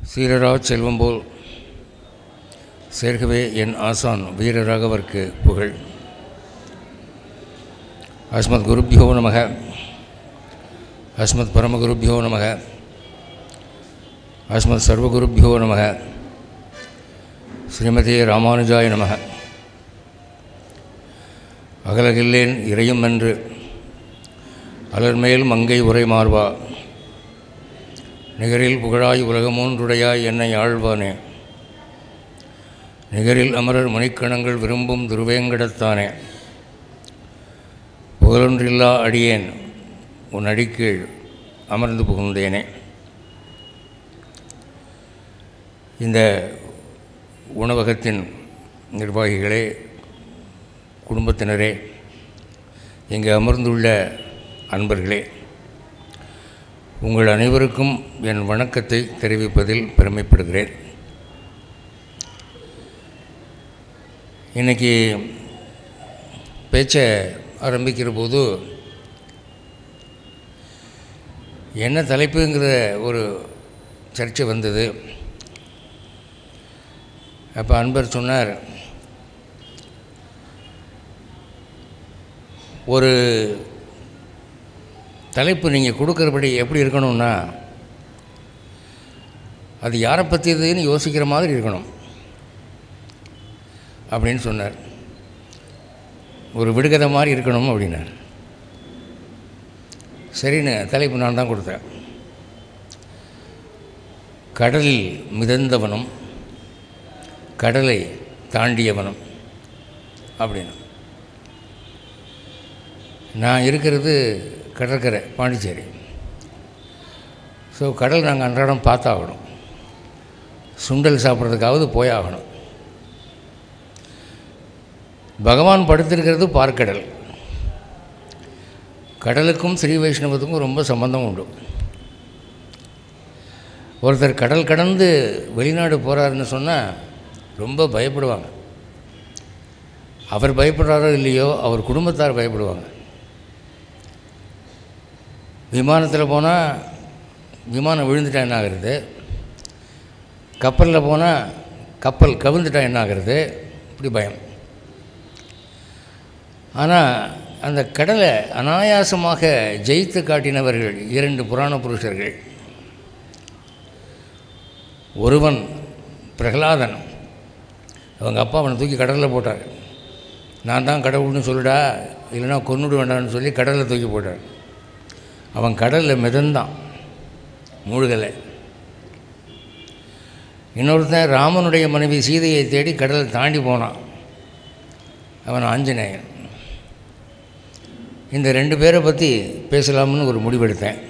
சீரரா செல்வம் போல் சேர்க்கவே என் ஆசான் வீரராகவர்க்கு புகழ் அஸ்மத் குருப்பியோ நமக அஸ்மத் பரமகுருப்பியோ நமக அஸ்மத் சர்வகுருப்பியோ நமக ஸ்ரீமதி ராமானுஜாய நமக அகலகில்லேன் இறையும் என்று அலர்மேல் மங்கை உரை மார்வா நிகரில் புகழாய் உலகமூன்றுடையாய் என்னை ஆழ்வானே நிகரில் அமரர் மணிக்கணங்கள் விரும்பும் திருவேங்கடத்தானே புகழொன்றில்லா அடியேன் உன் அடிக்கீழ் அமர்ந்து புகுந்தேனே இந்த உணவகத்தின் நிர்வாகிகளே குடும்பத்தினரே இங்கு அமர்ந்துள்ள அன்பர்களே உங்கள் அனைவருக்கும் என் வணக்கத்தை தெரிவிப்பதில் பெருமைப்படுகிறேன் இன்றைக்கி பேச்சை ஆரம்பிக்கிற போது என்ன தலைப்புங்கிற ஒரு சர்ச்சை வந்தது அப்போ அன்பர் சொன்னார் ஒரு தலைப்பு நீங்கள் கொடுக்குறபடி எப்படி இருக்கணும்னா அது யாரை பற்றியதுன்னு யோசிக்கிற மாதிரி இருக்கணும் அப்படின்னு சொன்னார் ஒரு விடுகதை மாதிரி இருக்கணும் அப்படின்னார் சரின்னு தலைப்பு நான் தான் கொடுத்தேன் கடலில் மிதந்தவனும் கடலை தாண்டியவனும் அப்படின்னு நான் இருக்கிறது கடற்கரை பாண்டிச்சேரி ஸோ கடல் நாங்கள் அன்றாடம் பார்த்தாகணும் சுண்டல் சாப்பிட்றதுக்காவது போயாகணும் பகவான் படுத்திருக்கிறது பார்க்கடல் கடலுக்கும் ஸ்ரீ வைஷ்ணவத்துக்கும் ரொம்ப சம்பந்தம் உண்டு ஒருத்தர் கடல் கடந்து வெளிநாடு போகிறாருன்னு சொன்னால் ரொம்ப பயப்படுவாங்க அவர் பயப்படுறாரோ இல்லையோ அவர் குடும்பத்தார் பயப்படுவாங்க விமானத்தில் போனால் விமானம் விழுந்துட்டா என்ன ஆகிறது கப்பலில் போனால் கப்பல் கவிழ்ந்துட்டா என்ன ஆகிறது இப்படி பயம் ஆனால் அந்த கடலை அனாயாசமாக ஜெயித்து காட்டினவர்கள் இரண்டு புராண புருஷர்கள் ஒருவன் பிரகலாதன் அவங்க அப்பா அவனை தூக்கி கடலில் போட்டார் நான் தான் கடவுள்னு சொல்லிடா இல்லைனா கொன்னுடு வேண்டாம்னு சொல்லி கடலில் தூக்கி போட்டார் அவன் கடலில் மிதந்தான் மூழ்கலை இன்னொருத்தன் ராமனுடைய மனைவி சீதையை தேடி கடலை தாண்டி போனான் அவன் ஆஞ்சநேயன் இந்த ரெண்டு பேரை பற்றி பேசலாம்னு ஒரு முடிவெடுத்தேன்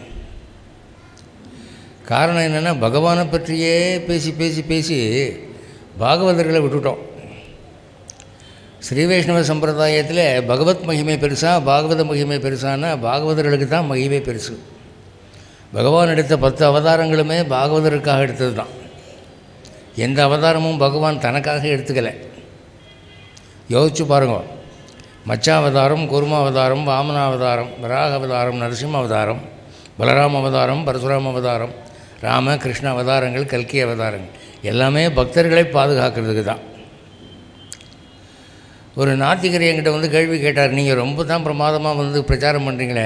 காரணம் என்னென்னா பகவானை பற்றியே பேசி பேசி பேசி பாகவதர்களை விட்டுட்டோம் ஸ்ரீ வைஷ்ணவ சம்பிரதாயத்தில் பகவத் மகிமை பெருசா பாகவத மகிமை பெருசானா பாகவதர்களுக்கு தான் மகிமை பெருசு பகவான் எடுத்த பத்து அவதாரங்களுமே பாகவதருக்காக எடுத்தது தான் எந்த அவதாரமும் பகவான் தனக்காக எடுத்துக்கலை யோசிச்சு பாருங்க மச்சாவதாரம் குருமாவதாரம் வாமனாவதாரம் வராக அவதாரம் நரசிம்ம அவதாரம் பலராம அவதாரம் பரசுராம அவதாரம் ராம கிருஷ்ண அவதாரங்கள் கல்கி அவதாரங்கள் எல்லாமே பக்தர்களை பாதுகாக்கிறதுக்கு தான் ஒரு நாத்திகர் என்கிட்ட வந்து கேள்வி கேட்டார் நீங்கள் ரொம்ப தான் பிரமாதமாக வந்து பிரச்சாரம் பண்ணுறீங்களே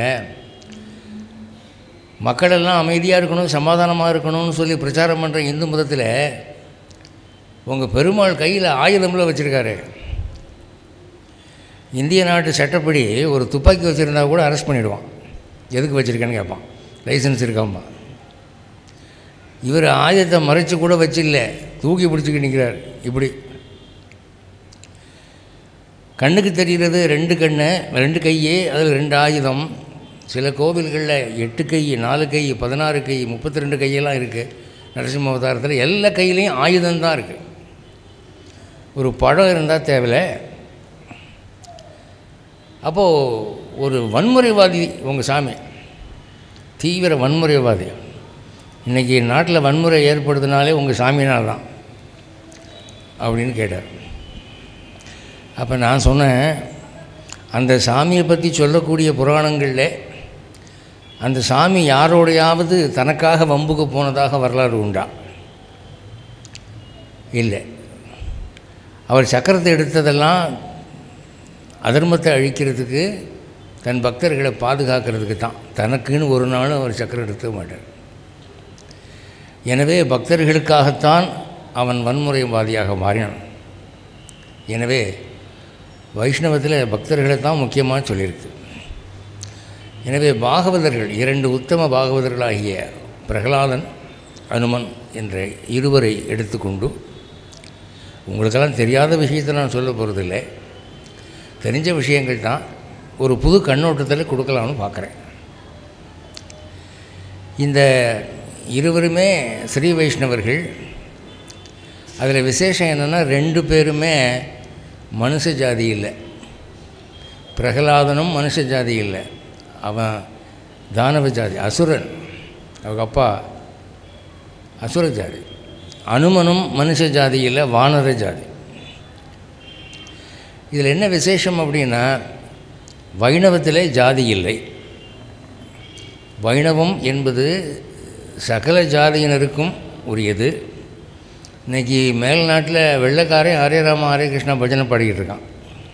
மக்களெல்லாம் அமைதியாக இருக்கணும் சமாதானமாக இருக்கணும்னு சொல்லி பிரச்சாரம் பண்ணுற இந்து மதத்தில் உங்கள் பெருமாள் கையில் ஆயுதம்ல வச்சுருக்காரு இந்திய நாட்டு சட்டப்படி ஒரு துப்பாக்கி வச்சுருந்தா கூட அரெஸ்ட் பண்ணிவிடுவான் எதுக்கு வச்சுருக்கேன்னு கேட்பான் லைசன்ஸ் இருக்காம்மா இவர் ஆயுதத்தை மறைச்சு கூட வச்சில்ல தூக்கி பிடிச்சிக்கிட்டு நிற்கிறார் இப்படி கண்ணுக்கு தெரிகிறது ரெண்டு கண்ணு ரெண்டு கையே அதில் ரெண்டு ஆயுதம் சில கோவில்களில் எட்டு கை நாலு கை பதினாறு கை முப்பத்தி ரெண்டு கையெல்லாம் இருக்குது நரசிம்ம அவதாரத்தில் எல்லா கையிலையும் ஆயுதம்தான் இருக்குது ஒரு படம் இருந்தால் தேவையில்ல அப்போது ஒரு வன்முறைவாதி உங்கள் சாமி தீவிர வன்முறைவாதி இன்றைக்கி நாட்டில் வன்முறை ஏற்படுத்தினாலே உங்கள் சாமினால் தான் அப்படின்னு கேட்டார் அப்போ நான் சொன்னேன் அந்த சாமியை பற்றி சொல்லக்கூடிய புராணங்களில் அந்த சாமி யாரோடையாவது தனக்காக வம்புக்கு போனதாக வரலாறு உண்டா இல்லை அவர் சக்கரத்தை எடுத்ததெல்லாம் அதர்மத்தை அழிக்கிறதுக்கு தன் பக்தர்களை பாதுகாக்கிறதுக்கு தான் தனக்குன்னு ஒரு நாளும் அவர் சக்கரம் எடுக்க மாட்டார் எனவே பக்தர்களுக்காகத்தான் அவன் வன்முறைவாதியாக மாறினான் எனவே வைஷ்ணவத்தில் பக்தர்களை தான் முக்கியமாக சொல்லியிருக்கு எனவே பாகவதர்கள் இரண்டு உத்தம பாகவதர்களாகிய பிரகலாதன் அனுமன் என்ற இருவரை எடுத்துக்கொண்டு உங்களுக்கெல்லாம் தெரியாத விஷயத்தை நான் சொல்ல போகிறதில்லை தெரிஞ்ச விஷயங்கள் தான் ஒரு புது கண்ணோட்டத்தில் கொடுக்கலாம்னு பார்க்குறேன் இந்த இருவருமே ஸ்ரீ வைஷ்ணவர்கள் அதில் விசேஷம் என்னென்னா ரெண்டு பேருமே மனுஷ ஜாதி இல்லை பிரகலாதனும் மனுஷ ஜாதி இல்லை அவன் தானவ ஜாதி அசுரன் அவங்க அப்பா அசுர ஜாதி அனுமனும் மனுஷ ஜாதி இல்லை வானர ஜாதி இதில் என்ன விசேஷம் அப்படின்னா வைணவத்தில் ஜாதி இல்லை வைணவம் என்பது சகல ஜாதியினருக்கும் உரியது இன்றைக்கி மேல்நாட்டில் வெள்ளைக்காரன் ஹரே ராம ஹரே கிருஷ்ணா பஜனை பாடிக்கிட்டு இருக்கான்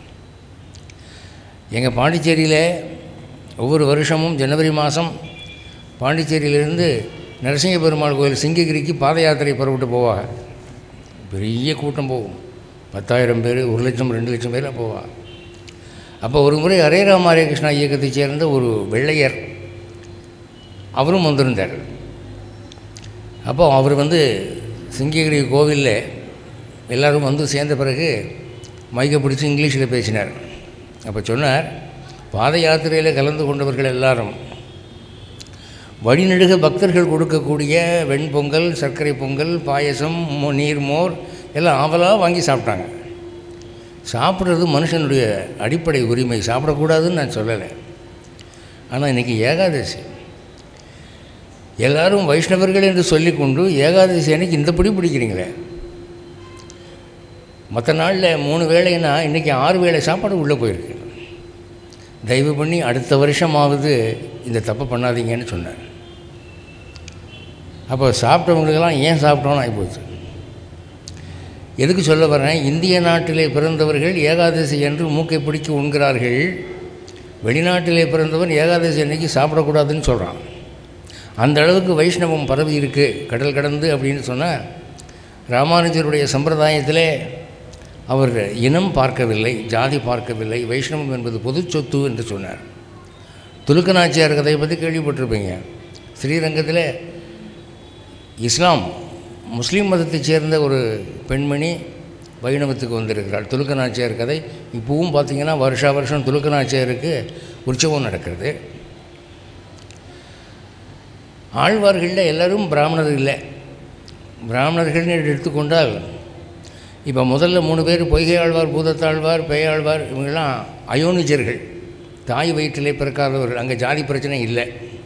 எங்கள் பாண்டிச்சேரியில் ஒவ்வொரு வருஷமும் ஜனவரி மாதம் பாண்டிச்சேரியிலேருந்து நரசிங்க பெருமாள் கோயில் சிங்ககிரிக்கு பாத யாத்திரை புறப்பட்டு போவாங்க பெரிய கூட்டம் போகும் பத்தாயிரம் பேர் ஒரு லட்சம் ரெண்டு லட்சம் பேர்லாம் போவாங்க அப்போ ஒரு முறை ஹரே ராம ஹரே கிருஷ்ணா இயக்கத்தைச் சேர்ந்த ஒரு வெள்ளையர் அவரும் வந்திருந்தார் அப்போ அவர் வந்து சிங்ககிரி கோவிலில் எல்லோரும் வந்து சேர்ந்த பிறகு மைக்கை பிடிச்சி இங்கிலீஷில் பேசினார் அப்போ சொன்னார் பாத யாத்திரையில் கலந்து கொண்டவர்கள் எல்லாரும் வழிநெடுக பக்தர்கள் கொடுக்கக்கூடிய வெண்பொங்கல் சர்க்கரை பொங்கல் பாயசம் மோ- நீர் மோர் எல்லாம் ஆவலாக வாங்கி சாப்பிட்டாங்க சாப்பிட்றது மனுஷனுடைய அடிப்படை உரிமை சாப்பிடக்கூடாதுன்னு நான் சொல்லலை ஆனால் இன்றைக்கி ஏகாதசி எல்லாரும் வைஷ்ணவர்கள் என்று சொல்லிக்கொண்டு ஏகாதசி அன்னைக்கு இந்த பிடி பிடிக்கிறீங்களே மற்ற நாளில் மூணு வேளைன்னா இன்றைக்கி ஆறு வேளை சாப்பாடு உள்ளே போயிருக்கு தயவு பண்ணி அடுத்த வருஷமாவது இந்த தப்பை பண்ணாதீங்கன்னு சொன்னார் அப்போ சாப்பிட்டவங்களுக்கெல்லாம் ஏன் சாப்பிட்டோன்னு ஆகிப்போச்சு எதுக்கு சொல்ல வரேன் இந்திய நாட்டிலே பிறந்தவர்கள் ஏகாதசி என்று மூக்கை பிடிக்க உண்கிறார்கள் வெளிநாட்டிலே பிறந்தவன் ஏகாதசி அன்னைக்கு சாப்பிடக்கூடாதுன்னு சொல்கிறான் அந்த அளவுக்கு வைஷ்ணவம் பரவி இருக்கு கடல் கடந்து அப்படின்னு சொன்னால் ராமானுஜருடைய சம்பிரதாயத்திலே அவர் இனம் பார்க்கவில்லை ஜாதி பார்க்கவில்லை வைஷ்ணவம் என்பது பொது சொத்து என்று சொன்னார் துலுக்கநாச்சியார் கதையை பற்றி கேள்விப்பட்டிருப்பீங்க ஸ்ரீரங்கத்தில் இஸ்லாம் முஸ்லீம் மதத்தைச் சேர்ந்த ஒரு பெண்மணி வைணவத்துக்கு வந்திருக்கிறாள் துலுக்கநாச்சியார் கதை இப்போவும் பார்த்தீங்கன்னா வருஷா வருஷம் துலுக்கநாச்சியாருக்கு உற்சவம் நடக்கிறது ஆழ்வார்களில் எல்லாரும் பிராமணர் இல்லை பிராமணர்கள்னு எடுத்துக்கொண்டால் இப்போ முதல்ல மூணு பேர் பொய்கை ஆழ்வார் பூதத்தாழ்வார் பேயாழ்வார் இவங்கெல்லாம் அயோனிஜர்கள் தாய் வயிற்றிலே பிறக்காதவர்கள் அங்கே ஜாதி பிரச்சனை இல்லை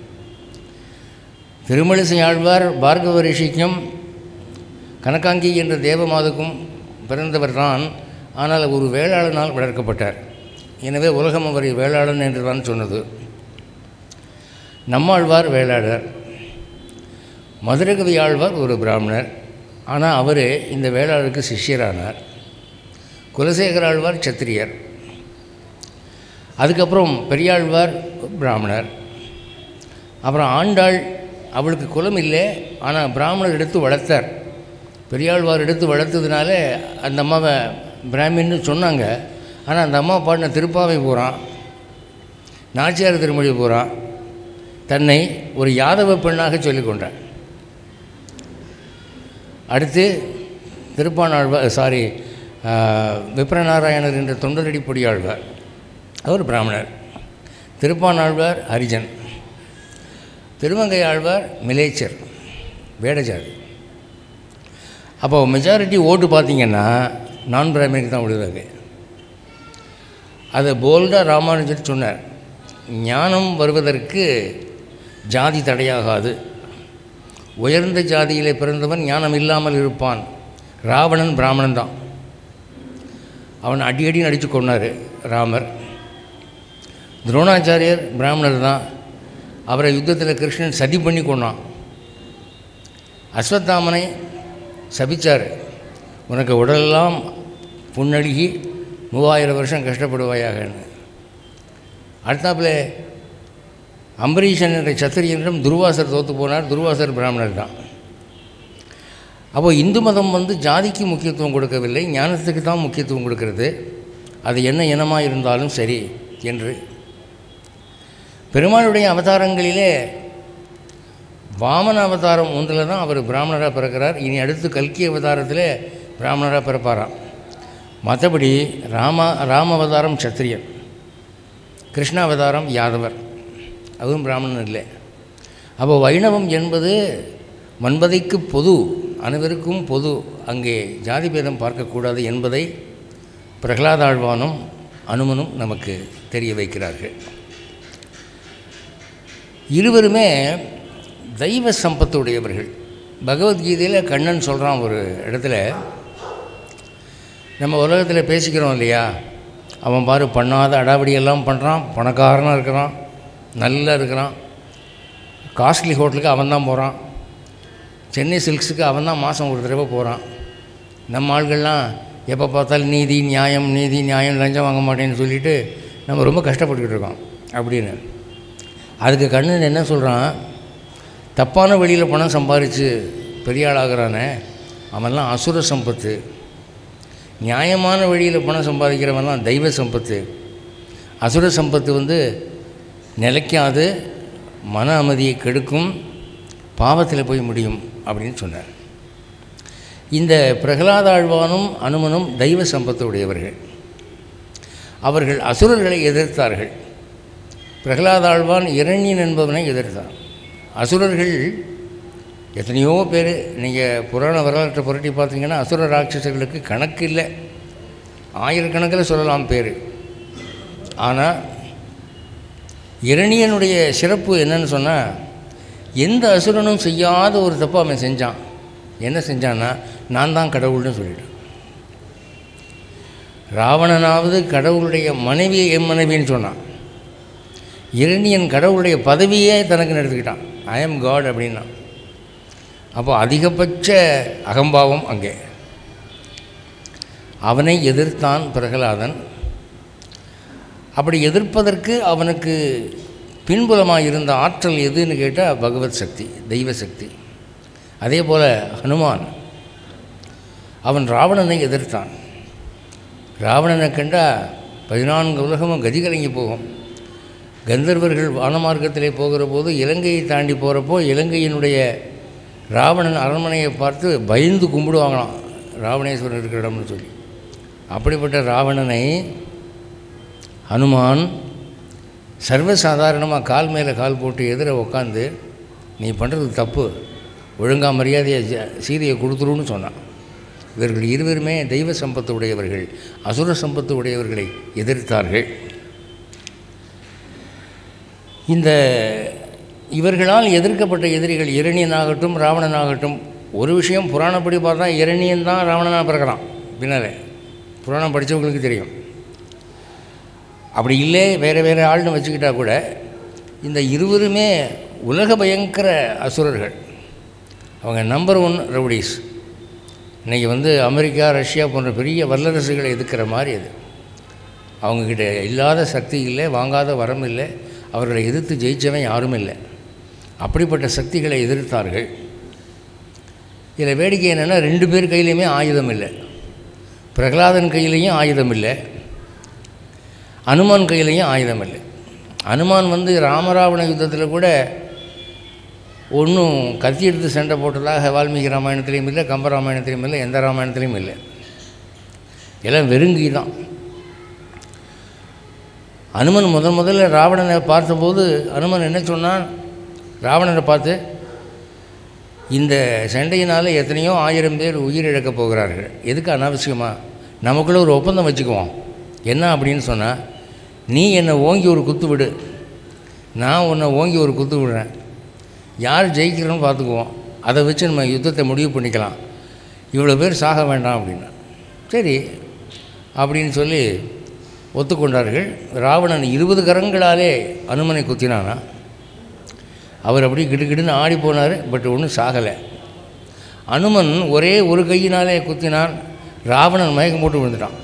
திருமலிசை ஆழ்வார் பார்கவ ரிஷிக்கும் கனகாங்கி என்ற தேவமாதுக்கும் பிறந்தவர் தான் ஆனால் ஒரு வேளாளனால் வளர்க்கப்பட்டார் எனவே உலகம் அவரை வேளாளன் என்று தான் சொன்னது நம்மாழ்வார் வேளாளர் மதுரகவி ஆழ்வார் ஒரு பிராமணர் ஆனால் அவர் இந்த வேளாளருக்கு சிஷ்யரானார் குலசேகர ஆழ்வார் சத்திரியர் அதுக்கப்புறம் பெரியாழ்வார் பிராமணர் அப்புறம் ஆண்டாள் அவளுக்கு குலம் இல்லை ஆனால் பிராமணர் எடுத்து வளர்த்தார் பெரியாழ்வார் எடுத்து வளர்த்ததுனால அந்த அம்மாவை பிராமின்னு சொன்னாங்க ஆனால் அந்த அம்மா பாடின திருப்பாவை பூரான் நாச்சியார் திருமொழி பூரான் தன்னை ஒரு யாதவ பெண்ணாக சொல்லிக் கொண்டார் அடுத்து திருப்பானாழ்வார் சாரி விப்ரநாராயணர் என்ற தொண்டரடி பொடியாழ்வார் அவர் பிராமணர் திருப்பானாழ்வார் ஹரிஜன் திருமங்கை ஆழ்வார் மிலேச்சர் வேடஜாதி அப்போ மெஜாரிட்டி ஓட்டு பார்த்தீங்கன்னா நான் பிராமினுக்கு தான் விடுவாங்க அதை போல்டாக ராமானுஜர் சொன்னார் ஞானம் வருவதற்கு ஜாதி தடையாகாது உயர்ந்த ஜாதியிலே பிறந்தவன் ஞானம் இல்லாமல் இருப்பான் ராவணன் பிராமணன் தான் அவன் அடி அடி நடித்து கொண்டார் ராமர் துரோணாச்சாரியர் பிராமணர் தான் அவரை யுத்தத்தில் கிருஷ்ணன் சதி பண்ணி கொண்டான் அஸ்வத்தாமனை சபிச்சார் உனக்கு உடலெல்லாம் புண்ணழுகி மூவாயிரம் வருஷம் கஷ்டப்படுவாயாகன்னு அடுத்தாப்புல அம்பரீஷன் என்ற சத்திரியனிடம் துர்வாசர் தோற்று போனார் துர்வாசர் பிராமணர் தான் அப்போது இந்து மதம் வந்து ஜாதிக்கு முக்கியத்துவம் கொடுக்கவில்லை ஞானத்துக்கு தான் முக்கியத்துவம் கொடுக்கிறது அது என்ன இனமாக இருந்தாலும் சரி என்று பெருமாளுடைய அவதாரங்களிலே வாமன அவதாரம் ஒன்றில் தான் அவர் பிராமணராக பிறக்கிறார் இனி அடுத்து கல்கி அவதாரத்தில் பிராமணராக பிறப்பாராம் மற்றபடி ராம ராம அவதாரம் சத்திரியன் கிருஷ்ண அவதாரம் யாதவர் அதுவும் பிராமணன் இல்லை அப்போ வைணவம் என்பது மண்பதைக்கு பொது அனைவருக்கும் பொது அங்கே ஜாதி பேதம் பார்க்கக்கூடாது என்பதை பிரகலாதாழ்வானும் அனுமனும் நமக்கு தெரிய வைக்கிறார்கள் இருவருமே தெய்வ சம்பத்துடையவர்கள் பகவத்கீதையில் கண்ணன் சொல்கிறான் ஒரு இடத்துல நம்ம உலகத்தில் பேசிக்கிறோம் இல்லையா அவன் பாரு பண்ணாத அடாவடியெல்லாம் பண்ணுறான் பணக்காரனாக இருக்கிறான் நல்லா இருக்கிறான் காஸ்ட்லி ஹோட்டலுக்கு அவன் தான் போகிறான் சென்னை சில்க்ஸுக்கு அவன் தான் மாதம் ஒரு தடவை போகிறான் நம்ம ஆள்கள்லாம் எப்போ பார்த்தாலும் நீதி நியாயம் நீதி நியாயம் லஞ்சம் வாங்க மாட்டேன்னு சொல்லிட்டு நம்ம ரொம்ப கஷ்டப்பட்டுக்கிட்டு இருக்கோம் அப்படின்னு அதுக்கு கண்ணன் என்ன சொல்கிறான் தப்பான வழியில் பணம் சம்பாரித்து பெரிய ஆளாகிறானே அவன்லாம் அசுர சம்பத்து நியாயமான வழியில் பணம் சம்பாதிக்கிறவன்லாம் தெய்வ சம்பத்து அசுர சம்பத்து வந்து நிலைக்காது மன அமைதியை கெடுக்கும் பாவத்தில் போய் முடியும் அப்படின்னு சொன்னார் இந்த பிரகலாதாழ்வானும் அனுமனும் தெய்வ சம்பத்து உடையவர்கள் அவர்கள் அசுரர்களை எதிர்த்தார்கள் பிரகலாதாழ்வான் இரண்யன் என்பவனை எதிர்த்தான் அசுரர்கள் எத்தனையோ பேர் நீங்கள் புராண வரலாற்றை புரட்டி பார்த்தீங்கன்னா அசுர ராட்சசர்களுக்கு கணக்கு இல்லை ஆயிரக்கணக்கில் சொல்லலாம் பேர் ஆனால் இரணியனுடைய சிறப்பு என்னன்னு சொன்னால் எந்த அசுரனும் செய்யாத ஒரு தப்பு அவன் செஞ்சான் என்ன செஞ்சான்னா நான் தான் கடவுள்னு சொல்லிட்டான் ராவணனாவது கடவுளுடைய மனைவியை என் மனைவின்னு சொன்னான் இரணியன் கடவுளுடைய பதவியே தனக்கு எடுத்துக்கிட்டான் ஐ எம் காட் அப்படின்னா அப்போ அதிகபட்ச அகம்பாவம் அங்கே அவனை எதிர்த்தான் பிரகலாதன் அப்படி எதிர்ப்பதற்கு அவனுக்கு பின்புலமாக இருந்த ஆற்றல் எதுன்னு கேட்டால் பகவத் சக்தி தெய்வ சக்தி அதே போல் ஹனுமான் அவன் ராவணனை எதிர்த்தான் ராவணனை கண்டா பதினான்கு உலகமும் கதி கலங்கி போகும் கந்தர்வர்கள் வானமார்க்கத்திலே போகிற போது இலங்கையை தாண்டி போகிறப்போ இலங்கையினுடைய ராவணன் அரண்மனையை பார்த்து பயந்து கும்பிடுவாங்களாம் ராவணேஸ்வரன் இருக்கிற இடம்னு சொல்லி அப்படிப்பட்ட ராவணனை ஹனுமான் சர்வசாதாரணமாக கால் மேலே கால் போட்டு எதிர உட்காந்து நீ பண்ணுறது தப்பு ஒழுங்காக மரியாதையை ஜ- சீதையை கொடுத்துருன்னு சொன்னான் இவர்கள் இருவருமே தெய்வ சம்பத்து உடையவர்கள் அசுர சம்பத்து உடையவர்களை எதிர்த்தார்கள் இந்த இவர்களால் எதிர்க்கப்பட்ட எதிரிகள் இரணியனாகட்டும் ராவணனாகட்டும் ஒரு விஷயம் புராணப்படி பார்த்தா இரணியன் தான் ராவணனாக பிறக்கிறான் பின்னாலே புராணம் படித்தவங்களுக்கு தெரியும் அப்படி இல்லை வேறு வேறு ஆள்னு வச்சுக்கிட்டா கூட இந்த இருவருமே உலக பயங்கர அசுரர்கள் அவங்க நம்பர் ஒன் ரவுடிஸ் இன்றைக்கி வந்து அமெரிக்கா ரஷ்யா போன்ற பெரிய வல்லரசுகளை எதிர்க்கிற மாதிரி அது அவங்கக்கிட்ட இல்லாத சக்தி இல்லை வாங்காத வரம் இல்லை அவர்களை எதிர்த்து ஜெயிச்சவன் யாரும் இல்லை அப்படிப்பட்ட சக்திகளை எதிர்த்தார்கள் இதில் வேடிக்கை என்னென்னா ரெண்டு பேர் கையிலையுமே ஆயுதம் இல்லை பிரகலாதன் கையிலையும் ஆயுதம் இல்லை அனுமான் கையிலையும் ஆயுதம் இல்லை அனுமான் வந்து ராமராவண யுத்தத்தில் கூட ஒன்றும் கத்தி எடுத்து சண்டை போட்டதாக வால்மீகி ராமாயணத்திலையும் இல்லை கம்ப ராமாயணத்திலையும் இல்லை எந்த ராமாயணத்திலையும் இல்லை எல்லாம் வெறுங்கி தான் அனுமன் முதல் முதல்ல ராவணனை பார்த்தபோது அனுமன் என்ன சொன்னான் ராவணனை பார்த்து இந்த சண்டையினால் எத்தனையோ ஆயிரம் பேர் உயிரிழக்கப் போகிறார்கள் எதுக்கு அனாவசியமாக நமக்குள்ளே ஒரு ஒப்பந்தம் வச்சுக்குவோம் என்ன அப்படின்னு சொன்னால் நீ என்னை ஓங்கி ஒரு குத்து விடு நான் உன்னை ஓங்கி ஒரு குத்து விடுறேன் யார் ஜெயிக்கிறோன்னு பார்த்துக்குவோம் அதை வச்சு நம்ம யுத்தத்தை முடிவு பண்ணிக்கலாம் இவ்வளோ பேர் சாக வேண்டாம் அப்படின்னா சரி அப்படின்னு சொல்லி ஒத்துக்கொண்டார்கள் ராவணன் இருபது கரங்களாலே அனுமனை குத்தினானா அவர் அப்படி கிடுகிடுன்னு ஆடி போனார் பட் ஒன்றும் சாகலை அனுமன் ஒரே ஒரு கையினாலே குத்தினான் ராவணன் மயக்கம் போட்டு விழுந்துட்டான்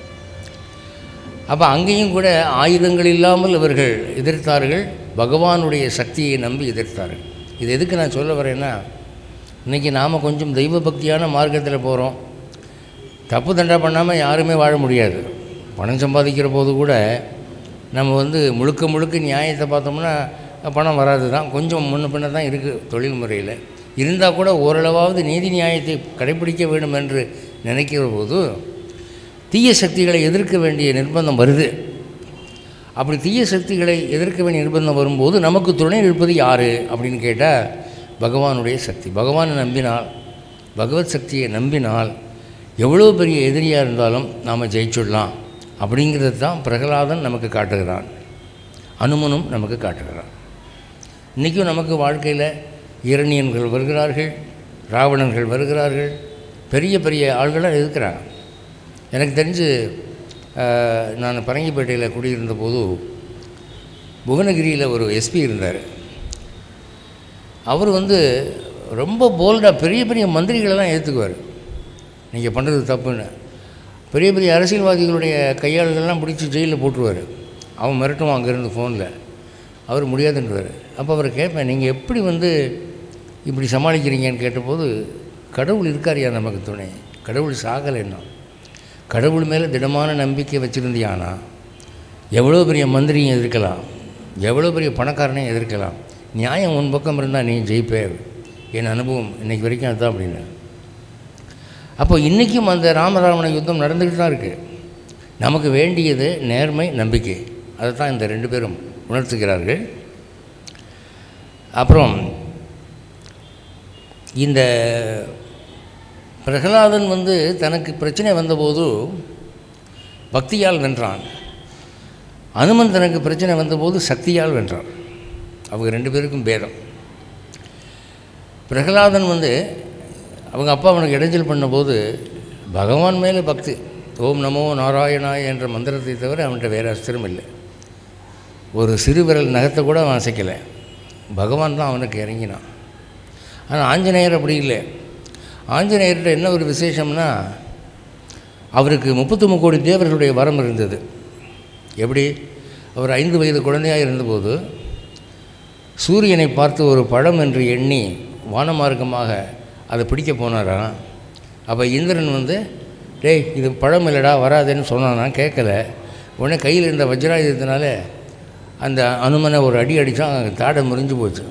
அப்போ அங்கேயும் கூட ஆயுதங்கள் இல்லாமல் இவர்கள் எதிர்த்தார்கள் பகவானுடைய சக்தியை நம்பி எதிர்த்தார்கள் இது எதுக்கு நான் சொல்ல வரேன்னா இன்றைக்கி நாம் கொஞ்சம் தெய்வ பக்தியான மார்க்கத்தில் போகிறோம் தப்பு தண்டா பண்ணாமல் யாருமே வாழ முடியாது பணம் சம்பாதிக்கிற போது கூட நம்ம வந்து முழுக்க முழுக்க நியாயத்தை பார்த்தோம்னா பணம் வராது தான் கொஞ்சம் முன்ன பின்ன தான் இருக்குது தொழில் முறையில் இருந்தால் கூட ஓரளவாவது நீதி நியாயத்தை கடைபிடிக்க வேண்டும் என்று நினைக்கிற போது தீய சக்திகளை எதிர்க்க வேண்டிய நிர்பந்தம் வருது அப்படி தீய சக்திகளை எதிர்க்க வேண்டிய நிர்பந்தம் வரும்போது நமக்கு துணை நிற்பது யார் அப்படின்னு கேட்டால் பகவானுடைய சக்தி பகவானை நம்பினால் பகவத் சக்தியை நம்பினால் எவ்வளோ பெரிய எதிரியாக இருந்தாலும் நாம் ஜெயிச்சுடலாம் அப்படிங்கிறது தான் பிரகலாதன் நமக்கு காட்டுகிறான் அனுமனும் நமக்கு காட்டுகிறான் இன்றைக்கும் நமக்கு வாழ்க்கையில் இரணியன்கள் வருகிறார்கள் ராவணன்கள் வருகிறார்கள் பெரிய பெரிய ஆள்களாக இருக்கிறாங்க எனக்கு தெரிஞ்சு ஆஹ், நான் பரங்கிப்பேட்டையில் குடியிருந்த போது புவனகிரியில் ஒரு எஸ்பி இருந்தார் அவர் வந்து ரொம்ப போல்டாக பெரிய பெரிய மந்திரிகளெல்லாம் ஏற்றுக்குவார் நீங்கள் பண்ணுறது தப்புன்னு பெரிய பெரிய அரசியல்வாதிகளுடைய கையாளுகள்லாம் பிடிச்சி ஜெயிலில் போட்டுருவார் அவன் மிரட்டுவான் அங்கேருந்து ஃபோனில் அவர் முடியாதுன்றவர் அப்போ அவரை கேட்பேன் நீங்கள் எப்படி வந்து இப்படி சமாளிக்கிறீங்கன்னு கேட்டபோது கடவுள் இருக்காரியா நமக்கு துணை கடவுள் சாகலைன்னா கடவுள் மேலே திடமான நம்பிக்கை வச்சுருந்தியானா எவ்வளோ பெரிய மந்திரியும் எதிர்க்கலாம் எவ்வளோ பெரிய பணக்காரனையும் எதிர்க்கலாம் நியாயம் உன் பக்கம் இருந்தால் நீ ஜெயிப்பே என் அனுபவம் இன்னைக்கு வரைக்கும் அதுதான் அப்படின்னு அப்போ இன்றைக்கும் அந்த ராமராவண யுத்தம் நடந்துக்கிட்டு தான் இருக்குது நமக்கு வேண்டியது நேர்மை நம்பிக்கை அதை தான் இந்த ரெண்டு பேரும் உணர்த்துகிறார்கள் அப்புறம் இந்த பிரகலாதன் வந்து தனக்கு பிரச்சனை வந்தபோது பக்தியால் வென்றான் அனுமன் தனக்கு பிரச்சனை வந்தபோது சக்தியால் வென்றான் அவங்க ரெண்டு பேருக்கும் பேதம் பிரகலாதன் வந்து அவங்க அப்பா அவனுக்கு இடைஞ்சல் பண்ணபோது பகவான் மேலே பக்தி ஓம் நமோ நாராயணாய என்ற மந்திரத்தை தவிர அவன்கிட்ட வேறு அஸ்திரம் இல்லை ஒரு சிறு விரல் நகத்தை கூட அவன் அசைக்கலை பகவான் தான் அவனுக்கு இறங்கினான் ஆனால் ஆஞ்சநேயர் அப்படி இல்லை ஆஞ்சநேயர்கிட்ட என்ன ஒரு விசேஷம்னா அவருக்கு முப்பத்தி கோடி தேவர்களுடைய வரம் இருந்தது எப்படி அவர் ஐந்து வயது குழந்தையாக இருந்தபோது சூரியனை பார்த்து ஒரு பழம் என்று எண்ணி வானமார்க்கமாக அதை பிடிக்க போனாராம் அப்போ இந்திரன் வந்து டேய் இது பழம் இல்லைடா வராதேன்னு சொன்னானா கேட்கல உடனே கையில் இருந்த வஜ்ராயுதத்தினால அந்த அனுமனை ஒரு அடி அடித்தான் தாடை முறிஞ்சு போச்சு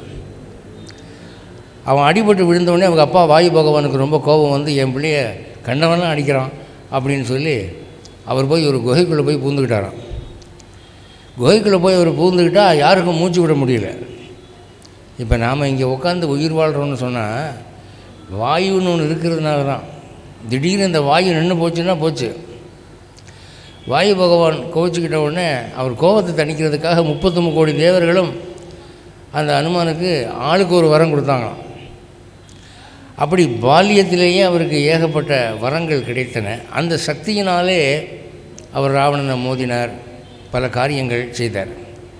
அவன் அடிபட்டு விழுந்தவுடனே அவங்க அப்பா வாயு பகவானுக்கு ரொம்ப கோபம் வந்து என் பிள்ளைய கண்டவன்லாம் அடிக்கிறான் அப்படின்னு சொல்லி அவர் போய் ஒரு குகைக்குள்ளே போய் பூந்துக்கிட்டாராம் குகைக்குள்ளே போய் அவர் பூந்துக்கிட்டா யாருக்கும் மூச்சு விட முடியல இப்போ நாம் இங்கே உட்காந்து உயிர் வாழ்கிறோம்னு சொன்னால் வாயுன்னு ஒன்று இருக்கிறதுனால தான் திடீர்னு இந்த வாயு நின்று போச்சுன்னா போச்சு வாயு பகவான் கோவிச்சுக்கிட்ட உடனே அவர் கோபத்தை தணிக்கிறதுக்காக முப்பத்தொம்பது கோடி தேவர்களும் அந்த அனுமானுக்கு ஆளுக்கு ஒரு வரம் கொடுத்தாங்களாம் அப்படி பால்யத்திலேயே அவருக்கு ஏகப்பட்ட வரங்கள் கிடைத்தன அந்த சக்தியினாலே அவர் ராவணனை மோதினார் பல காரியங்கள் செய்தார்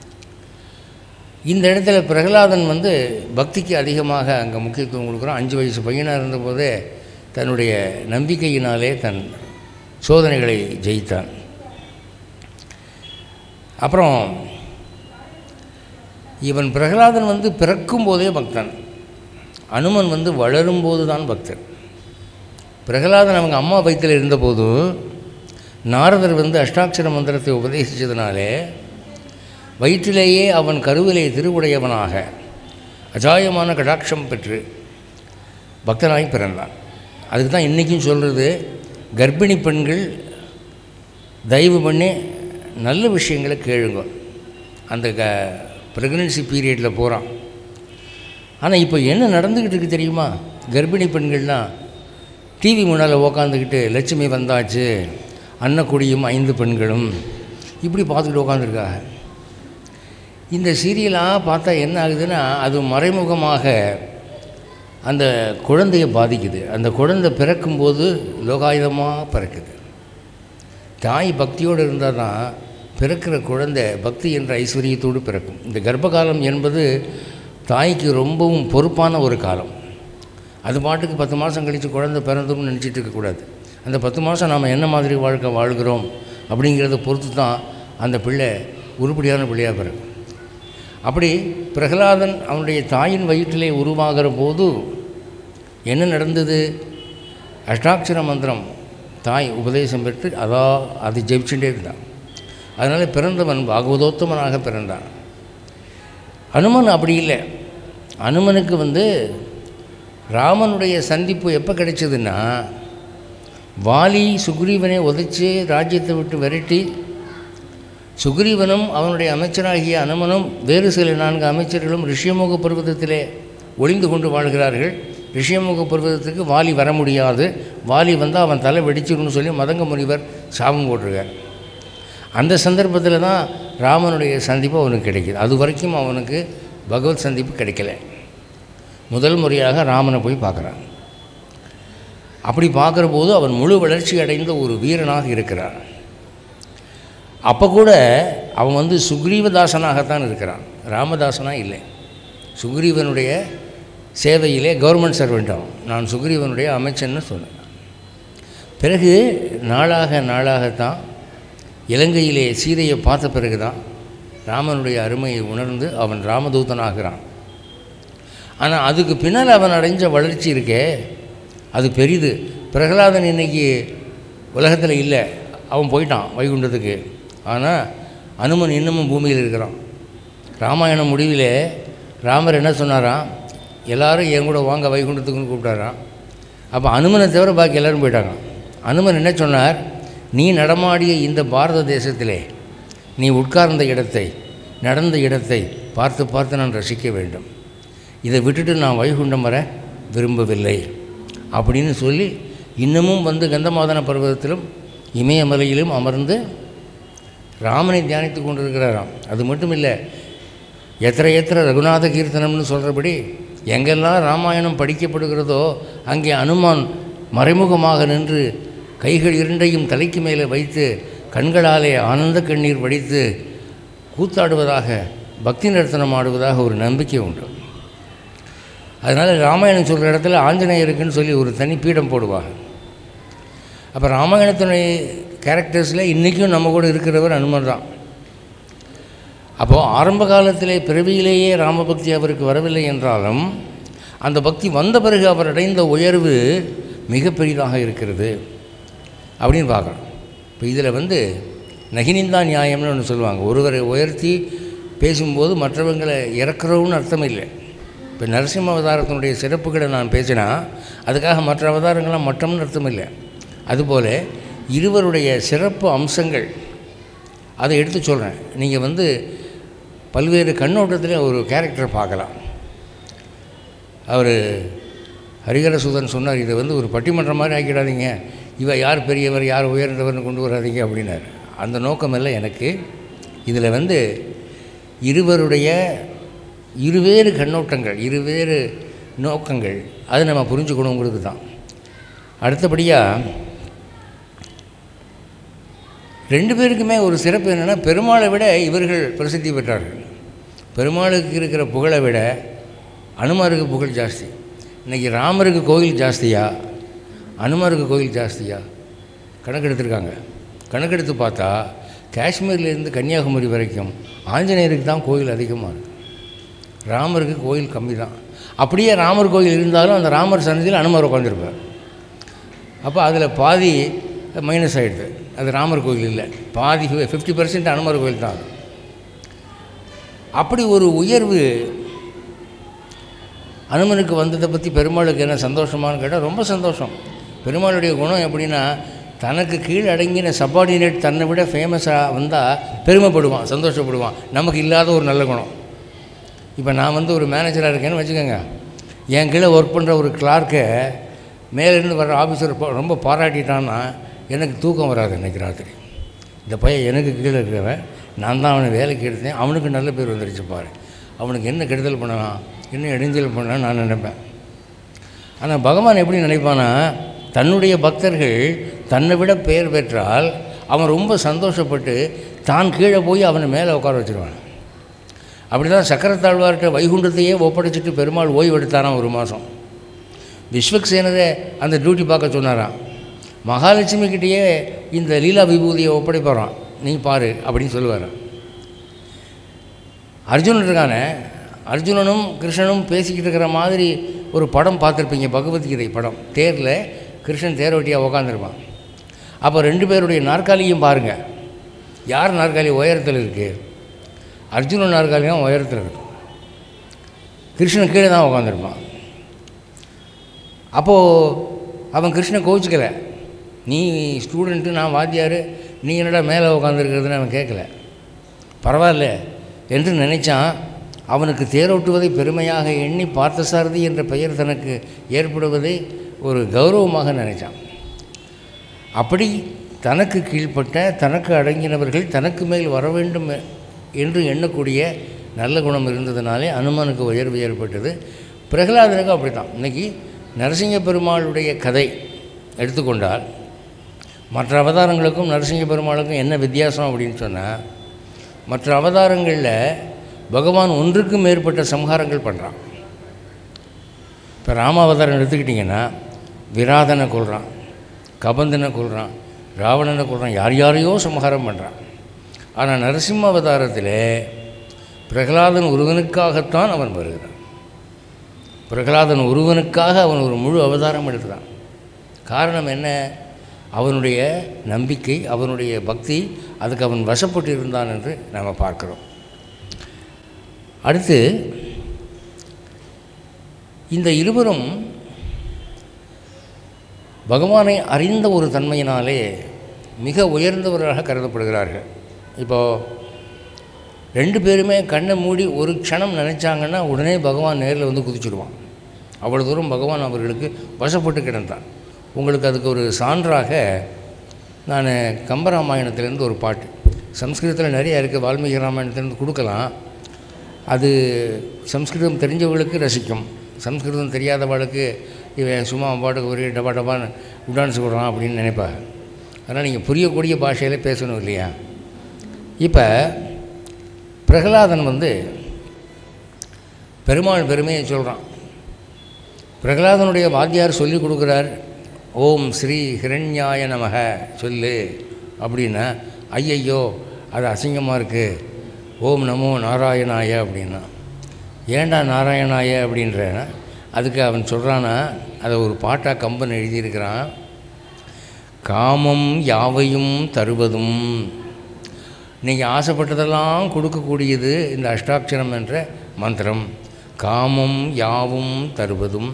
இந்த இடத்துல பிரகலாதன் வந்து பக்திக்கு அதிகமாக அங்கே முக்கியத்துவம் கொடுக்குறான் அஞ்சு வயசு பையனாக இருந்தபோதே தன்னுடைய நம்பிக்கையினாலே தன் சோதனைகளை ஜெயித்தான் அப்புறம் இவன் பிரகலாதன் வந்து பிறக்கும் போதே பக்தன் அனுமன் வந்து வளரும்போது தான் பக்தர் பிரகலாதன் அவங்க அம்மா வயிற்றில் இருந்தபோது நாரதர் வந்து அஷ்டாட்சர மந்திரத்தை உபதேசித்ததினாலே வயிற்றிலேயே அவன் கருவிலே திருவுடையவனாக அஜாயமான கடாட்சம் பெற்று பக்தனாய் பிறந்தான் அதுக்கு தான் இன்றைக்கும் சொல்கிறது கர்ப்பிணி பெண்கள் தயவு பண்ணி நல்ல விஷயங்களை கேளுங்க அந்த க ப்ரெக்னென்சி பீரியடில் போகிறான் ஆனால் இப்போ என்ன நடந்துக்கிட்டு இருக்கு தெரியுமா கர்ப்பிணி பெண்கள்லாம் டிவி முன்னால் உக்காந்துக்கிட்டு லட்சுமி வந்தாச்சு அன்னக்குடியும் ஐந்து பெண்களும் இப்படி பார்த்துக்கிட்டு உக்காந்துருக்காங்க இந்த சீரியலாக பார்த்தா என்ன ஆகுதுன்னா அது மறைமுகமாக அந்த குழந்தையை பாதிக்குது அந்த குழந்தை பிறக்கும்போது லோகாயுதமாக பிறக்குது தாய் பக்தியோடு இருந்தால் தான் பிறக்கிற குழந்தை பக்தி என்ற ஐஸ்வர்யத்தோடு பிறக்கும் இந்த கர்ப்பகாலம் என்பது தாய்க்கு ரொம்பவும் பொறுப்பான ஒரு காலம் அது பாட்டுக்கு பத்து மாதம் கழித்து குழந்தை பிறந்தோம்னு நினச்சிட்டு இருக்கக்கூடாது அந்த பத்து மாதம் நாம் என்ன மாதிரி வாழ்க்கை வாழ்கிறோம் அப்படிங்கிறத பொறுத்து தான் அந்த பிள்ளை உருப்படியான பிள்ளையாக பிறகு அப்படி பிரகலாதன் அவனுடைய தாயின் வயிற்றிலே உருவாகிற போது என்ன நடந்தது அஷ்டாட்சர மந்திரம் தாய் உபதேசம் பெற்று அதா அது ஜெயிச்சுட்டே இருந்தான் அதனால் பிறந்தவன் பாகவதோத்தமனாக பிறந்தான் அனுமன் அப்படி இல்லை அனுமனுக்கு வந்து ராமனுடைய சந்திப்பு எப்போ கிடைச்சதுன்னா வாலி சுக்ரீவனை உதைச்சு ராஜ்யத்தை விட்டு விரட்டி சுக்ரீவனும் அவனுடைய அமைச்சராகிய அனுமனும் வேறு சில நான்கு அமைச்சர்களும் ரிஷியமுக பர்வதத்திலே ஒளிந்து கொண்டு வாழ்கிறார்கள் ரிஷியமுக பர்வதத்துக்கு வாலி வர முடியாது வாலி வந்தால் அவன் தலை வெடிச்சிரும்னு சொல்லி மதங்க முனிவர் சாபம் போட்டிருக்கார் அந்த சந்தர்ப்பத்தில் தான் ராமனுடைய சந்திப்பு அவனுக்கு கிடைக்கிது அது வரைக்கும் அவனுக்கு பகவத் சந்திப்பு கிடைக்கல முதல் முறையாக ராமனை போய் பார்க்குறான் அப்படி பார்க்குற போது அவன் முழு வளர்ச்சி அடைந்த ஒரு வீரனாக இருக்கிறான் அப்போ கூட அவன் வந்து சுக்ரீவதாசனாகத்தான் இருக்கிறான் ராமதாசனாக இல்லை சுக்ரீவனுடைய சேவையிலே கவர்மெண்ட் சர்வெண்ட் அவன் நான் சுக்ரீவனுடைய அமைச்சன்னு சொன்னேன் பிறகு நாளாக நாளாகத்தான் இலங்கையிலே சீதையை பார்த்த பிறகு தான் ராமனுடைய அருமையை உணர்ந்து அவன் ராமதூதனாகிறான் ஆனால் அதுக்கு பின்னால் அவன் அடைஞ்ச வளர்ச்சி இருக்கே அது பெரிது பிரகலாதன் இன்னைக்கு உலகத்தில் இல்லை அவன் போயிட்டான் வைகுண்டத்துக்கு ஆனால் அனுமன் இன்னமும் பூமியில் இருக்கிறான் ராமாயணம் முடிவிலே ராமர் என்ன சொன்னாராம் எல்லாரும் என் கூட வாங்க வைகுண்டத்துக்குன்னு கூப்பிட்டாராம் அப்போ அனுமனை தவிர பாக்கி எல்லோரும் போயிட்டாங்க அனுமன் என்ன சொன்னார் நீ நடமாடிய இந்த பாரத தேசத்திலே நீ உட்கார்ந்த இடத்தை நடந்த இடத்தை பார்த்து பார்த்து நான் ரசிக்க வேண்டும் இதை விட்டுட்டு நான் வைகுண்டம் வர விரும்பவில்லை அப்படின்னு சொல்லி இன்னமும் வந்து கந்தமாதன பர்வதத்திலும் இமயமலையிலும் அமர்ந்து ராமனை தியானித்து கொண்டிருக்கிறாராம் அது மட்டும் இல்லை எத்திர எத்திர ரகுநாத கீர்த்தனம்னு சொல்கிறபடி எங்கெல்லாம் ராமாயணம் படிக்கப்படுகிறதோ அங்கே அனுமான் மறைமுகமாக நின்று கைகள் இரண்டையும் தலைக்கு மேலே வைத்து கண்களாலே ஆனந்த கண்ணீர் வடித்து கூத்தாடுவதாக பக்தி நர்த்தனம் ஆடுவதாக ஒரு நம்பிக்கை உண்டு அதனால் ராமாயணம் சொல்கிற இடத்துல ஆஞ்சநேயருக்குன்னு சொல்லி ஒரு தனி பீடம் போடுவாங்க அப்போ ராமாயணத்தினுடைய கேரக்டர்ஸில் இன்றைக்கும் நம்ம கூட இருக்கிறவர் அனுமன் தான் அப்போது ஆரம்ப காலத்திலே பிறவியிலேயே ராமபக்தி அவருக்கு வரவில்லை என்றாலும் அந்த பக்தி வந்த பிறகு அவர் அடைந்த உயர்வு மிக பெரிதாக இருக்கிறது அப்படின்னு பார்க்குறோம் இப்போ இதில் வந்து நகினிந்தா நியாயம்னு ஒன்று சொல்லுவாங்க ஒருவரை உயர்த்தி பேசும்போது மற்றவங்களை இறக்குறவுன்னு அர்த்தம் இல்லை இப்போ நரசிம்ம அவதாரத்தினுடைய சிறப்புகளை நான் பேசினா அதுக்காக மற்ற அவதாரங்கள்லாம் மட்டம்னு அர்த்தம் இல்லை அதுபோல் இருவருடைய சிறப்பு அம்சங்கள் அதை எடுத்து சொல்கிறேன் நீங்கள் வந்து பல்வேறு கண்ணோட்டத்தில் ஒரு கேரக்டரை பார்க்கலாம் அவர் ஹரிகரசூதன் சொன்னார் இதை வந்து ஒரு பட்டிமன்றம் மாதிரி ஆக்கிடாதீங்க இவ யார் பெரியவர் யார் உயர்ந்தவர்னு கொண்டு வராதீங்க அப்படின்னார் அந்த நோக்கம் இல்லை எனக்கு இதில் வந்து இருவருடைய இருவேறு கண்ணோட்டங்கள் இருவேறு நோக்கங்கள் அதை நம்ம புரிஞ்சுக்கணுங்கிறது தான் அடுத்தபடியாக ரெண்டு பேருக்குமே ஒரு சிறப்பு என்னென்னா பெருமாளை விட இவர்கள் பிரசித்தி பெற்றார்கள் பெருமாளுக்கு இருக்கிற புகழை விட அனுமாருக்கு புகழ் ஜாஸ்தி இன்றைக்கி ராமருக்கு கோயில் ஜாஸ்தியா அனுமாருக்கு கோயில் ஜாஸ்தியா கணக்கெடுத்திருக்காங்க கணக்கெடுத்து பார்த்தா காஷ்மீர்லேருந்து கன்னியாகுமரி வரைக்கும் ஆஞ்சநேயருக்கு தான் கோயில் அதிகமாக இருக்குது ராமருக்கு கோயில் கம்மி தான் அப்படியே ராமர் கோயில் இருந்தாலும் அந்த ராமர் சன்னதியில் அனுமர் உட்காந்துருப்பார் அப்போ அதில் பாதி மைனஸ் ஆகிடுது அது ராமர் கோயில் இல்லை பாதி ஃபிஃப்டி பர்சன்ட் அனுமர் கோயில் தான் அது அப்படி ஒரு உயர்வு அனுமனுக்கு வந்ததை பற்றி பெருமாளுக்கு என்ன சந்தோஷமானு கேட்டால் ரொம்ப சந்தோஷம் பெருமாளுடைய குணம் எப்படின்னா தனக்கு கீழ் அடங்கின சப்பார்டினேட் தன்னை விட ஃபேமஸாக வந்தால் பெருமைப்படுவான் சந்தோஷப்படுவான் நமக்கு இல்லாத ஒரு நல்ல குணம் இப்போ நான் வந்து ஒரு மேனேஜராக இருக்கேன்னு வச்சுக்கோங்க என் கீழே ஒர்க் பண்ணுற ஒரு கிளார்க்கை மேலேருந்து வர்ற ஆஃபீஸர் ரொம்ப பாராட்டிட்டான்னா எனக்கு தூக்கம் வராது இன்றைக்கி ராத்திரி இந்த பையன் எனக்கு கீழே இருக்கிறவன் நான் தான் அவனை வேலைக்கு எடுத்தேன் அவனுக்கு நல்ல பேர் வந்துருச்சு பாரு அவனுக்கு என்ன கெடுதல் பண்ணலாம் என்ன இடைஞ்சல் பண்ணலாம் நான் நினைப்பேன் ஆனால் பகவான் எப்படி நினைப்பானா தன்னுடைய பக்தர்கள் தன்னை விட பெயர் பெற்றால் அவன் ரொம்ப சந்தோஷப்பட்டு தான் கீழே போய் அவனை மேலே உட்கார வச்சுருவான் அப்படி தான் சக்கரத்தாழ்வார்கிட்ட வைகுண்டத்தையே ஒப்படைச்சிட்டு பெருமாள் ஓய்வு எடுத்தாராம் ஒரு மாதம் விஸ்வக்சேனரை அந்த டியூட்டி பார்க்க சொன்னாராம் மகாலட்சுமி கிட்டேயே இந்த லீலா விபூதியை ஒப்படைப்பாரான் நீ பாரு அப்படின்னு சொல்லுவார் அர்ஜுனன் இருக்கானே அர்ஜுனனும் கிருஷ்ணனும் பேசிக்கிட்டு இருக்கிற மாதிரி ஒரு படம் பார்த்துருப்பீங்க பகவத்கீதை படம் தேரில் கிருஷ்ணன் தேரோட்டியாக உக்காந்துருப்பான் அப்போ ரெண்டு பேருடைய நாற்காலியும் பாருங்கள் யார் நாற்காலி உயரத்தில் இருக்குது அர்ஜுனன் நாற்காலி தான் உயரத்தில் இருக்கும் கிருஷ்ணன் கீழே தான் உட்காந்துருப்பான் அப்போது அவன் கிருஷ்ணன் கோவிச்சுக்கல நீ ஸ்டூடெண்ட்டு நான் வாத்தியார் நீ என்னடா மேலே உட்காந்துருக்கிறதுன்னு அவன் கேட்கல பரவாயில்ல என்று நினைச்சான் அவனுக்கு தேரோட்டுவதை பெருமையாக எண்ணி பார்த்தசாரதி என்ற பெயர் தனக்கு ஏற்படுவதை ஒரு கௌரவமாக நினைச்சான் அப்படி தனக்கு கீழ்ப்பட்ட தனக்கு அடங்கினவர்கள் தனக்கு மேல் வர வேண்டும் என்று எண்ணக்கூடிய நல்ல குணம் இருந்ததுனாலே அனுமனுக்கு உயர்வு ஏற்பட்டது பிரகலாதனுக்கு அப்படி தான் இன்றைக்கி நரசிங்க பெருமாளுடைய கதை எடுத்துக்கொண்டால் மற்ற அவதாரங்களுக்கும் நரசிங்க பெருமாளுக்கும் என்ன வித்தியாசம் அப்படின்னு சொன்னால் மற்ற அவதாரங்களில் பகவான் ஒன்றுக்கும் மேற்பட்ட சம்ஹாரங்கள் பண்ணுறான் இப்போ ராமாவதாரம் எடுத்துக்கிட்டிங்கன்னா விராதனை கொள்கிறான் கபந்தனை கொள்கிறான் ராவணனை கொள்கிறான் யார் யாரையோ சம்ஹாரம் பண்ணுறான் ஆனால் நரசிம்ம அவதாரத்தில் பிரகலாதன் ஒருவனுக்காகத்தான் அவன் வருகிறான் பிரகலாதன் ஒருவனுக்காக அவன் ஒரு முழு அவதாரம் எடுக்கிறான் காரணம் என்ன அவனுடைய நம்பிக்கை அவனுடைய பக்தி அதுக்கு அவன் வசப்பட்டு இருந்தான் என்று நாம் பார்க்கிறோம் அடுத்து இந்த இருவரும் பகவானை அறிந்த ஒரு தன்மையினாலே மிக உயர்ந்தவர்களாக கருதப்படுகிறார்கள் இப்போது ரெண்டு பேருமே கண்ணை மூடி ஒரு க்ஷணம் நினச்சாங்கன்னா உடனே பகவான் நேரில் வந்து குதிச்சுடுவான் அவ்வளோ தூரம் பகவான் அவர்களுக்கு வசப்பட்டு கிடந்தான் உங்களுக்கு அதுக்கு ஒரு சான்றாக நான் கம்பராமாயணத்திலேருந்து ஒரு பாட்டு சம்ஸ்கிருதத்தில் நிறைய இருக்குது வால்மீகி ராமாயணத்திலேருந்து கொடுக்கலாம் அது சம்ஸ்கிருதம் தெரிஞ்சவர்களுக்கு ரசிக்கும் சம்ஸ்கிருதம் தெரியாதவளுக்கு இவன் சும்மா அவன் பாட்டுக்கு ஒரே டபா டபான்னு டான்ஸ் விடுறான் அப்படின்னு நினைப்பாங்க அதனால் நீங்கள் புரியக்கூடிய பாஷையில் பேசணும் இல்லையா இப்போ பிரகலாதன் வந்து பெருமாள் பெருமையை சொல்கிறான் பிரகலாதனுடைய வாத்தியார் சொல்லி கொடுக்குறார் ஓம் ஸ்ரீ ஹிரண்யாய நமக சொல்லு அப்படின்னா ஐயையோ அது அசிங்கமாக இருக்குது ஓம் நமோ நாராயணாய அப்படின்னா ஏண்டா நாராயணாய அப்படின்றேன்னா அதுக்கு அவன் சொல்கிறானா அதை ஒரு பாட்டாக கம்பன் எழுதியிருக்கிறான் காமம் யாவையும் தருவதும் நீங்கள் ஆசைப்பட்டதெல்லாம் கொடுக்கக்கூடியது இந்த அஷ்டாட்சரம் என்ற மந்திரம் காமம் யாவும் தருவதும்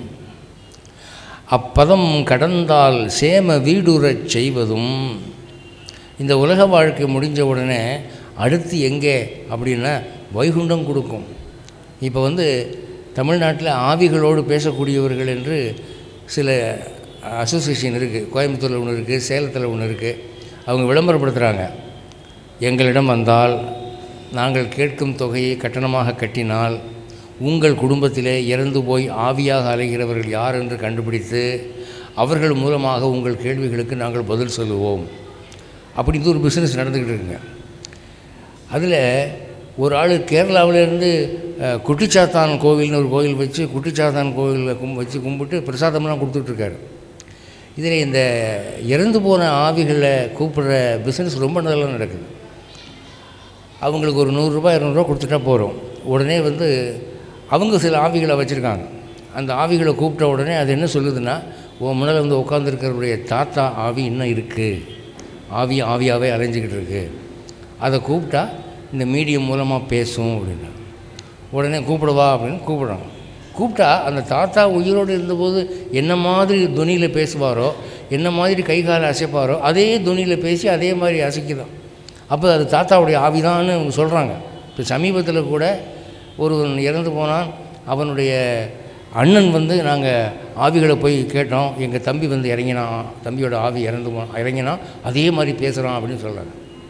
அப்பதம் கடந்தால் சேம வீடுறச் செய்வதும் இந்த உலக வாழ்க்கை முடிஞ்ச உடனே அடுத்து எங்கே அப்படின்னா வைகுண்டம் கொடுக்கும் இப்போ வந்து தமிழ்நாட்டில் ஆவிகளோடு பேசக்கூடியவர்கள் என்று சில அசோசியேஷன் இருக்குது கோயம்புத்தூரில் ஒன்று இருக்குது சேலத்தில் ஒன்று இருக்குது அவங்க விளம்பரப்படுத்துகிறாங்க எங்களிடம் வந்தால் நாங்கள் கேட்கும் தொகையை கட்டணமாக கட்டினால் உங்கள் குடும்பத்திலே இறந்து போய் ஆவியாக அலைகிறவர்கள் யார் என்று கண்டுபிடித்து அவர்கள் மூலமாக உங்கள் கேள்விகளுக்கு நாங்கள் பதில் சொல்லுவோம் அப்படி இது ஒரு பிஸ்னஸ் நடந்துக்கிட்டு இருக்குங்க அதில் ஒரு ஆள் கேரளாவிலேருந்து அஹ், குட்டிச்சாத்தான் கோவில்னு ஒரு கோவில் வச்சு குட்டிச்சாத்தான் கோவிலில் கும் வச்சு கும்பிட்டு பிரசாதம்லாம் கொடுத்துட்ருக்காரு இதில் இந்த இறந்து போன ஆவிகளை கூப்பிடுற பிஸ்னஸ் ரொம்ப நல்லா நடக்குது அவங்களுக்கு ஒரு நூறுரூபா இரநூறுவா கொடுத்துட்டா போகிறோம் உடனே வந்து அவங்க சில ஆவிகளை வச்சுருக்காங்க அந்த ஆவிகளை கூப்பிட்ட உடனே அது என்ன சொல்லுதுன்னா உன் முன்னால் வந்து உட்காந்துருக்கிறவருடைய தாத்தா ஆவி இன்னும் இருக்குது ஆவி ஆவியாகவே அலைஞ்சிக்கிட்டு இருக்கு அதை கூப்பிட்டா இந்த மீடியம் மூலமாக பேசும் அப்படின்னா உடனே கூப்பிடவா அப்படின்னு கூப்பிடுறாங்க கூப்பிட்டா அந்த தாத்தா உயிரோடு இருந்தபோது என்ன மாதிரி துணியில் பேசுவாரோ என்ன மாதிரி கை காலை அசைப்பாரோ அதே துணியில் பேசி அதே மாதிரி அசைக்குதான் அப்போ அது தாத்தாவுடைய ஆவிதான்னு அவங்க சொல்கிறாங்க இப்போ சமீபத்தில் கூட ஒருவன் இறந்து போனான் அவனுடைய அண்ணன் வந்து நாங்கள் ஆவிகளை போய் கேட்டோம் எங்கள் தம்பி வந்து இறங்கினான் தம்பியோட ஆவி இறந்து போ இறங்கினான் அதே மாதிரி பேசுகிறான் அப்படின்னு சொல்கிறாங்க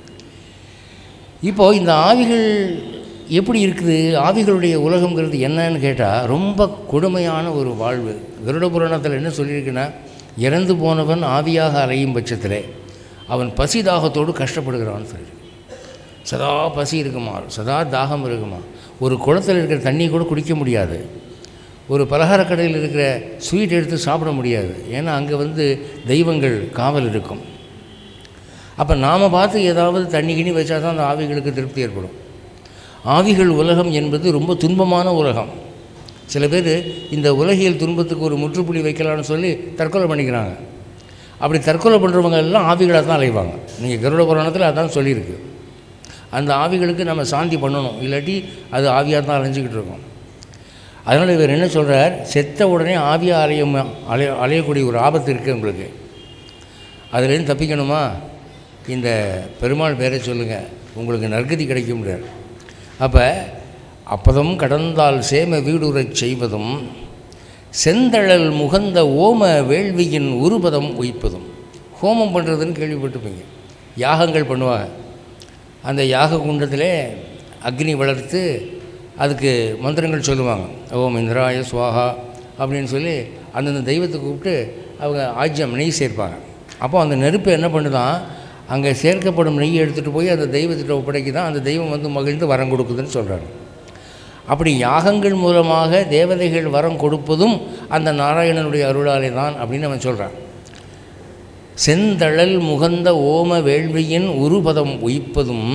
இப்போது இந்த ஆவிகள் எப்படி இருக்குது ஆவிகளுடைய உலகங்கிறது என்னன்னு கேட்டால் ரொம்ப கொடுமையான ஒரு வாழ்வு கருட புராணத்தில் என்ன சொல்லியிருக்குன்னா இறந்து போனவன் ஆவியாக அலையும் பட்சத்தில் அவன் பசி தாகத்தோடு கஷ்டப்படுகிறான்னு சொல்லி சதா பசி இருக்குமா சதா தாகம் இருக்குமா ஒரு குளத்தில் இருக்கிற தண்ணி கூட குடிக்க முடியாது ஒரு பலகாரக் கடையில் இருக்கிற ஸ்வீட் எடுத்து சாப்பிட முடியாது ஏன்னா அங்கே வந்து தெய்வங்கள் காவல் இருக்கும் அப்போ நாம் பார்த்து ஏதாவது தண்ணி கிண்ணி வச்சா தான் அந்த ஆவிகளுக்கு திருப்தி ஏற்படும் ஆவிகள் உலகம் என்பது ரொம்ப துன்பமான உலகம் சில பேர் இந்த உலகியல் துன்பத்துக்கு ஒரு முற்றுப்புள்ளி வைக்கலாம்னு சொல்லி தற்கொலை பண்ணிக்கிறாங்க அப்படி தற்கொலை பண்ணுறவங்க எல்லாம் ஆவிகளாக தான் அலைவாங்க நீங்கள் கருட புராணத்தில் அதான் சொல்லியிருக்கு அந்த ஆவிகளுக்கு நம்ம சாந்தி பண்ணணும் இல்லாட்டி அது ஆவியாக தான் அலைஞ்சிக்கிட்டு இருக்கும் அதனால் இவர் என்ன சொல்கிறார் செத்த உடனே ஆவியாக அலையும் அலைய அலையக்கூடிய ஒரு ஆபத்து இருக்குது உங்களுக்கு அதுலேருந்து தப்பிக்கணுமா இந்த பெருமாள் பேரை சொல்லுங்கள் உங்களுக்கு நற்கதி கிடைக்கும்ன்றார் அப்போ அப்பதம் கடந்தால் சேம வீடுறச் செய்வதும் செந்தழல் முகந்த ஓம வேள்வியின் உருபதம் உயிப்பதும் ஹோமம் பண்ணுறதுன்னு கேள்விப்பட்டிருப்பீங்க யாகங்கள் பண்ணுவாங்க அந்த யாக குண்டத்திலே அக்னி வளர்த்து அதுக்கு மந்திரங்கள் சொல்லுவாங்க ஓம் இந்திராய சுவாகா அப்படின்னு சொல்லி அந்தந்த தெய்வத்தை கூப்பிட்டு அவங்க ஆஜ்யம் நெய் சேர்ப்பாங்க அப்போ அந்த நெருப்பு என்ன பண்ணுதான் அங்கே சேர்க்கப்படும் நெய்யை எடுத்துகிட்டு போய் அந்த தெய்வத்திட்ட ஒப்படைக்கு தான் அந்த தெய்வம் வந்து மகிழ்ந்து வரம் கொடுக்குதுன்னு சொல்கிறாங்க அப்படி யாகங்கள் மூலமாக தேவதைகள் வரம் கொடுப்பதும் அந்த நாராயணனுடைய அருளாலே தான் அப்படின்னு அவன் சொல்கிறான் செந்தழல் முகந்த ஓம வேள்வியின் உருபதம் உயிப்பதும்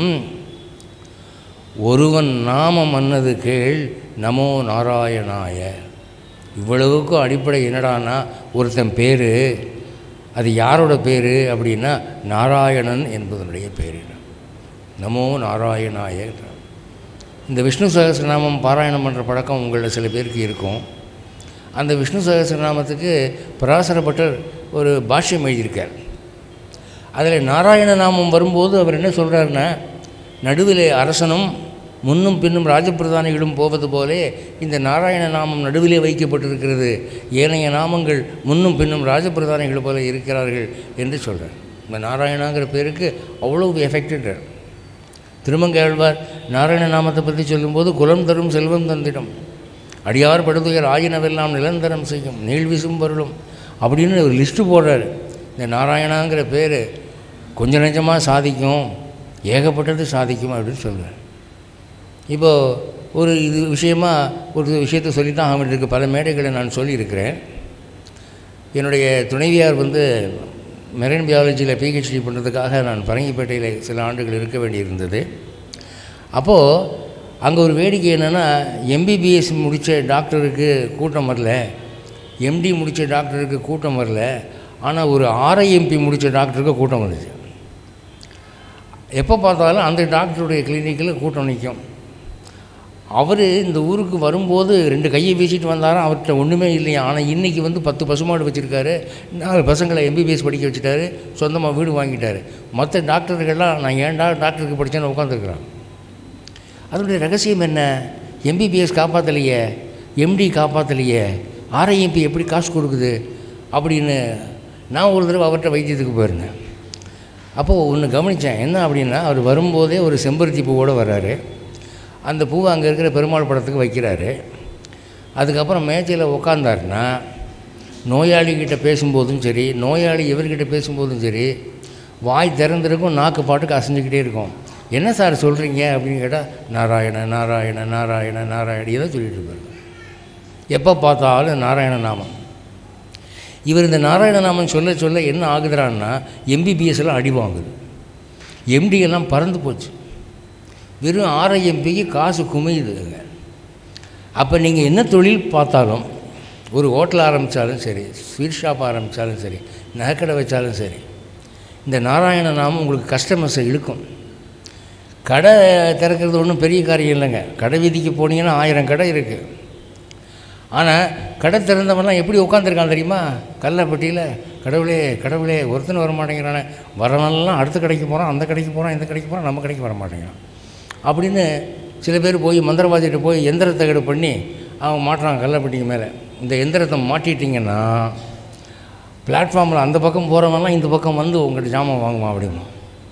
ஒருவன் நாமம் அன்னது கேள் நமோ நாராயணாய இவ்வளவுக்கும் அடிப்படை என்னடான்னா ஒருத்தன் பேர் அது யாரோட பேர் அப்படின்னா நாராயணன் என்பதனுடைய பேர் நமோ நாராயணாய இந்த விஷ்ணு சகசிரநாமம் பாராயணம் பண்ணுற பழக்கம் உங்களில் சில பேருக்கு இருக்கும் அந்த விஷ்ணு சகசிரநாமத்துக்கு பராசரப்பட்டர் ஒரு பாஷ்யம் எழுதியிருக்கார் அதில் நாராயண நாமம் வரும்போது அவர் என்ன சொல்கிறாருன்னா நடுவிலே அரசனும் முன்னும் பின்னும் ராஜபிரதானிகளும் போவது போலே இந்த நாராயண நாமம் நடுவிலே வைக்கப்பட்டிருக்கிறது ஏனைய நாமங்கள் முன்னும் பின்னும் ராஜபிரதானிகள் போல இருக்கிறார்கள் என்று சொல்கிறார் இந்த நாராயணாங்கிற பேருக்கு அவ்வளவு எஃபெக்டட் திருமங்கையாழ்வார் நாராயண நாமத்தை பற்றி சொல்லும்போது குலம் தரும் செல்வம் தந்திடம் அடியார் படுதுயர் ஆயினவெல்லாம் நிரந்தரம் செய்யும் நீழ்விசும் பொருளும் அப்படின்னு ஒரு லிஸ்ட்டு போடுறாரு இந்த நாராயணாங்கிற பேர் கொஞ்சம் நெஞ்சமாக சாதிக்கும் ஏகப்பட்டது சாதிக்கும் அப்படின்னு சொல்கிறார் இப்போது ஒரு இது விஷயமா ஒரு விஷயத்தை சொல்லி தான் ஆக வேண்டியிருக்கு பல மேடைகளை நான் சொல்லியிருக்கிறேன் என்னுடைய துணைவியார் வந்து மெரைன் பியாலஜியில் பிஹெச்டி பண்ணுறதுக்காக நான் பரங்கிப்பேட்டையில் சில ஆண்டுகள் இருக்க வேண்டியிருந்தது அப்போது அங்கே ஒரு வேடிக்கை என்னென்னா எம்பிபிஎஸ் முடித்த டாக்டருக்கு கூட்டம் வரல எம்டி முடித்த டாக்டருக்கு கூட்டம் வரல ஆனால் ஒரு ஆர்ஐஎம்பி முடித்த டாக்டருக்கு கூட்டம் வந்துச்சு எப்போ பார்த்தாலும் அந்த டாக்டருடைய கிளினிக்கில் கூட்டம் நிற்கும் அவர் இந்த ஊருக்கு வரும்போது ரெண்டு கையை வீசிட்டு வந்தாராம் அவர்கிட்ட ஒன்றுமே இல்லையா ஆனால் இன்றைக்கி வந்து பத்து பசுமாடு வச்சுருக்காரு நாலு பசங்களை எம்பிபிஎஸ் படிக்க வச்சுட்டாரு சொந்தமாக வீடு வாங்கிட்டாரு மற்ற டாக்டர்கள்லாம் நான் ஏன்டா டாக்டருக்கு படித்தேன்னு உட்காந்துருக்குறான் அதனுடைய ரகசியம் என்ன எம்பிபிஎஸ் காப்பாற்றலையே எம்டி காப்பாற்றலையே ஆர்ஐஎம்பி எப்படி காசு கொடுக்குது அப்படின்னு நான் ஒரு தடவை அவர்கிட்ட வைத்தியத்துக்கு போயிருந்தேன் அப்போது ஒன்று கவனித்தேன் என்ன அப்படின்னா அவர் வரும்போதே ஒரு செம்பருத்தி பூவோடு வர்றாரு அந்த பூவை அங்கே இருக்கிற பெருமாள் படத்துக்கு வைக்கிறாரு அதுக்கப்புறம் மேஜையில் உக்காந்தாருன்னா நோயாளிகிட்ட பேசும்போதும் சரி நோயாளி இவர்கிட்ட பேசும்போதும் சரி வாய் திறந்திருக்கும் நாக்கு பாட்டுக்கு அசைஞ்சிக்கிட்டே இருக்கும் என்ன சார் சொல்கிறீங்க அப்படின்னு கேட்டால் நாராயண நாராயண நாராயண நாராயண இதை சொல்லிட்டு இருப்பார் எப்போ பார்த்தாலும் நாராயண நாமம் இவர் இந்த நாராயண நாமம் சொல்ல சொல்ல என்ன ஆகுதுறான்னா எம்பிபிஎஸ் எல்லாம் அடி வாங்குது எம்டி எல்லாம் பறந்து போச்சு வெறும் ஆர்ஐஎம்பிக்கு காசு குமியுதுங்க அப்போ நீங்கள் என்ன தொழில் பார்த்தாலும் ஒரு ஹோட்டல் ஆரம்பித்தாலும் சரி ஸ்வீட் ஷாப் ஆரம்பித்தாலும் சரி நகைக்கடை வச்சாலும் சரி இந்த நாராயண நாமம் உங்களுக்கு கஸ்டமர்ஸை இழுக்கும் கடை திறக்கிறது ஒன்றும் பெரிய காரியம் இல்லைங்க கடை வீதிக்கு போனீங்கன்னா ஆயிரம் கடை இருக்குது ஆனால் கடை திறந்தவன்லாம் எப்படி உட்காந்துருக்கான் தெரியுமா கல்லப்பட்டியில் கடவுளே கடவுளே ஒருத்தன் வர மாட்டேங்கிறானே வரவனெல்லாம் அடுத்த கடைக்கு போகிறான் அந்த கடைக்கு போகிறான் இந்த கடைக்கு போகிறான் நம்ம கடைக்கு வர மாட்டேங்கிறான் அப்படின்னு சில பேர் போய் மந்திரவாதிகிட்ட போய் எந்திரத்தகடு பண்ணி அவன் மாட்டுறான் கல்லப்பட்டிக்கு மேலே இந்த எந்திரத்தை மாட்டிட்டிங்கன்னா பிளாட்ஃபார்மில் அந்த பக்கம் போகிறவன்லாம் இந்த பக்கம் வந்து உங்கள்கிட்ட ஜாமான் வாங்குவான் அப்படிமா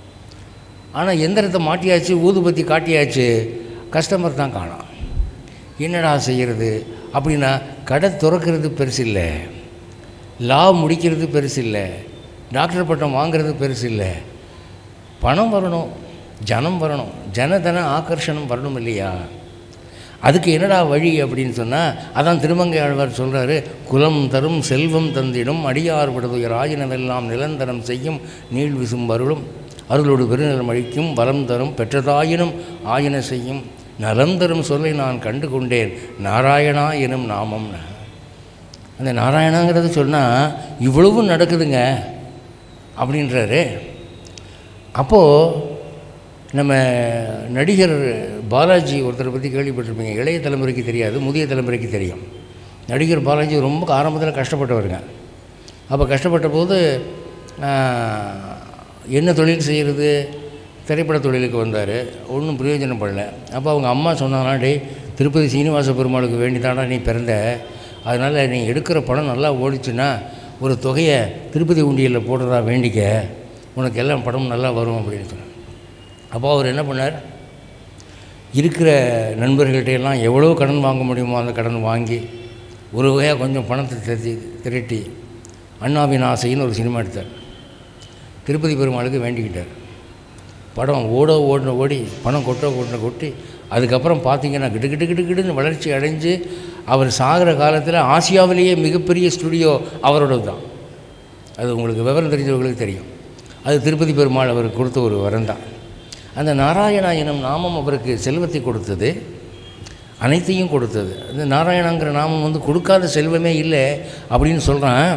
ஆனால் எந்திரத்தை மாட்டியாச்சு ஊதுபத்தி காட்டியாச்சு கஸ்டமர் தான் காணாம் என்னடா செய்கிறது அப்படின்னா கடை திறக்கிறது பெருசு இல்லை லா முடிக்கிறது பெருசு இல்லை டாக்டர் பட்டம் வாங்குறது பெருசு இல்லை பணம் வரணும் ஜனம் வரணும் ஜனதன ஆகர்ஷணம் வரணும் இல்லையா அதுக்கு என்னடா வழி அப்படின்னு சொன்னால் அதான் திருமங்கை ஆழ்வார் சொல்கிறாரு குலம் தரும் செல்வம் தந்திடும் அடியார் படுதுயர் ஆயினவெல்லாம் நிரந்தரம் செய்யும் நீள் விசும் அருளும் அருளோடு பெருநிலம் அழிக்கும் வரம் தரும் பெற்றதாயினும் ஆயின செய்யும் நலம் தரும் சொல்லை நான் கண்டு கொண்டேன் நாராயணா எனும் நாமம் அந்த நாராயணாங்கிறது சொன்னால் இவ்வளவும் நடக்குதுங்க அப்படின்றாரு அப்போது நம்ம நடிகர் பாலாஜி ஒருத்தரை பற்றி கேள்விப்பட்டிருப்பீங்க இளைய தலைமுறைக்கு தெரியாது முதிய தலைமுறைக்கு தெரியும் நடிகர் பாலாஜி ரொம்ப ஆரம்பத்தில் கஷ்டப்பட்டவருங்க அப்போ கஷ்டப்பட்ட போது ஆஹ், என்ன தொழில் செய்கிறது திரைப்பட தொழிலுக்கு வந்தார் ஒன்றும் பிரயோஜனப்படல அப்போ அவங்க அம்மா சொன்னாங்கன்னா டேய் திருப்பதி சீனிவாச பெருமாளுக்கு வேண்டி நீ பிறந்த அதனால் நீ எடுக்கிற படம் நல்லா ஓடிச்சுன்னா ஒரு தொகையை திருப்பதி உண்டியலில் போடுறதா வேண்டிக்க உனக்கு எல்லாம் படம் நல்லா வரும் அப்படின்னு சொன்னார் அப்போ அவர் என்ன பண்ணார் இருக்கிற நண்பர்கள்ட்ட எல்லாம் எவ்வளோ கடன் வாங்க முடியுமோ அந்த கடன் வாங்கி ஒரு வகையாக கொஞ்சம் பணத்தை திரட்டி திரட்டி அண்ணாவின் ஆசைன்னு ஒரு சினிமா எடுத்தார் திருப்பதி பெருமாளுக்கு வேண்டிக்கிட்டார் படம் ஓட ஓடின ஓடி பணம் கொட்ட கொட்ட கொட்டி அதுக்கப்புறம் பார்த்தீங்கன்னா கிடு கிடு கிடு கிடுன்னு வளர்ச்சி அடைஞ்சு அவர் சாகிற காலத்தில் ஆசியாவிலேயே மிகப்பெரிய ஸ்டுடியோ அவரோடது தான் அது உங்களுக்கு விவரம் தெரிஞ்சவங்களுக்கு தெரியும் அது திருப்பதி பெருமாள் அவருக்கு கொடுத்த ஒரு வரம் தான் அந்த நாராயணா எனும் நாமம் அவருக்கு செல்வத்தை கொடுத்தது அனைத்தையும் கொடுத்தது அந்த நாராயணாங்கிற நாமம் வந்து கொடுக்காத செல்வமே இல்லை அப்படின்னு சொல்கிறான்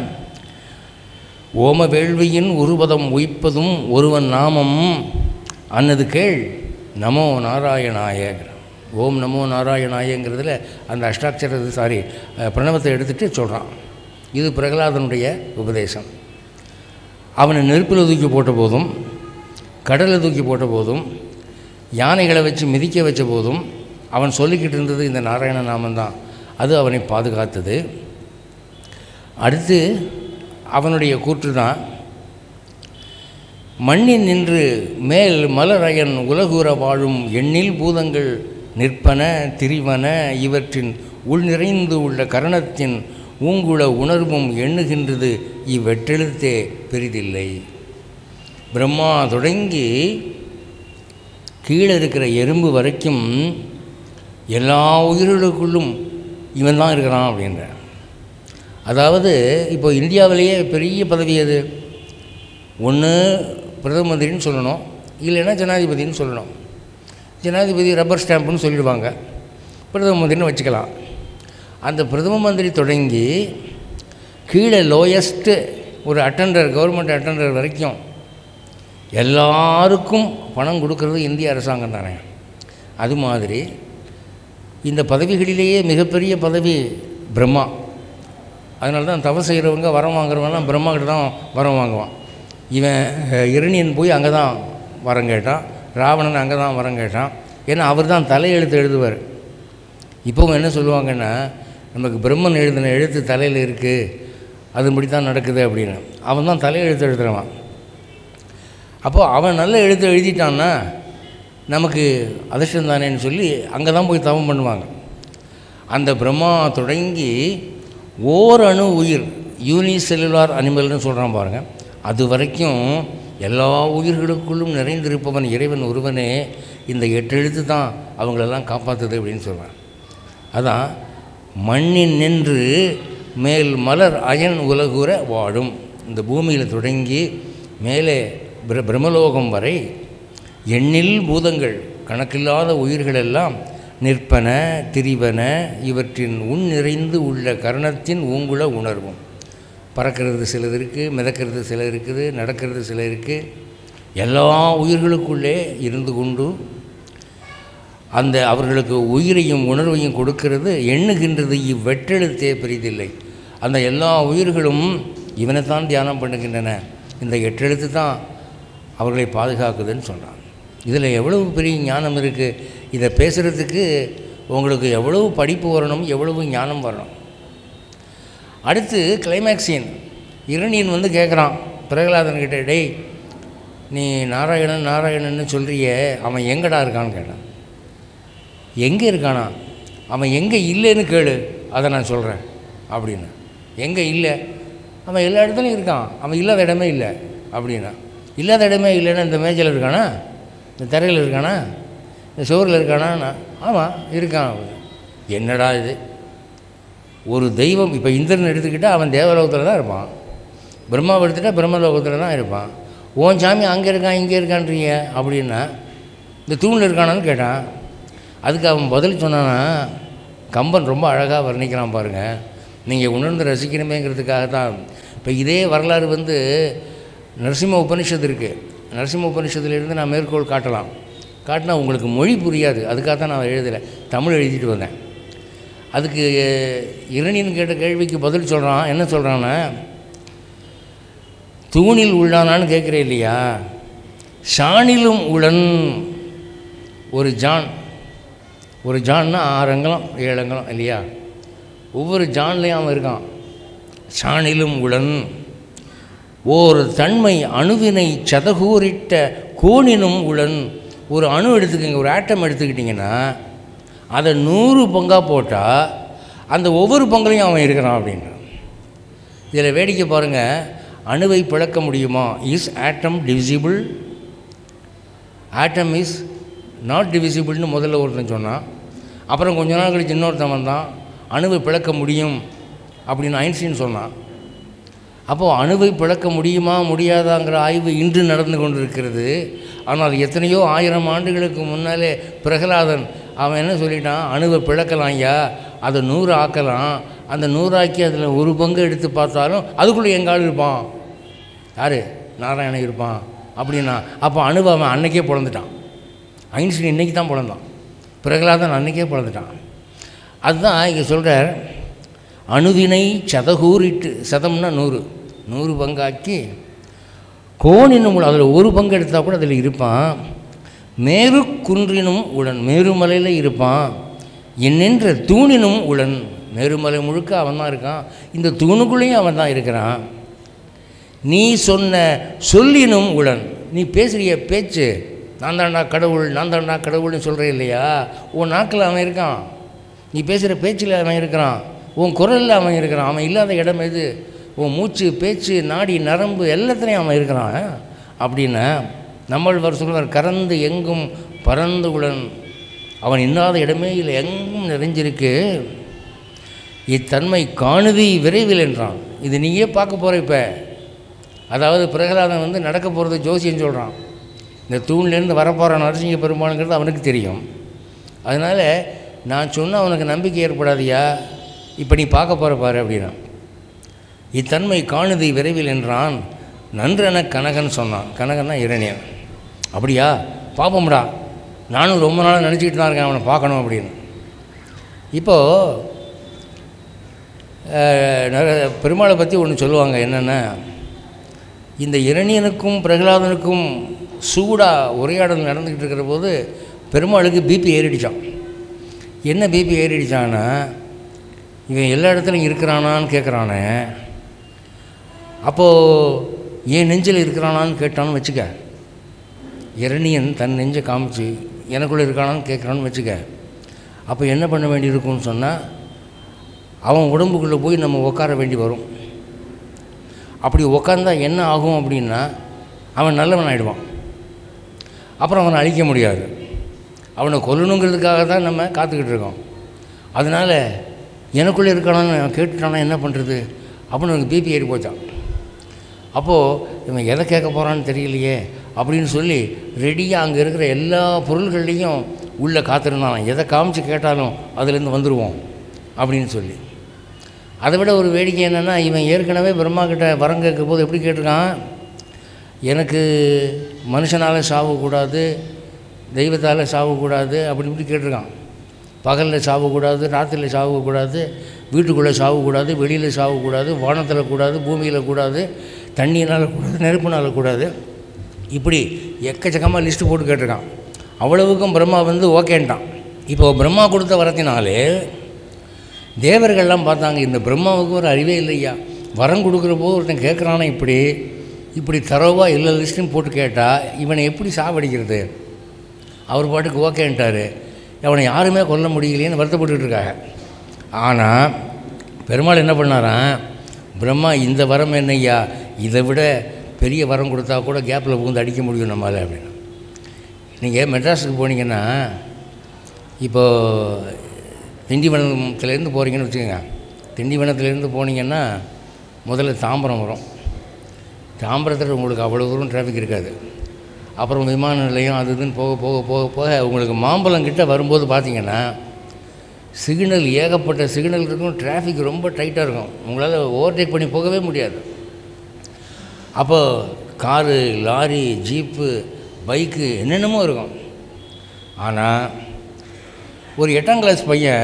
ஓம வேள்வியின் உருவதம் உய்ப்பதும் ஒருவன் நாமம் அன்னது கேள் நமோ நாராயணாயங்கிற ஓம் நமோ நாராயணாயங்கிறதுல அந்த அஷ்டாட்சர சாரி அஹ், பிரணவத்தை எடுத்துகிட்டு சொல்கிறான் இது பிரகலாதனுடைய உபதேசம் அவனை நெருப்பில் தூக்கி போட்ட போதும் கடலில் தூக்கி போட்ட போதும் யானைகளை வச்சு மிதிக்க வச்ச போதும் அவன் சொல்லிக்கிட்டு இருந்தது இந்த நாராயண நாமந்தான் அது அவனை பாதுகாத்தது அடுத்து அவனுடைய கூற்று தான் மண்ணில் நின்று மேல் மலரயன் உலகுற வாழும் எண்ணில் பூதங்கள் நிற்பன திரிவன இவற்றின் உள் நிறைந்து உள்ள கரணத்தின் ஊங்குள உணர்வும் எண்ணுகின்றது இவ்வெட்டெழுத்தே பெரிதில்லை பிரம்மா தொடங்கி கீழே இருக்கிற எறும்பு வரைக்கும் எல்லா உயிர்களுக்குள்ளும் இவன் தான் இருக்கிறான் அப்படின்ற அதாவது இப்போ இந்தியாவிலேயே பெரிய பதவி அது ஒன்று பிரதம மந்திரின்னு சொல்லணும் இல்லைன்னா ஜனாதிபதின்னு சொல்லணும் ஜனாதிபதி ரப்பர் ஸ்டாம்புன்னு சொல்லிடுவாங்க பிரதம மந்திரின்னு வச்சுக்கலாம் அந்த பிரதம மந்திரி தொடங்கி கீழே லோயஸ்ட்டு ஒரு அட்டண்டர் கவர்மெண்ட் அட்டண்டர் வரைக்கும் எல்லாருக்கும் பணம் கொடுக்கறது இந்திய அரசாங்கம் தானே அது மாதிரி இந்த பதவிகளிலேயே மிகப்பெரிய பதவி பிரம்மா அதனால தான் தவம் செய்கிறவங்க வரம் வாங்குறவங்கலாம் பிரம்மா கிட்ட தான் வரம் வாங்குவான் இவன் அஹ், இரணியன் போய் அங்கே தான் வரம் கேட்டான் ராவணன் அங்கே தான் வரம் கேட்டான் ஏன்னா அவர் தான் தலையெழுத்து எழுதுவார் இப்போவும் என்ன சொல்லுவாங்கன்னா நமக்கு பிரம்மன் எழுதின எழுத்து தலையில் இருக்குது அதுபடி தான் நடக்குது அப்படின்னு அவன் தான் தலையெழுத்து எழுதுறவன் அப்போது அவன் நல்ல எழுத்து எழுதிட்டான்னா நமக்கு அதிர்ஷ்டம் தானேன்னு சொல்லி அங்கே தான் போய் தவம் பண்ணுவாங்க அந்த பிரம்மா தொடங்கி ஓர் அணு உயிர் யூனி செல்லுலார் அனிமல்னு சொல்கிறான் பாருங்கள் அது வரைக்கும் எல்லா உயிர்களுக்குள்ளும் நிறைந்திருப்பவன் இறைவன் ஒருவனே இந்த எட்டு எழுத்து தான் அவங்களெல்லாம் காப்பாற்றுது அப்படின்னு சொல்கிறான் அதான் மண்ணின் நின்று மேல் மலர் அயன் உலகுற வாழும் இந்த பூமியில் தொடங்கி மேலே பிர பிரம்மலோகம் வரை எண்ணில் பூதங்கள் கணக்கில்லாத உயிர்களெல்லாம் நிற்பன திரிவன இவற்றின் உள் நிறைந்து உள்ள கரணத்தின் ஊங்குல உணர்வும் பறக்கிறது சிலது இருக்குது மிதக்கிறது சில இருக்குது நடக்கிறது சில இருக்குது எல்லா உயிர்களுக்குள்ளே இருந்து கொண்டு அந்த அவர்களுக்கு உயிரையும் உணர்வையும் கொடுக்கிறது எண்ணுகின்றது இவ்வெட்டெழுத்தே பெரிதில்லை அந்த எல்லா உயிர்களும் இவனைத்தான் தியானம் பண்ணுகின்றன இந்த எட்டெழுத்து தான் அவர்களை பாதுகாக்குதுன்னு சொல்கிறான் இதில் எவ்வளவு பெரிய ஞானம் இருக்குது இதை பேசுகிறதுக்கு உங்களுக்கு எவ்வளவு படிப்பு வரணும் எவ்வளவு ஞானம் வரணும் அடுத்து கிளைமேக்ஸ் சீன் இரணியன் வந்து கேட்குறான் பிரகலாதன்கிட்ட டேய் நீ நாராயணன் நாராயணன்னு சொல்கிறியே அவன் எங்கடா இருக்கான்னு கேட்டான் எங்கே இருக்கானா அவன் எங்கே இல்லைன்னு கேளு அதை நான் சொல்கிறேன் அப்படின்னு எங்கே இல்லை அவன் எல்லா இடத்துலையும் இருக்கான் அவன் இல்லாத இடமே இல்லை அப்படின்னா இல்லாத இடமே இல்லைன்னா இந்த மேஜில் இருக்கானா இந்த தரையில் இருக்கானா இந்த சுவரில் இருக்கானா நான், ஆமாம் இருக்கான் அவன் என்னடா இது ஒரு தெய்வம் இப்போ இந்திரன் எடுத்துக்கிட்டால் அவன் தேவலோகத்தில் தான் இருப்பான் பிரம்மாவை எடுத்துட்டால் பிரம்மலோகத்தில் தான் இருப்பான் ஓன் சாமி அங்கே இருக்கான் இங்கே இருக்கான்றீங்க அப்படின்னா இந்த தூணில் இருக்கானான்னு கேட்டான் அதுக்கு அவன் பதில் சொன்னானா கம்பன் ரொம்ப அழகாக வர்ணிக்கிறான் பாருங்கள் நீங்கள் உணர்ந்து ரசிக்கணுமேங்கிறதுக்காக தான் இப்போ இதே வரலாறு வந்து நரசிம்ம உபனிஷத்து இருக்குது நரசிம்ம உபனிஷத்துலேருந்து நான் மேற்கோள் காட்டலாம் காட்டினா உங்களுக்கு மொழி புரியாது அதுக்காக தான் நான் எழுதலை தமிழ் எழுதிட்டு வந்தேன் அதுக்கு இரணின்னு கேட்ட கேள்விக்கு பதில் சொல்கிறான் என்ன சொல்கிறான்னா தூணில் உள்ளானான்னு கேட்குறேன் இல்லையா ஷானிலும் உளன் ஒரு ஜான் ஒரு ஜான்னா ஆறு அங்கலம் ஏழு அங்கலம் இல்லையா ஒவ்வொரு ஜான்லேயும் அவன் இருக்கான் ஷானிலும் உளன் ஓர் தன்மை அணுவினை சதகூரிட்ட கோணினும் உளன் ஒரு அணு எடுத்துக்கங்க ஒரு ஆட்டம் எடுத்துக்கிட்டிங்கன்னா அதை நூறு பங்காக போட்டால் அந்த ஒவ்வொரு பங்குலையும் அவன் இருக்கிறான் அப்படின்றான் இதில் வேடிக்கை பாருங்கள் அணுவை பிளக்க முடியுமா is atom divisible atom is not டிவிசிபிள்னு முதல்ல ஒருத்தன் சொன்னான் அப்புறம் கொஞ்ச நாள் கழிச்சு இன்னொருத்தன் வந்தான் அணுவை பிளக்க முடியும் அப்படின்னு ஐன்ஸ்டீன் சொன்னான் அப்போது அணுவை பிளக்க முடியுமா முடியாதாங்கிற ஆய்வு இன்று நடந்து கொண்டிருக்கிறது ஆனால் எத்தனையோ ஆயிரம் ஆண்டுகளுக்கு முன்னாலே பிரகலாதன் அவன் என்ன சொல்லிட்டான் அணுவை பிளக்கலாம் ஐயா அதை நூறு ஆக்கலாம் அந்த நூறாக்கி அதில் ஒரு பங்கு எடுத்து பார்த்தாலும் அதுக்குள்ளே எங்கள் ஆள் இருப்பான் யார் நாராயணன் இருப்பான் அப்படின்னா அப்போ அணுவை அவன் அன்னைக்கே பிறந்துட்டான் ஐன்ஸ்டீன் இன்றைக்கி தான் பிறந்தான் பிரகலாதன் அன்னைக்கே பிறந்துட்டான் அதுதான் இங்கே சொல்கிறார் அணுவினை சதகூரிட்டு சதம்னா நூறு நூறு பங்காக்கி கோணினும் உள்ள அதில் ஒரு பங்கு எடுத்தால் கூட அதில் இருப்பான் மேரு குன்றினும் உடன் மேருமலையில் இருப்பான் என்னென்ற தூணினும் உடன் மேருமலை முழுக்க அவன் தான் இருக்கான் இந்த தூணுக்குள்ளேயும் அவன் தான் இருக்கிறான் நீ சொன்ன சொல்லினும் உடன் நீ பேசுகிற பேச்சு நான் தாண்டா கடவுள் நான் தாண்டா கடவுள்னு சொல்கிற இல்லையா உன் நாக்கில் அவன் இருக்கான் நீ பேசுகிற பேச்சில் அவன் இருக்கிறான் உன் குரலில் அவன் இருக்கிறான் அவன் இல்லாத இடம் எது உன் மூச்சு பேச்சு நாடி நரம்பு எல்லாத்துலேயும் அவன் இருக்கிறான் அப்படின்னு நம்மள்வர் சொல்வார் கறந்து எங்கும் பறந்து உடன் அவன் இல்லாத இடமே இல்லை எங்கும் நிறைஞ்சிருக்கு இத்தன்மை காணுதி விரைவில் என்றான் இது நீயே பார்க்க போகிற இப்போ அதாவது பிரகலாதன் வந்து நடக்க போகிறது ஜோசியம் சொல்கிறான் இந்த தூண்லேருந்து வரப்போகிற நரசிங்க பெருமாளுங்கிறது அவனுக்கு தெரியும் அதனால் நான் சொன்ன அவனுக்கு நம்பிக்கை ஏற்படாதியா இப்போ நீ பார்க்க போகிற பாரு அப்படின்னா இத்தன்மை காணுதி விரைவில் என்றான் நன்றென கனகன் சொன்னான் கனகன்னா இரணியன் அப்படியா பார்ப்போம்டா நானும் ரொம்ப நாளாக நினச்சிக்கிட்டு தான் இருக்கேன் அவனை பார்க்கணும் அப்படின்னு இப்போது பெருமாளை பற்றி ஒன்று சொல்லுவாங்க என்னென்னா இந்த இரணியனுக்கும் பிரகலாதனுக்கும் சூடாக உரையாடல் நடந்துக்கிட்டு இருக்கிற போது பெருமாளுக்கு பிபி ஏறிடுச்சான் என்ன பிபி ஏறிடுச்சான்னா இவன் எல்லா இடத்துலையும் இருக்கிறானான்னு கேட்குறானே அப்போது ஏன் நெஞ்சில் இருக்கிறானான்னு கேட்டான்னு வச்சுக்க இரணியன் தன் நெஞ்சை காமிச்சு எனக்குள்ளே இருக்கானான்னு கேட்குறான்னு வச்சுக்க அப்போ என்ன பண்ண வேண்டியிருக்கும்னு சொன்னால் அவன் உடம்புக்குள்ளே போய் நம்ம உட்கார வேண்டி வரும் அப்படி உட்காந்தா என்ன ஆகும் அப்படின்னா அவன் நல்லவன் ஆகிடுவான் அப்புறம் அவனை அழிக்க முடியாது அவனை கொல்லணுங்கிறதுக்காக தான் நம்ம காத்துக்கிட்டு இருக்கோம் அதனால் எனக்குள்ளே இருக்கானான்னு அவன் கேட்டுட்டானா என்ன பண்ணுறது அப்படின்னு எனக்கு பிபி ஏறி போச்சான் அப்போது இவன் எதை கேட்க போகிறான்னு தெரியலையே அப்படின்னு சொல்லி ரெடியாக அங்கே இருக்கிற எல்லா பொருள்கள்லேயும் உள்ளே காத்திருந்தான் எதை காமிச்சு கேட்டாலும் அதுலேருந்து வந்துடுவோம் அப்படின்னு சொல்லி அதை விட ஒரு வேடிக்கை என்னென்னா இவன் ஏற்கனவே பிரம்மா கிட்ட வரம் கேட்கும் போது எப்படி கேட்டிருக்கான் எனக்கு மனுஷனால் சாவக்கூடாது தெய்வத்தால் சாவக்கூடாது அப்படி இப்படி கேட்டிருக்கான் பகலில் சாவக்கூடாது ராத்திரியில் சாவக்கூடாது வீட்டுக்குள்ளே சாவக்கூடாது வெளியில் சாவக்கூடாது வானத்தில் கூடாது பூமியில் கூடாது தண்ணியினால் கூடாது நெருப்புனால் கூடாது இப்படி எக்கச்சக்கமாக லிஸ்ட்டு போட்டு கேட்டிருக்கான் அவ்வளவுக்கும் பிரம்மா வந்து ஓகேன்ட்டான் இப்போ பிரம்மா கொடுத்த வரத்தினாலே தேவர்கள்லாம் பார்த்தாங்க இந்த பிரம்மாவுக்கு ஒரு அறிவே இல்லையா வரம் கொடுக்குற போது ஒருத்தன் கேட்குறானா இப்படி இப்படி தரவாக எல்லா லிஸ்ட்டையும் போட்டு கேட்டால் இவனை எப்படி சாவடிக்கிறது அவர் பாட்டுக்கு ஓகேன்ட்டார் அவனை யாருமே கொல்ல முடியலையேன்னு வருத்தப்பட்டுக்கிட்டு இருக்காங்க ஆனால் பெருமாள் என்ன பண்ணாராம் பிரம்மா இந்த வரம் என்னய்யா இதை விட பெரிய வரம் கொடுத்தா கூட கேப்பில் புகுந்து அடிக்க முடியும் நம்மளால் அப்படின்னு நீங்கள் மெட்ராஸுக்கு போனீங்கன்னா இப்போது திண்டிவனத்துலேருந்து போகிறீங்கன்னு வச்சுக்கோங்க திண்டிவனத்துலேருந்து போனீங்கன்னா முதல்ல தாம்பரம் வரும் தாம்பரத்தில் உங்களுக்கு அவ்வளோ தூரம் டிராஃபிக் இருக்காது அப்புறம் விமான நிலையம் அது இதுன்னு போக போக போக போக உங்களுக்கு மாம்பழம் கிட்ட வரும்போது பார்த்தீங்கன்னா சிக்னல் ஏகப்பட்ட சிக்னல் இருக்கும் டிராஃபிக் ரொம்ப டைட்டாக இருக்கும் உங்களால் ஓவர்டேக் பண்ணி போகவே முடியாது அப்போ காரு லாரி ஜீப்பு பைக்கு என்னென்னமோ இருக்கும் ஆனால் ஒரு எட்டாம் கிளாஸ் பையன்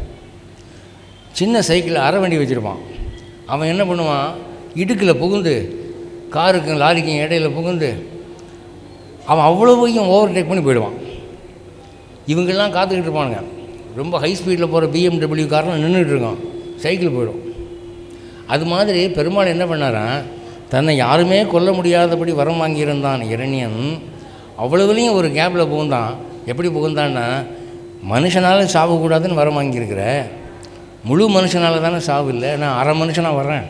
சின்ன சைக்கிள் அரை வண்டி வச்சுருப்பான் அவன் என்ன பண்ணுவான் இடுக்கில் புகுந்து காருக்கும் லாரிக்கும் இடையில புகுந்து அவன் அவ்வளோவையும் ஓவர்டேக் பண்ணி போயிடுவான் இவங்கெல்லாம் காத்துக்கிட்டு இருப்பானுங்க ரொம்ப ஹை ஸ்பீடில் போகிற பிஎம்டபிள்யூ காரெலாம் நின்றுட்டு இருக்கான் சைக்கிள் போயிடும் அது மாதிரி பெருமாள் என்ன பண்ணாராம் தன்னை யாருமே கொல்ல முடியாதபடி வரம் வாங்கியிருந்தான் இரணியன் அவ்வளவுலேயும் ஒரு கேப்பில் புகுந்தான் எப்படி புகுந்தான்னா மனுஷனால் சாவக்கூடாதுன்னு வரம் வாங்கியிருக்கிற முழு மனுஷனால் தானே சாவு இல்லை நான் அரை மனுஷனாக வர்றேன்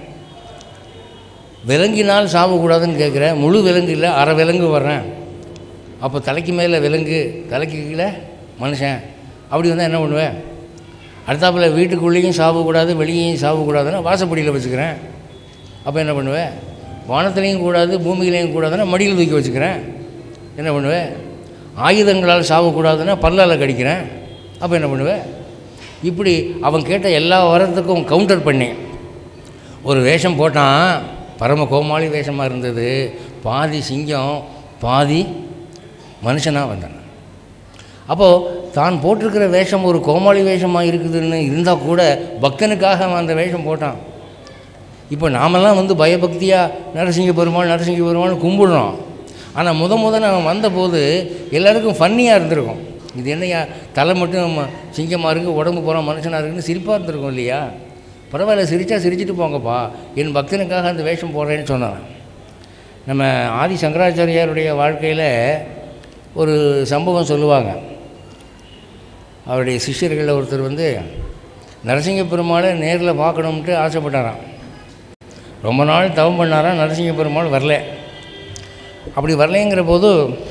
விலங்கினால் சாவக்கூடாதுன்னு கேட்குற முழு விலங்கு இல்லை அரை விலங்கு வர்றேன் அப்போ தலைக்கு மேலே விலங்கு தலைக்கு கீழே மனுஷன் அப்படி வந்தால் என்ன பண்ணுவேன் அடுத்தாப்புல வீட்டுக்குள்ளேயும் சாவக்கூடாது வெளியேயும் சாவக்கூடாதுன்னா வாசப்படியில் வச்சுக்கிறேன் அப்போ என்ன பண்ணுவேன் வானத்துலேயும் கூடாது பூமியிலையும் கூடாதுன்னா மடியில் தூக்கி வச்சுக்கிறேன் என்ன பண்ணுவேன் ஆயுதங்களால் சாவக்கூடாதுன்னா பல்லால் கடிக்கிறேன் அப்போ என்ன பண்ணுவேன் இப்படி அவன் கேட்ட எல்லா வரத்துக்கும் கவுண்டர் பண்ணி ஒரு வேஷம் போட்டான் பரம கோமாளி வேஷமாக இருந்தது பாதி சிங்கம் பாதி மனுஷனாக வந்தான் அப்போது தான் போட்டிருக்கிற வேஷம் ஒரு கோமாளி வேஷமாக இருக்குதுன்னு இருந்தால் கூட பக்தனுக்காக அவன் அந்த வேஷம் போட்டான் இப்போ நாமெல்லாம் வந்து பயபக்தியாக நரசிங்க பெருமாள் நரசிங்க பெருமாள் கும்பிடுறோம் ஆனால் முத முத அவன் வந்தபோது எல்லாருக்கும் ஃபன்னியாக இருந்திருக்கும் இது என்னையா தலை மட்டும் ம- சிங்கமாக இருக்குது உடம்பு போகிற மனுஷனாக இருக்குன்னு சிரிப்பாக இருந்திருக்கும் இல்லையா பரவாயில்ல சிரிச்சா சிரிச்சிட்டு போங்கப்பா என் பக்தனுக்காக அந்த வேஷம் போடுறேன்னு சொன்னான் நம்ம ஆதி சங்கராச்சாரியாருடைய வாழ்க்கையில் ஒரு சம்பவம் சொல்லுவாங்க அவருடைய சிஷ்யர்களில் ஒருத்தர் வந்து நரசிங்க பெருமாளை நேரில் பார்க்கணும்ட்டு ஆசைப்பட்டாராம் ரொம்ப நாள் தவம் பண்ணாராம் நரசிங்க பெருமாள் வரல அப்படி வரலைங்கிற போது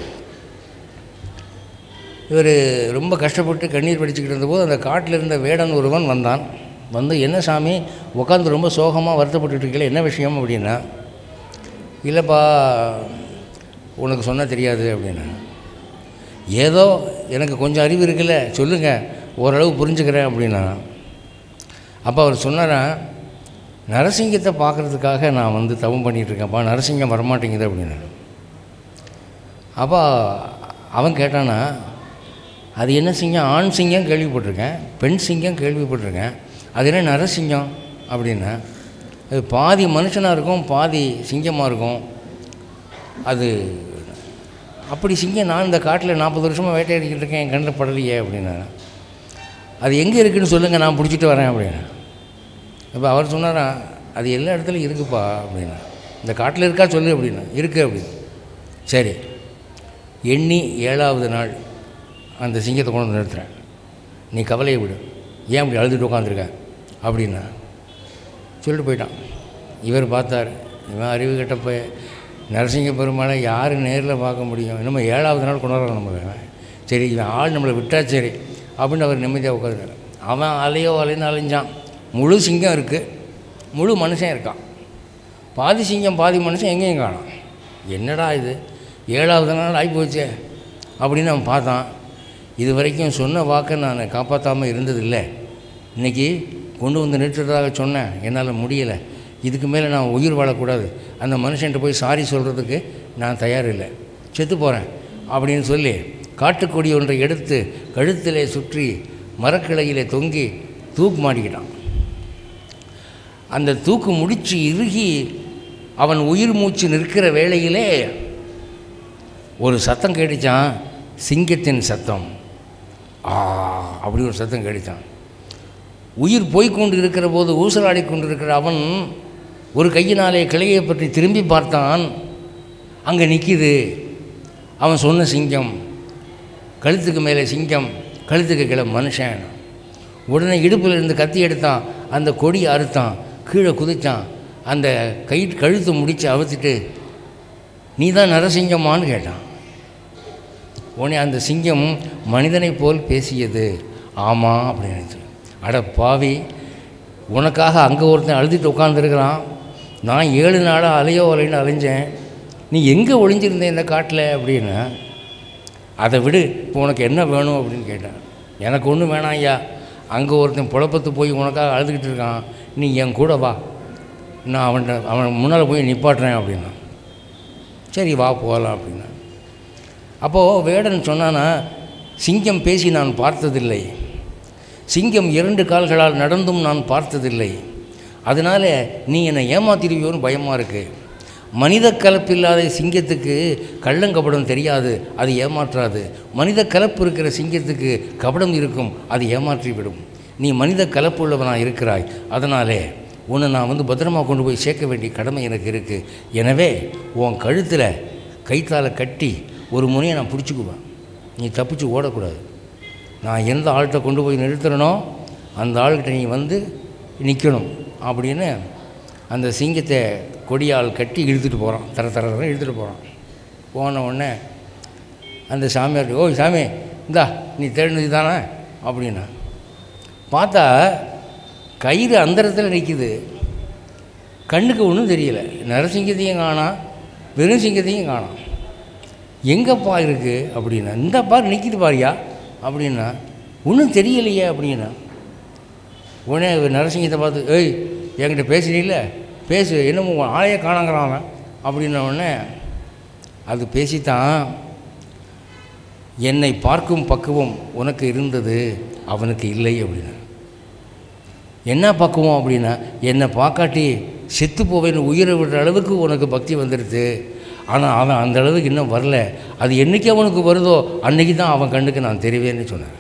இவர் ரொம்ப கஷ்டப்பட்டு கண்ணீர் வடிச்சுக்கிட்டு இருந்தபோது அந்த காட்டில் இருந்த வேடன் ஒருவன் வந்தான் வந்து என்ன சாமி உட்காந்து ரொம்ப சோகமாக வருத்தப்பட்டுட்டு இருக்கல என்ன விஷயம் அப்படின்னா இல்லைப்பா உனக்கு சொன்னால் தெரியாது அப்படின்னா ஏதோ எனக்கு கொஞ்சம் அறிவு இருக்குல்ல சொல்லுங்கள் ஓரளவு புரிஞ்சுக்கிறேன் அப்படின்னா அப்போ அவர் சொன்னாராம் நரசிங்கத்தை பார்க்குறதுக்காக நான் வந்து தவம் பண்ணிகிட்டு இருக்கேன்ப்பா நரசிங்கம் வரமாட்டேங்குது அப்படின்னா அப்போ அவன் கேட்டானா அது என்ன சிங்கம் ஆண் சிங்கம் கேள்விப்பட்டிருக்கேன் பெண் சிங்கம் கேள்விப்பட்டிருக்கேன் அது என்ன நரசிங்கம் அப்படின்னா அது பாதி மனுஷனாக இருக்கும் பாதி சிங்கமாக இருக்கும் அது அப்படி சிங்கம் நான் இந்த காட்டில் நாற்பது வருஷமாக வேட்டையாடிக்கிட்டு இருக்கேன் என் கண்ணில் படலையே அப்படின்னா அது எங்கே இருக்குன்னு சொல்லுங்கள் நான் பிடிச்சிட்டு வரேன் அப்படின்னா அப்போ அவர் சொன்னாரா அது எல்லா இடத்துலையும் இருக்குப்பா அப்படின்னா இந்த காட்டில் இருக்கா சொல்லு அப்படின்னா இருக்குது அப்படின்னு சரி எண்ணி ஏழாவது நாள் அந்த சிங்கத்தை கொண்டு வந்து நிறுத்துறேன் நீ கவலையை விடு ஏன் அப்படி அழுதுட்டு உட்காந்துருக்க அப்படின்னா சொல்லிட்டு போயிட்டான் இவர் பார்த்தார் இவன் அறிவு கெட்டப்ப நரசிங்க பெருமாளை யார் நேரில் பார்க்க முடியும் நம்ம ஏழாவது நாள் கொண்டாடுறோம் நம்ம இவன். சரி இவன் ஆள் நம்மளை விட்டா சரி அப்படின்னு அவர் நிம்மதியாக உட்காந்துருக்காரு அவன் அலையோ அலைன்னு அலைஞ்சான் முழு சிங்கம் இருக்குது முழு மனுஷன் இருக்கான் பாதி சிங்கம் பாதி மனுஷன் எங்கேயும் காணோம் என்னடா இது ஏழாவது நாள் ஆகிப்போச்சே அப்படின்னு அவன் பார்த்தான் இது வரைக்கும் சொன்ன வாக்கை நான் காப்பாற்றாமல் இருந்ததில்லை இன்றைக்கி கொண்டு வந்து நிறுத்துறதாக சொன்னேன் என்னால் முடியலை இதுக்கு மேலே நான் உயிர் வாழக்கூடாது அந்த மனுஷன்ட்ட போய் சாரி சொல்கிறதுக்கு நான் தயார் இல்லை செத்து போகிறேன் அப்படின்னு சொல்லி காட்டுக்கொடி ஒன்றை எடுத்து கழுத்திலே சுற்றி மரக்கிளையிலே தொங்கி தூக்கு மாட்டிக்கிட்டான் அந்த தூக்கு முடிச்சு இறுகி அவன் உயிர் மூச்சு நிற்கிற வேளையிலே ஒரு சத்தம் கேட்டுச்சான் சிங்கத்தின் சத்தம் ஆ அப்படி ஒரு சத்தம் கேட்டுச்சான் உயிர் போய்க்கொண்டு இருக்கிற போது ஊசலாடி கொண்டிருக்கிற அவன் ஒரு கையினாலே கிளையை பற்றி திரும்பி பார்த்தான் அங்கே நிற்கிது அவன் சொன்ன சிங்கம் கழுத்துக்கு மேலே சிங்கம் கழுத்துக்கு கீழே மனுஷன் உடனே இடுப்பில் இருந்து கத்தி எடுத்தான் அந்த கொடி அறுத்தான் கீழே குதிச்சான் அந்த கை கழுத்து முடிச்சு அவுத்துட்டு நீ தான் நரசிங்கம்மான்னு கேட்டான் உடனே அந்த சிங்கம் மனிதனைப் போல் பேசியது ஆமாம் அப்படின்னு நினைச்சு அட பாவி உனக்காக அங்கே ஒருத்தன் அழுதுட்டு உட்காந்துருக்கிறான் நான் ஏழு நாளாக அலையோ அலைன்னு அலைஞ்சேன் நீ எங்கே ஒளிஞ்சிருந்த இந்த காட்டில் அப்படின்னு அதை விடு இப்போ உனக்கு என்ன வேணும் அப்படின்னு கேட்டேன் எனக்கு ஒன்றும் வேணாம் ஐயா அங்கே ஒருத்தன் புழப்பத்து போய் உனக்காக அழுதுகிட்டு இருக்கான் நீ என் கூட வா நான் அவன்கிட்ட அவன் முன்னால் போய் நிப்பாட்டுறேன் அப்படின்னா சரி வா போகலாம் அப்படின்னா அப்போது வேடன் சொன்னானா சிங்கம் பேசி நான் பார்த்ததில்லை சிங்கம் இரண்டு கால்களால் நடந்தும் நான் பார்த்ததில்லை அதனால் நீ என்னை ஏமாத்திருவியோன்னு பயமாக இருக்குது மனித கலப்பில்லாத சிங்கத்துக்கு கள்ளங்கபடம் தெரியாது அது ஏமாற்றாது மனித கலப்பு இருக்கிற சிங்கத்துக்கு கபடம் இருக்கும் அது ஏமாற்றிவிடும் நீ மனித கலப்பு உள்ளவனாக இருக்கிறாய் அதனாலே உன்னை நான் வந்து பத்திரமா கொண்டு போய் சேர்க்க வேண்டிய கடமை எனக்கு இருக்குது எனவே உன் கழுத்தில் கைத்தால் கட்டி ஒரு முனையை நான் பிடிச்சிக்குவேன் நீ தப்பிச்சு ஓடக்கூடாது நான் எந்த ஆள்கிட்ட கொண்டு போய் நிறுத்துறனோ அந்த ஆள்கிட்ட நீ வந்து நிற்கணும் அப்படின்னு அந்த சிங்கத்தை கொடியால் கட்டி இழுத்துட்டு போகிறான் தர தர தர இழுத்துட்டு போகிறான் போன உடனே அந்த சாமியார் ஓய் சாமி இந்தா நீ தேடினது தானே அப்படின்னா பார்த்தா கயிறு அந்தரத்தில் நிற்கிது கண்ணுக்கு ஒன்றும் தெரியல நரசிங்கத்தையும் காணாம் வெறும் சிங்கத்தையும் காணாம் எங்கப்பா இருக்குது அப்படின்னா இந்த பாரு நிற்கிது பாரியா அப்படின்னா ஒன்றும் தெரியலையே அப்படின்னா உடனே நரசிங்கத்தை பார்த்து ஏய் என்கிட்ட பேசுறீல்ல பேசு என்னமோ உன் ஆளையே காணாங்கிறான் அவன் அப்படின்ன உடனே அது பேசித்தான் என்னை பார்க்கும் பக்குவம் உனக்கு இருந்தது அவனுக்கு இல்லை அப்படின்னா என்ன பக்குவம் அப்படின்னா என்னை பார்க்காட்டி செத்து போவேன்னு உயிரை விடுற அளவுக்கு உனக்கு பக்தி வந்துடுது ஆனால் அவன் அந்த அளவுக்கு இன்னும் வரல அது என்றைக்கு அவனுக்கு வருதோ அன்னைக்கு தான் அவன் கண்ணுக்கு நான் தெரிவேன்னு சொன்னேன்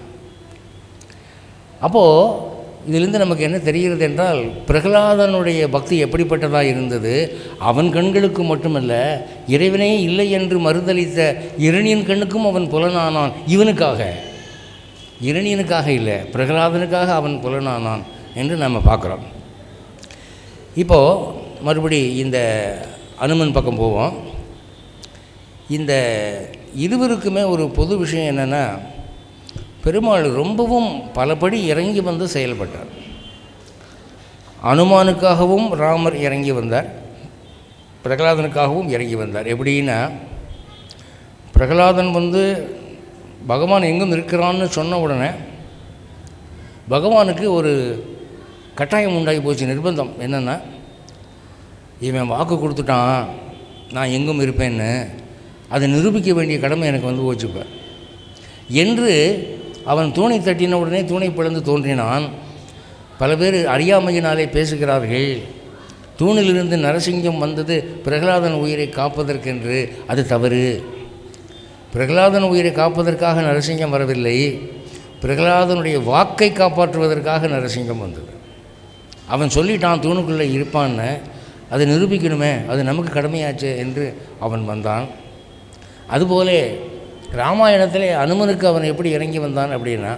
அப்போது இதிலிருந்து நமக்கு என்ன தெரிகிறது என்றால் பிரகலாதனுடைய பக்தி எப்படிப்பட்டதாக இருந்தது அவன் கண்களுக்கு மட்டுமல்ல இறைவனே இல்லை என்று மறுதளித்த இரணியன் கண்ணுக்கும் அவன் புலனானான் இவனுக்காக இரணியனுக்காக இல்லை பிரகலாதனுக்காக அவன் புலனானான் என்று நம்ம பார்க்குறோம் இப்போது மறுபடி இந்த அனுமன் பக்கம் போவோம் இந்த இருவருக்குமே ஒரு பொது விஷயம் என்னென்னா பெருமாள் ரொம்பவும் பலபடி இறங்கி வந்து செயல்பட்டார் அனுமானுக்காகவும் ராமர் இறங்கி வந்தார் பிரகலாதனுக்காகவும் இறங்கி வந்தார் எப்படின்னா பிரகலாதன் வந்து பகவான் எங்கும் இருக்கிறான்னு சொன்ன உடனே பகவானுக்கு ஒரு கட்டாயம் உண்டாகி போச்சு நிர்பந்தம் என்னென்னா இவன் வாக்கு கொடுத்துட்டான் நான் எங்கும் இருப்பேன்னு அதை நிரூபிக்க வேண்டிய கடமை எனக்கு வந்து போச்சுப்ப என்று அவன் தூணை தட்டின உடனே தூணை பிளந்து தோன்றினான் பல பேர் அறியாமையினாலே பேசுகிறார்கள் தூணிலிருந்து நரசிங்கம் வந்தது பிரகலாதன் உயிரை காப்பதற்கென்று அது தவறு பிரகலாதன் உயிரை காப்பதற்காக நரசிங்கம் வரவில்லை பிரகலாதனுடைய வாக்கை காப்பாற்றுவதற்காக நரசிங்கம் வந்தது அவன் சொல்லிட்டான் தூணுக்குள்ளே இருப்பான்னு அதை நிரூபிக்கணுமே அது நமக்கு கடமையாச்சு என்று அவன் வந்தான் அதுபோல ராமாயணத்தில் அனுமனுக்கு அவன் எப்படி இறங்கி வந்தான் அப்படின்னா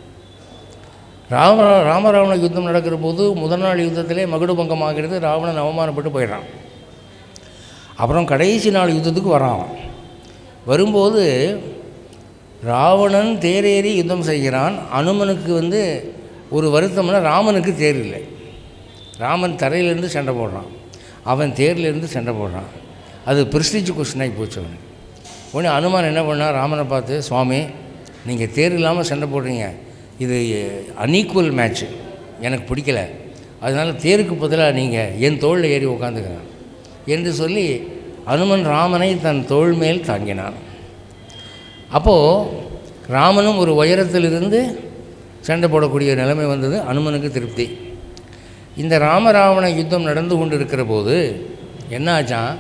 ராம ராமராவண யுத்தம் நடக்கிற போது முதல் நாள் யுத்தத்திலே மகுடுபங்கம் ஆகிறது ராவணன் அவமானப்பட்டு போயிடுறான் அப்புறம் கடைசி நாள் யுத்தத்துக்கு வரான் அவன். வரும்போது ராவணன் தேரேறி யுத்தம் செய்கிறான் அனுமனுக்கு வந்து ஒரு வருத்தம்னா ராமனுக்கு தேர் இல்லை ராமன் தரையிலேருந்து சண்டை போடுறான் அவன் தேர்லேருந்து சண்டை போடுறான் அது ப்ரெஸ்டீஜ் கொஸ்டின் ஆகி போச்சு அவனுக்கு உடனே அனுமான் என்ன பண்ணான் ராமனை பார்த்து சுவாமி நீங்கள் தேர் இல்லாமல் சண்டை போடுறீங்க இது அன்ஈக்குவல் மேட்ச்சு எனக்கு பிடிக்கல அதனால் தேருக்கு பதிலாக நீங்கள் என் தோளில் ஏறி உட்காந்துக்கங்க என்று சொல்லி அனுமன் ராமனை தன் தோள் மேல் தாங்கினான் அப்போது ராமனும் ஒரு உயரத்திலிருந்து சண்டை போடக்கூடிய நிலைமை வந்தது அனுமனுக்கு திருப்தி இந்த ராமராவண யுத்தம் நடந்து கொண்டு இருக்கிற போது என்ன ஆச்சான்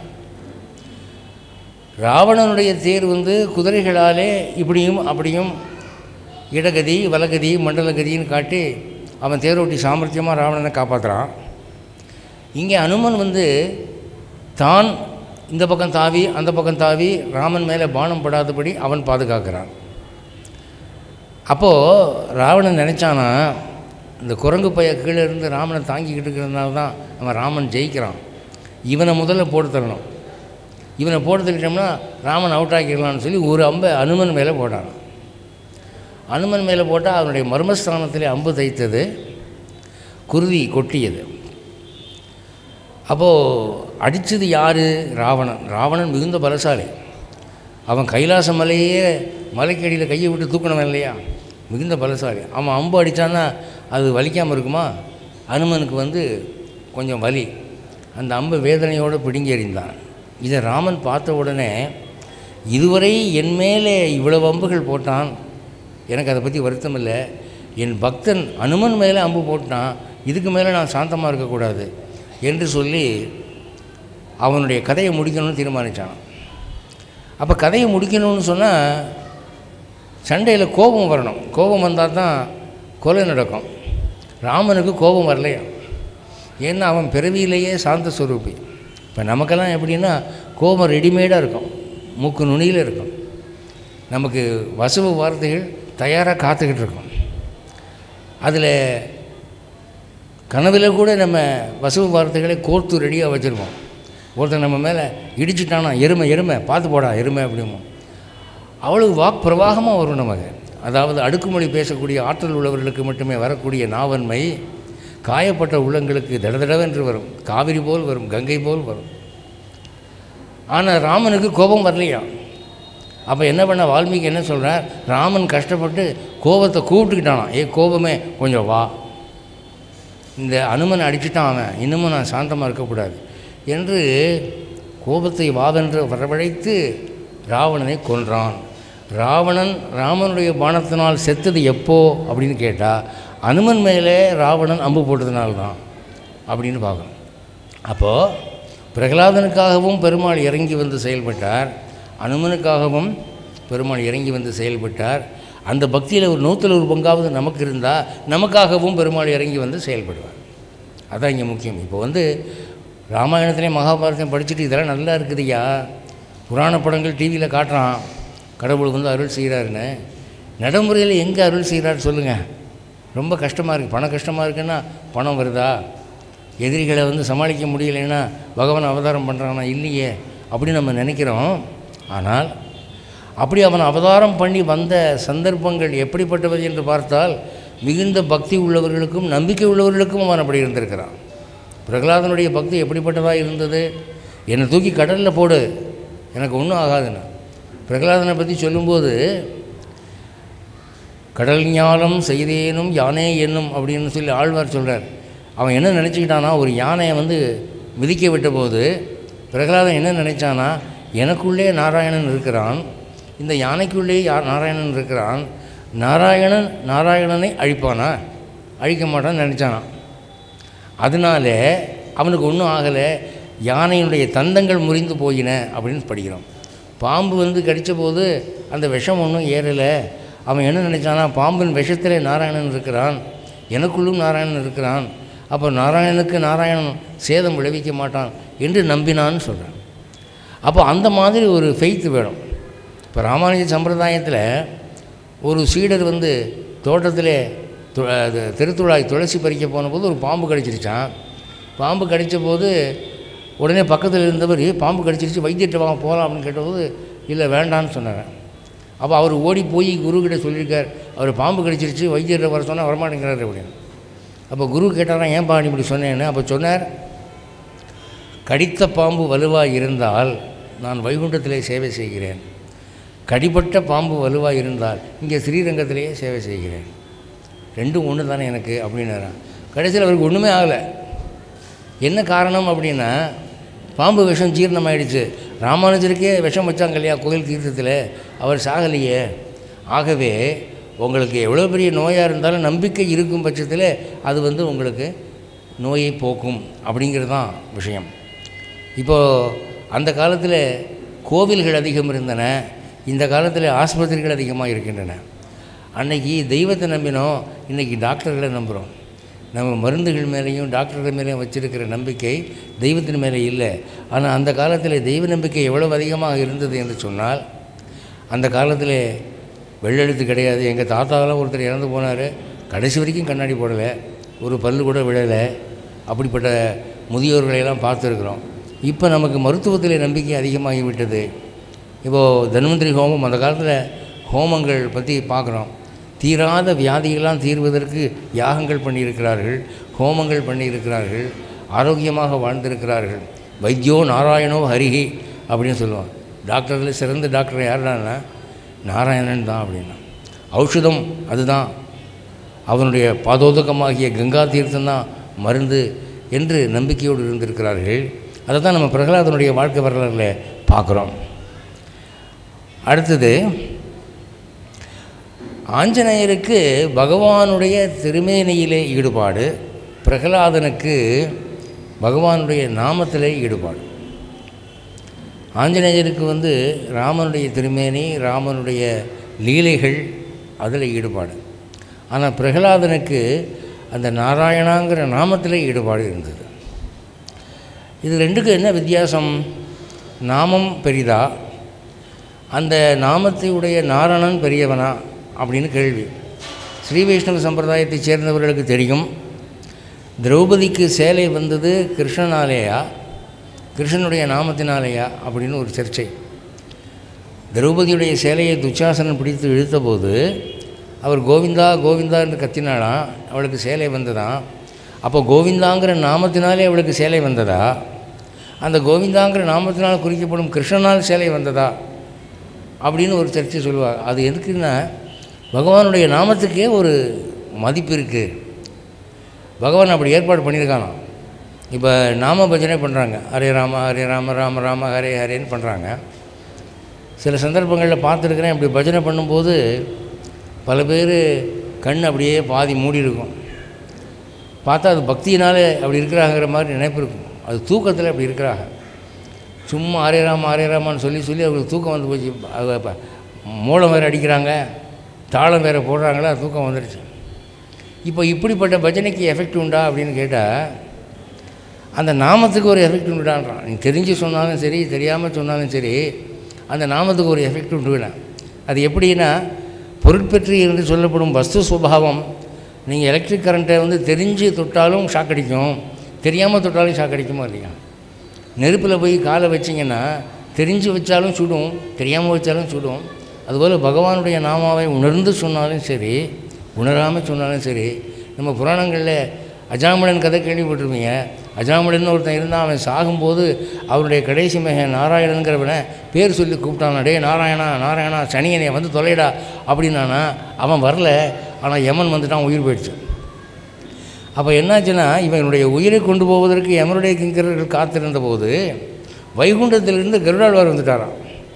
ராவணனுடைய தேர் வந்து குதிரைகளாலே இப்படியும் அப்படியும் இடகதி வலகதி மண்டலகதின்னு காட்டி அவன் தேரோட்டி சாமர்த்தியமாக ராவணனை காப்பாற்றுறான் இங்கே அனுமன் வந்து தான் இந்த பக்கம் தாவி அந்த பக்கம் தாவி ராமன் மேலே பானம் படாதபடி அவன் பாதுகாக்கிறான் அப்போது ராவணன் நினச்சானா இந்த குரங்கு பைய கீழே இருந்து ராமனை தாங்கிக்கிட்டு இருக்கிறதுனால தான் அவன் ராமன் ஜெயிக்கிறான் இவனை முதல்ல போட்டு தரணும் இவனை போட்டு தள்ளிட்டோம்னா ராமன் அவுட் ஆக்கிடலாம்னு சொல்லி ஒரு அம்பை அனுமன் மேலே போட்டான் அனுமன் மேலே போட்டால் அவனுடைய மர்மஸ்தானத்திலே அம்பு தைத்தது குருதி கொட்டியது அப்போது அடித்தது யார் ராவணன் ராவணன் மிகுந்த பலசாலி அவன் கைலாச மலையே மலைக்கடியில் கையை விட்டு தூக்கணும் இல்லையா மிகுந்த பலசாலி அவன் அம்பு அடித்தான்னா அது வலிக்காமல் இருக்குமா அனுமனுக்கு வந்து கொஞ்சம் வலி அந்த அம்பு வேதனையோடு பிடுங்கி எறிந்தான் இதை ராமன் பார்த்த உடனே இதுவரை என் மேலே இவ்வளவு அம்புகள் போட்டான் எனக்கு அதை பற்றி வருத்தம் இல்லை என் பக்தன் அனுமன் மேலே அம்பு போட்டான் இதுக்கு மேலே நான் சாந்தமாக இருக்கக்கூடாது என்று சொல்லி அவனுடைய கதையை முடிக்கணும்னு தீர்மானித்தான் அப்போ கதையை முடிக்கணும்னு சொன்னால் சண்டையில் கோபம் வரணும் கோபம் வந்தால் தான் கொலை நடக்கும் ராமனுக்கு கோபம் வரலையா ஏன்னா அவன் பிறவியிலேயே சாந்த ஸ்வரூபி இப்போ நமக்கெல்லாம் எப்படின்னா கோபம் ரெடிமேடாக இருக்கும் மூக்கு நுனியில் இருக்கும் நமக்கு வசவு வார்த்தைகள் தயாராக காத்துக்கிட்டு இருக்கும் அதில் கனவில் கூட நம்ம வசவு வார்த்தைகளை கோர்த்து ரெடியாக வச்சுருப்போம் ஒருத்தன் நம்ம மேலே இடிச்சிட்டானா எருமை எருமை பார்த்து போடா எருமை அப்படிமோ அவ்வளவு வாக் பிரவாகமாக வரும் நமக்கு அதாவது அடுக்குமொழி பேசக்கூடிய ஆற்றல் உள்ளவர்களுக்கு மட்டுமே வரக்கூடிய நாவன்மை காயப்பட்ட உள்ளங்களுக்கு தடதடவென்று வரும் காவிரி போல் வரும் கங்கை போல் வரும் ஆனால் ராமனுக்கு கோபம் வரலையா அப்போ என்ன பண்ண வால்மீகி என்ன சொல்கிறார் ராமன் கஷ்டப்பட்டு கோபத்தை கூப்பிட்டுக்கிட்டானான் ஏ கோபமே கொஞ்சம் வா இந்த அனுமனை அடிச்சுட்டான் அவன் இன்னமும் நான் சாந்தமாக இருக்கக்கூடாது என்று கோபத்தை வாவென்று வரவழைத்து ராவணனை கொன்றான் ராவணன் ராமனுடைய பானத்தினால் செத்தது எப்போ அப்படின்னு கேட்டால் அனுமன் மேலே ராவணன் அம்பு போட்டதுனால தான் அப்படின்னு பார்க்கணும் அப்போது பிரகலாதனுக்காகவும் பெருமாள் இறங்கி வந்து செயல்பட்டார் அனுமனுக்காகவும் பெருமாள் இறங்கி வந்து செயல்பட்டார் அந்த பக்தியில் ஒரு நூற்றில் ஒரு பங்காவது நமக்கு இருந்தால் நமக்காகவும் பெருமாள் இறங்கி வந்து செயல்படுவார் அதான் இங்கே முக்கியம் இப்போ வந்து ராமாயணத்திலே மகாபாரதம் படிச்சுட்டு இதெல்லாம் நல்லா இருக்குதுய்யா புராண படங்கள் டிவியில் காட்டுறான் கடவுள் வந்து அருள் செய்கிறாருன்னு நடைமுறையில் எங்கே அருள் செய்கிறார் சொல்லுங்கள் ரொம்ப கஷ்டமாக இருக்குது பணம் கஷ்டமாக இருக்குன்னா பணம் வருதா எதிரிகளை வந்து சமாளிக்க முடியலைன்னா பகவான் அவதாரம் பண்ணுறானா இல்லையே அப்படி நம்ம நினைக்கிறோம் ஆனால் அப்படி அவன் அவதாரம் பண்ணி வந்த சந்தர்ப்பங்கள் எப்படிப்பட்டவை என்று பார்த்தால் மிகுந்த பக்தி உள்ளவர்களுக்கும் நம்பிக்கை உள்ளவர்களுக்கும் அவன் அப்படி இருந்திருக்கிறான் பிரகலாதனுடைய பக்தி எப்படிப்பட்டதாக இருந்தது என்னை தூக்கி கடலில் போடு எனக்கு ஒன்றும் ஆகாதுன்னு பிரகலாதனை பற்றி சொல்லும்போது கடல் ஞானம் செய்தேனும் யானே என்னும் அப்படின்னு சொல்லி ஆழ்வார் சொல்கிறார் அவன் என்ன நினச்சிக்கிட்டானா ஒரு யானையை வந்து மிதிக்க விட்டபோது பிரகலாதன் என்ன நினைச்சானா எனக்குள்ளே நாராயணன் இருக்கிறான் இந்த யானைக்குள்ளே யார் நாராயணன் இருக்கிறான் நாராயணன் நாராயணனை அழிப்பானா அழிக்க மாட்டான்னு நினச்சானான் அதனால அவனுக்கு ஒன்றும் ஆகலை யானையினுடைய தந்தங்கள் முறிந்து போயின அப்படின்னு படிக்கிறோம் பாம்பு வந்து கடித்த போது அந்த விஷம் ஒன்றும் ஏறலை அவன் என்ன நினச்சானா பாம்பின் விஷத்திலே நாராயணன் இருக்கிறான் எனக்குள்ளும் நாராயணன் இருக்கிறான் அப்போ நாராயணனுக்கு நாராயணன் சேதம் விளைவிக்க மாட்டான் என்று நம்பினான்னு சொல்கிறான் அப்போ அந்த மாதிரி ஒரு ஃபெய்த் வேணும் இப்போ ராமானுஜ சம்பிரதாயத்தில் ஒரு சீடர் வந்து தோட்டத்திலே து- அது திருத்துழாய் துளசி பறிக்க போனபோது ஒரு பாம்பு கடிச்சிருச்சான் பாம்பு கடித்த போது உடனே பக்கத்தில் இருந்தவர் "ஏய், பாம்பு கடிச்சிருச்சு வைத்தியத்தை வாங்க போகலாம் அப்படின்னு கேட்டபோது இல்லை வேண்டான்னு சொன்னாங்க அப்போ அவர் ஓடி போய் குருக்கிட்ட சொல்லியிருக்கார் அவர் பாம்பு கடிச்சிருச்சு வைத்தியரை வர சொன்னால் வரமாட்டேங்கிறாரு அப்படின்னு அப்போ குரு கேட்டாராம் ஏன் பாண்டி இப்படி சொன்னேன்னு அப்போ சொன்னார் கடித்த பாம்பு வலுவாக இருந்தால் நான் வைகுண்டத்திலே சேவை செய்கிறேன் கடிபட்ட பாம்பு வலுவாக இருந்தால் இங்கே ஸ்ரீரங்கத்திலேயே சேவை செய்கிறேன் ரெண்டும் ஒன்று தானே எனக்கு அப்படின்னாராம் கடைசியில் அவருக்கு ஒன்றுமே ஆகலை என்ன காரணம் அப்படின்னா பாம்பு விஷம் ஜீரணமாயிடுச்சு ராமானுஜருக்கே விஷம் வச்சாங்க இல்லையா கோயில் தீர்த்தத்தில் அவர் சாகலையே ஆகவே உங்களுக்கு எவ்வளோ பெரிய நோயாக இருந்தாலும் நம்பிக்கை இருக்கும் பட்சத்தில் அது வந்து உங்களுக்கு நோயை போக்கும் அப்படிங்கிறது தான் விஷயம் இப்போது அந்த காலத்தில் கோவில்கள் அதிகம் இருந்தன இந்த காலத்தில் ஆஸ்பத்திரிகள் அதிகமாக இருக்கின்றன அன்னைக்கு தெய்வத்தை நம்பினோம் இன்றைக்கி டாக்டர்களை நம்புகிறோம் நம்ம மருந்துகள் மேலேயும் டாக்டர்கள் மேலேயும் வச்சிருக்கிற நம்பிக்கை தெய்வத்தின் மேலே இல்லை ஆனால் அந்த காலத்தில் தெய்வ நம்பிக்கை எவ்வளவு அதிகமாக இருந்தது என்று சொன்னால் அந்த காலத்தில் வெள்ளெழுத்து கிடையாது எங்கள் தாத்தாவெல்லாம் ஒருத்தர் இறந்து போனார் கடைசி வரைக்கும் கண்ணாடி போடலை ஒரு பல்லு கூட விழலை அப்படிப்பட்ட முதியோர்களையெல்லாம் பார்த்துருக்குறோம் இப்போ நமக்கு மருத்துவத்தில் நம்பிக்கை அதிகமாகிவிட்டது இப்போது தன்வந்திரி ஹோமம் அந்த காலத்தில் ஹோமங்கள் பற்றி பார்க்குறோம் தீராத வியாதிகள்லாம் தீர்வதற்கு யாகங்கள் பண்ணியிருக்கிறார்கள் ஹோமங்கள் பண்ணியிருக்கிறார்கள் ஆரோக்கியமாக வாழ்ந்திருக்கிறார்கள் வைத்தியோ நாராயணோ ஹரிஹி அப்படின்னு சொல்லுவாங்க டாக்டரில் சிறந்த டாக்டர் யாருடான்னா நாராயணன் தான் அப்படின்னா ஔஷதம் அதுதான் அவனுடைய பாதோதகமாகிய கங்கா தீர்த்தம் தான் மருந்து என்று நம்பிக்கையோடு இருந்திருக்கிறார்கள் அதை தான் நம்ம பிரகலாதனுடைய வாழ்க்கை வரலாறில் பார்க்குறோம் அடுத்தது ஆஞ்சநேயருக்கு பகவானுடைய திருமேனியிலே ஈடுபாடு பிரகலாதனுக்கு பகவானுடைய நாமத்திலே ஈடுபாடு ஆஞ்சநேயருக்கு வந்து ராமனுடைய திருமேனி ராமனுடைய லீலைகள் அதில் ஈடுபாடு ஆனால் பிரகலாதனுக்கு அந்த நாராயணாங்கிற நாமத்தில் ஈடுபாடு இருந்தது இது ரெண்டுக்கும் என்ன வித்தியாசம் நாமம் பெரிதா அந்த நாமத்தையுடைய நாரணன் பெரியவனா அப்படின்னு கேள்வி ஸ்ரீ வைஷ்ணவ சம்பிரதாயத்தைச் சேர்ந்தவர்களுக்கு தெரியும் திரௌபதிக்கு சேலை வந்தது கிருஷ்ணனாலேயா கிருஷ்ணனுடைய நாமத்தினாலேயா அப்படின்னு ஒரு சர்ச்சை திரௌபதியுடைய சேலையை துச்சாசனன் பிடித்து இழுத்தபோது அவர் கோவிந்தா கோவிந்தா என்று கத்தினாலாம் அவளுக்கு சேலை வந்ததாம் அப்போ கோவிந்தாங்கிற நாமத்தினாலே அவளுக்கு சேலை வந்ததா அந்த கோவிந்தாங்கிற நாமத்தினால் குறிக்கப்படும் கிருஷ்ணனால் சேலை வந்ததா அப்படின்னு ஒரு சர்ச்சை சொல்லுவாங்க அது எதுக்குன்னா பகவானுடைய நாமத்துக்கே ஒரு மதிப்பு இருக்குது பகவான் அப்படி ஏற்பாடு பண்ணியிருக்கானாம் இப்போ நாம பஜனை பண்ணுறாங்க ஹரே ராம ஹரே ராம ராம ராம ஹரே ஹரேன்னு பண்ணுறாங்க சில சந்தர்ப்பங்களில் பார்த்துருக்குறேன் இப்படி பஜனை பண்ணும்போது பல பேர் கண் அப்படியே பாதி மூடி இருக்கும் பார்த்தா அது பக்தியினால் அப்படி இருக்கிறாங்கிற மாதிரி நினைப்பு இருக்கும் அது தூக்கத்தில் அப்படி இருக்கிறாங்க சும்மா ஹரே ராம ஹரே ராமான்னு சொல்லி சொல்லி அவங்களுக்கு தூக்கம் வந்து போச்சு அது அப்ப மூலம் வேறு அடிக்கிறாங்க தாளம் வேறு போடுறாங்களா தூக்கம் வந்துடுச்சு இப்போ இப்படிப்பட்ட பஜனைக்கு எஃபெக்ட் உண்டா அப்படின்னு கேட்டால் அந்த நாமத்துக்கு ஒரு எஃபெக்ட் உண்டுடான்றான் நீ தெரிஞ்சு சொன்னாலும் சரி தெரியாமல் சொன்னாலும் சரி அந்த நாமத்துக்கு ஒரு எஃபெக்ட் உண்டுவினா அது எப்படின்னா பொருட்பற்றி என்று சொல்லப்படும் வஸ்து சுபாவம் நீங்கள் எலக்ட்ரிக் கரண்ட்டை வந்து தெரிஞ்சு தொட்டாலும் ஷாக் அடிக்கும் தெரியாமல் தொட்டாலும் ஷாக் அடிக்குமா இல்லையா நெருப்பில் போய் காலை வச்சிங்கன்னா தெரிஞ்சு வச்சாலும் சுடும் தெரியாமல் வச்சாலும் சுடும் அதுபோல் பகவானுடைய நாமாவை உணர்ந்து சொன்னாலும் சரி உணராமல் சொன்னாலும் சரி நம்ம புராணங்களில் அஜாமலன் கதை கேள்விப்பட்டிருப்பீங்க அஜாமலன் ஒருத்தன் இருந்தால் அவன் சாகும்போது அவருடைய கடைசி மகன் நாராயணனுங்கிறவனை பேர் சொல்லி கூப்பிட்டான் டே நாராயணா நாராயணா சனியனை வந்து தொலைடா அப்படின்னானா அவன் வரல ஆனால் யமன் வந்துட்டான் உயிர் போயிடுச்சு அப்போ என்னாச்சுன்னா இவனுடைய உயிரை கொண்டு போவதற்கு யமனுடைய கிங்கரர்கள் காத்திருந்த போது வைகுண்டத்திலிருந்து கருடாழ்வார் வந்துட்டாராம்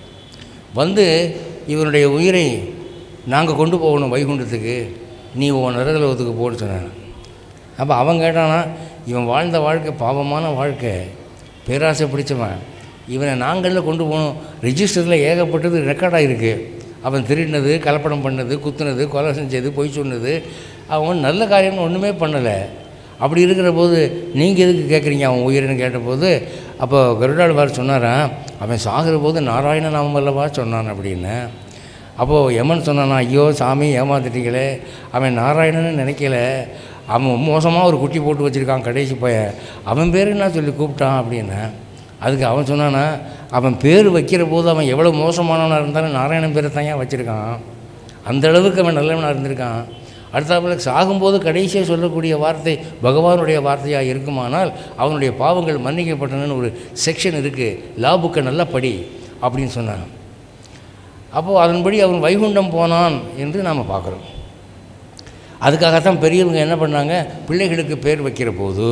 வந்து இவனுடைய உயிரை நாங்கள் கொண்டு போகணும் வைகுண்டத்துக்கு நீ உன் நரகலோகத்துக்கு போன்னு சொன்னான் அப்போ அவன் கேட்டானா இவன் வாழ்ந்த வாழ்க்கை பாவமான வாழ்க்கை பேராசை பிடிச்சவன் இவனை நாங்களில் கொண்டு போகணும் ரிஜிஸ்டரில் ஏகப்பட்டது ரெக்கார்டாக இருக்குது அவன் திருடினது கலப்படம் பண்ணது குத்துனது கொலை செஞ்சது பொய் சொன்னது அவன் நல்ல காரியம்னு ஒன்றுமே பண்ணலை அப்படி இருக்கிற போது நீங்கள் எதுக்கு கேட்குறீங்க அவன் உயிர்னு கேட்டபோது அப்போ கருடாழ்வார் சொன்னாராம் அவன் சாகிற போது நாராயண நாமம் அல்லவா சொன்னான் அப்படின்னு அப்போது யமன் சொன்னானா ஐயோ சாமி ஏமாத்திட்டீங்களே அவன் நாராயணன்னு நினைக்கல அவன் மோசமாக ஒரு குட்டி போட்டு வச்சுருக்கான் கடைசி பையன் அவன் பேர் என்ன சொல்லி கூப்பிட்டான் அப்படின்னு அதுக்கு அவன் சொன்னானா அவன் பேர் வைக்கிற போது அவன் எவ்வளோ மோசமானவனாக இருந்தாலும் நாராயணன் பேரை தான் ஏன் வச்சுருக்கான் அந்த அளவுக்கு அவன் நல்லவனாக இருந்திருக்கான் அடுத்தாப்புல சாகும்போது கடைசியாக சொல்லக்கூடிய வார்த்தை பகவானுடைய வார்த்தையாக இருக்குமானால் அவனுடைய பாவங்கள் மன்னிக்கப்பட்டனன்னு ஒரு செக்ஷன் இருக்குது லா புக்கை நல்லா படி அப்படின்னு சொன்னான் அப்போது அதன்படி அவன் வைகுண்டம் போனான் என்று நாம் பார்க்குறோம் அதுக்காகத்தான் பெரியவங்க என்ன பண்ணாங்க பிள்ளைகளுக்கு பேர் வைக்கிற போது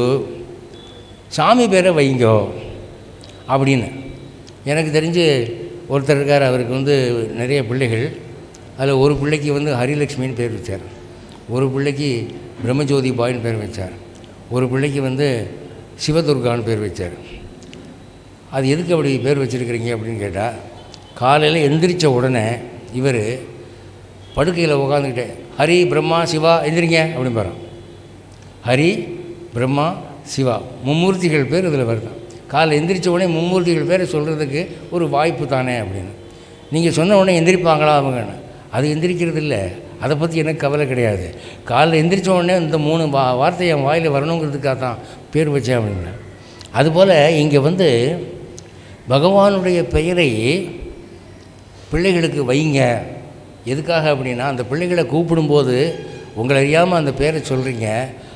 சாமி பேரை வைங்கோ அப்படின்னு எனக்கு தெரிஞ்சு ஒருத்தர் இருக்கார் அவருக்கு வந்து நிறைய பிள்ளைகள் அதில் ஒரு பிள்ளைக்கு வந்து ஹரிலக்ஷ்மின்னு பேர் வச்சார் ஒரு பிள்ளைக்கு பிரம்மஜோதி பாய்னு பேர் வச்சார் ஒரு பிள்ளைக்கு வந்து சிவதுர்கான்னு பேர் வச்சார் அது எதுக்கு அப்படி பேர் வச்சுருக்கிறீங்க அப்படின்னு கேட்டால் காலையில் எந்திரிச்ச உடனே இவர் படுக்கையில் உட்காந்துக்கிட்டே ஹரி பிரம்மா சிவா எந்திரிங்க அப்படின்னு பாரு ஹரி பிரம்மா சிவா மும்மூர்த்திகள் பேர் இதில் வருதான் காலைல எந்திரிச்ச உடனே மும்மூர்த்திகள் பேரை சொல்கிறதுக்கு ஒரு வாய்ப்பு தானே அப்படின்னு நீங்கள் சொன்ன உடனே எந்திரிப்பாங்களா அவங்கன்னு அது எந்திரிக்கிறது இல்லை அதை பற்றி எனக்கு கவலை கிடையாது காலைல எந்திரிச்ச உடனே இந்த மூணு வா வார்த்தை என் வாயில் வரணுங்கிறதுக்காக தான் பேர் வச்சேன் அப்படின்னு அதுபோல் இங்கே வந்து பகவானுடைய பெயரை பிள்ளைகளுக்கு வைங்க எதுக்காக அப்படின்னா அந்த பிள்ளைகளை கூப்பிடும்போது உங்களை அறியாமல் அந்த பேரை சொல்கிறீங்க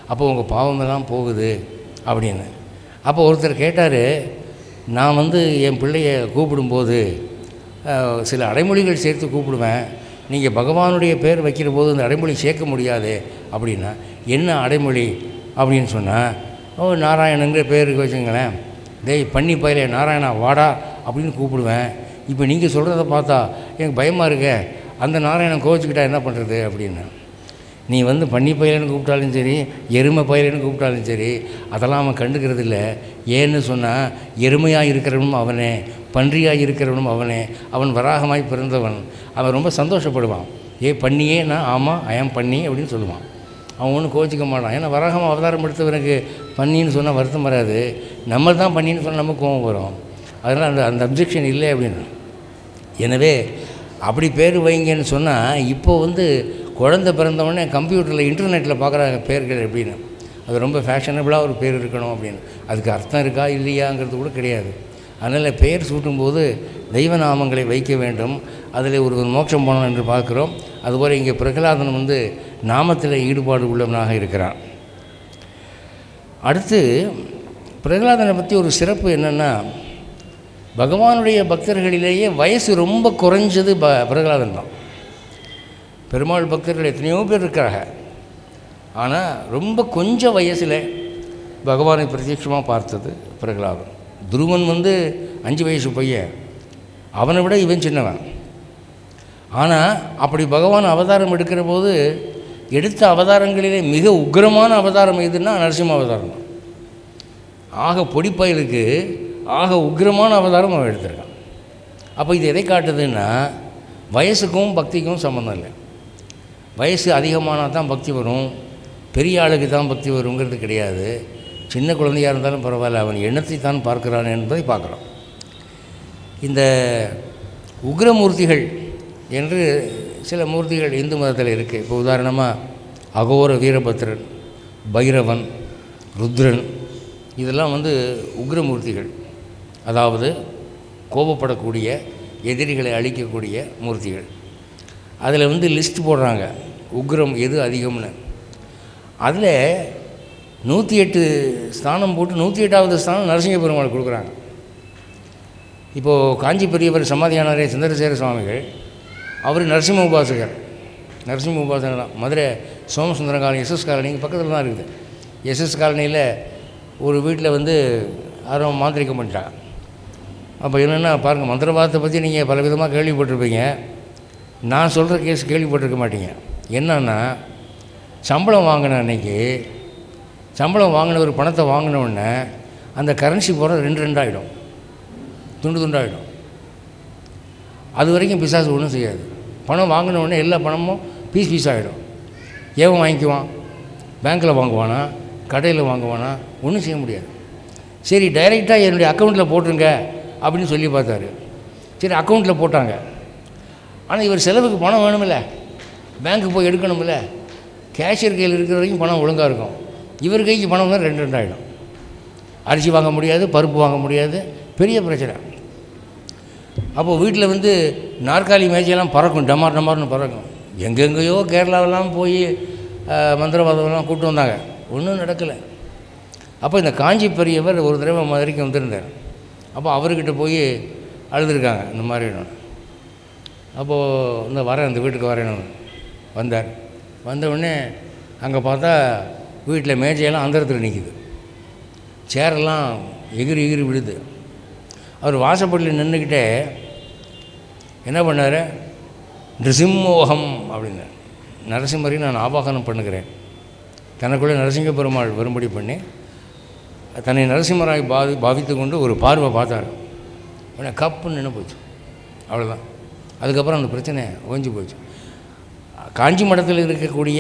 அப்போ உங்கள் பாவமெல்லாம் போகுது அப்படின்னு அப்போ ஒருத்தர் கேட்டார் நான் வந்து என் பிள்ளைய கூப்பிடும்போது அஹ், சில அடைமொழிகள் சேர்த்து கூப்பிடுவேன் நீங்கள் பகவானுடைய பேர் வைக்கிற போது அந்த அடைமொழி சேர்க்க முடியாது அப்படின்னா என்ன அடைமொழி அப்படின்னு சொன்னால் ஓ நாராயணங்கிற பேருக்கு வச்சுங்களேன் டேய் பண்ணி பயில நாராயணா வாடா அப்படின்னு கூப்பிடுவேன் இப்போ நீங்கள் சொல்கிறத பார்த்தா எனக்கு பயமாக இருக்க அந்த நாராயணன் கோவிச்சுக்கிட்டா என்ன பண்ணுறது அப்படின்னு நீ வந்து பன்னி பயிலன்னு கூப்பிட்டாலும் சரி எருமை பயிலன்னு கூப்பிட்டாலும் சரி அதெல்லாம் அவன் கண்டுக்கிறது இல்லை ஏன்னு சொன்னால் எருமையாக இருக்கிறவனும் அவனே பன்றியாக இருக்கிறவனும் அவனே அவன் வராகமாய் பிறந்தவன் அவன் ரொம்ப சந்தோஷப்படுவான் ஏ பண்ணியே நான் ஆமாம் ஐயம் பண்ணி அப்படின்னு சொல்லுவான் அவன் ஒன்றும் கோச்சிக்க மாட்டான் ஏன்னா வராகம் அவதாரம் எடுத்தவனுக்கு பண்ணின்னு சொன்னால் வருத்தம் வராது நம்ம தான் பண்ணின்னு சொன்னால் நமக்கு கோவம் வரும் அதனால் அந்த அந்த அப்ஜெக்ஷன் இல்லை அப்படின்னு எனவே அப்படி பேர் வைங்கன்னு சொன்னால் இப்போ வந்து குழந்தை பிறந்தவொடனே கம்ப்யூட்டரில் இன்டர்நெட்டில் பார்க்குறாங்க பேர்கள் எப்படின்னு அது ரொம்ப ஃபேஷனபிளாக ஒரு பேர் இருக்கணும் அப்படின்னு அதுக்கு அர்த்தம் இருக்கா இல்லையாங்கிறது கூட கிடையாது அதனால் பெயர் சூட்டும்போது தெய்வ நாமங்களை வைக்க வேண்டும் அதில் ஒரு ஒரு மோட்சம் போனோம் என்று பார்க்குறோம் அதுபோல் இங்கே பிரகலாதன் வந்து நாமத்தில் ஈடுபாடு உள்ளவனாக இருக்கிறான் அடுத்து பிரகலாதனை பற்றி ஒரு சிறப்பு என்னென்னா பகவானுடைய பக்தர்களிலேயே வயசு ரொம்ப குறைஞ்சது ப பிரகலாதன் தான் பெருமாள் பக்தர்கள் எத்தனையோ பேர் இருக்கிறாங்க ஆனால் ரொம்ப கொஞ்சம் வயசில் பகவானை பிரத்யட்சமாக பார்த்தது பிரகலாதன் துருவன் வந்து அஞ்சு வயசு பையன் அவனை விட இவன் சின்னவன் ஆனால் அப்படி பகவான் அவதாரம் எடுக்கிற போது எடுத்த அவதாரங்களிலே மிக உக்கிரமான அவதாரம் எதுன்னா நரசிம்ம அவதாரம் தான் ஆக பொடிப்பயலுக்கு ஆக உக்கிரமான அவதாரம் அவன் எடுத்திருக்கான் அப்போ இது எதை காட்டுதுன்னா வயசுக்கும் பக்திக்கும் சம்மந்தம் இல்லை வயசு அதிகமானால் தான் பக்தி வரும் பெரிய ஆளுக்கு தான் பக்தி வருங்கிறது கிடையாது சின்ன குழந்தையாக இருந்தாலும் பரவாயில்ல அவன் எண்ணத்தை தான் பார்க்கிறான் என்பதை பார்க்குறோம் இந்த உக்ரமூர்த்திகள் என்று சில மூர்த்திகள் இந்து மதத்தில் இருக்குது இப்போ உதாரணமாக அகோர வீரபத்ரன் பைரவன் ருத்ரன் இதெல்லாம் வந்து உக்ரமூர்த்திகள் அதாவது கோபப்படக்கூடிய எதிரிகளை அழிக்கக்கூடிய மூர்த்திகள் அதில் வந்து லிஸ்ட் போடுறாங்க உக்ரம் எது அதிகம்னு அதில் நூற்றி எட்டு ஸ்தானம் போட்டு நூற்றி எட்டாவது ஸ்தானம் நரசிங்க பெருமாள் கொடுக்குறாங்க இப்போது காஞ்சி பெரியவர் சமாதியானாரே சந்திரசேகர சுவாமிகள் அவர் நரசிம்ம உபாசகர் நரசிம்ம உபாசகர் தான் Madurai Somasundara colony SS colony இங்கே பக்கத்தில் தான் இருக்குது எஸ்எஸ் காலனியில் ஒரு வீட்டில் வந்து யாரும் மாந்திரிகம் பண்ணிட்டாங்க அப்போ என்னென்னா பாருங்கள் மந்திரவாதத்தை பற்றி நீங்கள் பல விதமாக கேள்விப்பட்டிருப்பீங்க நான் சொல்கிற கேஸ் கேள்விப்பட்டிருக்க மாட்டீங்க என்னன்னா சம்பளம் வாங்கின அன்னைக்கு சம்பளம் வாங்கின ஒரு பணத்தை வாங்கின உடனே அந்த கரன்சி போகிற ரெண்டு ரெண்டாகிடும் துண்டு துண்டாகிடும் அது வரைக்கும் பிசாசு ஒன்றும் செய்யாது பணம் வாங்கின உடனே எல்லா பணமும் பீஸ் பீஸ் ஆகிடும் ஏவன் வாங்கிக்குவான் பேங்க்கில் வாங்குவானா கடையில் வாங்குவானா ஒன்றும் செய்ய முடியாது சரி டைரெக்டாக என்னுடைய அக்கௌண்ட்டில் போட்டுருங்க அப்படின்னு சொல்லி பார்த்தாரு சரி அக்கௌண்ட்டில் போட்டாங்க ஆனால் இவர் செலவுக்கு பணம் வேணுமில்ல பேங்க்கு போய் எடுக்கணுமில்ல கேஷியர் கையில் இருக்கிற வரைக்கும் பணம் ஒழுங்காக இருக்கும் இவர் கைக்கு பணம் தான் ரெண்டு ரெண்டாயிடும் அரிசி வாங்க முடியாது பருப்பு வாங்க முடியாது பெரிய பிரச்சனை அப்போது வீட்டில் வந்து நாற்காலி மேய்ச்செல்லாம் பறக்கும் டமார் டமார்னு பறக்கும் எங்கெங்கேயோ கேரளாவெல்லாம் போய் அஹ், மந்திரவாதம்லாம் கூப்பிட்டு வந்தாங்க ஒன்றும் நடக்கலை அப்போ இந்த காஞ்சி பெரியவர் ஒரு தடவை மதுரைக்கு வந்திருந்தார் அப்போ அவர்கிட்ட போய் அழுதுருக்காங்க இந்த மாதிரி அப்போது இந்த வரேன் இந்த வீட்டுக்கு வரேன் வந்தார் வந்த உடனே அங்கே பார்த்தா வீட்டில் மேஜையெல்லாம் அந்தரத்தில் நிற்கிது சேரெல்லாம் எகிரி எகிரி விழுது அவர் வாசப்படியில் நின்றுக்கிட்டே என்ன பண்ணார் நிருசிம்மோகம் அப்படின்னார் நரசிம்மரை நான் ஆபாகனம் பண்ணுகிறேன் தனக்குள்ளே நரசிங்க பெருமாள் வரும்படி பண்ணி தன்னை நரசிம்மராய் பாவி பாவித்து கொண்டு ஒரு பார்வை பார்த்தார் உடனே கப்புன்னு நின்று போச்சு அவ்வளோதான் அதுக்கப்புறம் அந்த பிரச்சனை ஓஞ்சி போச்சு காஞ்சி மடத்தில் இருக்கக்கூடிய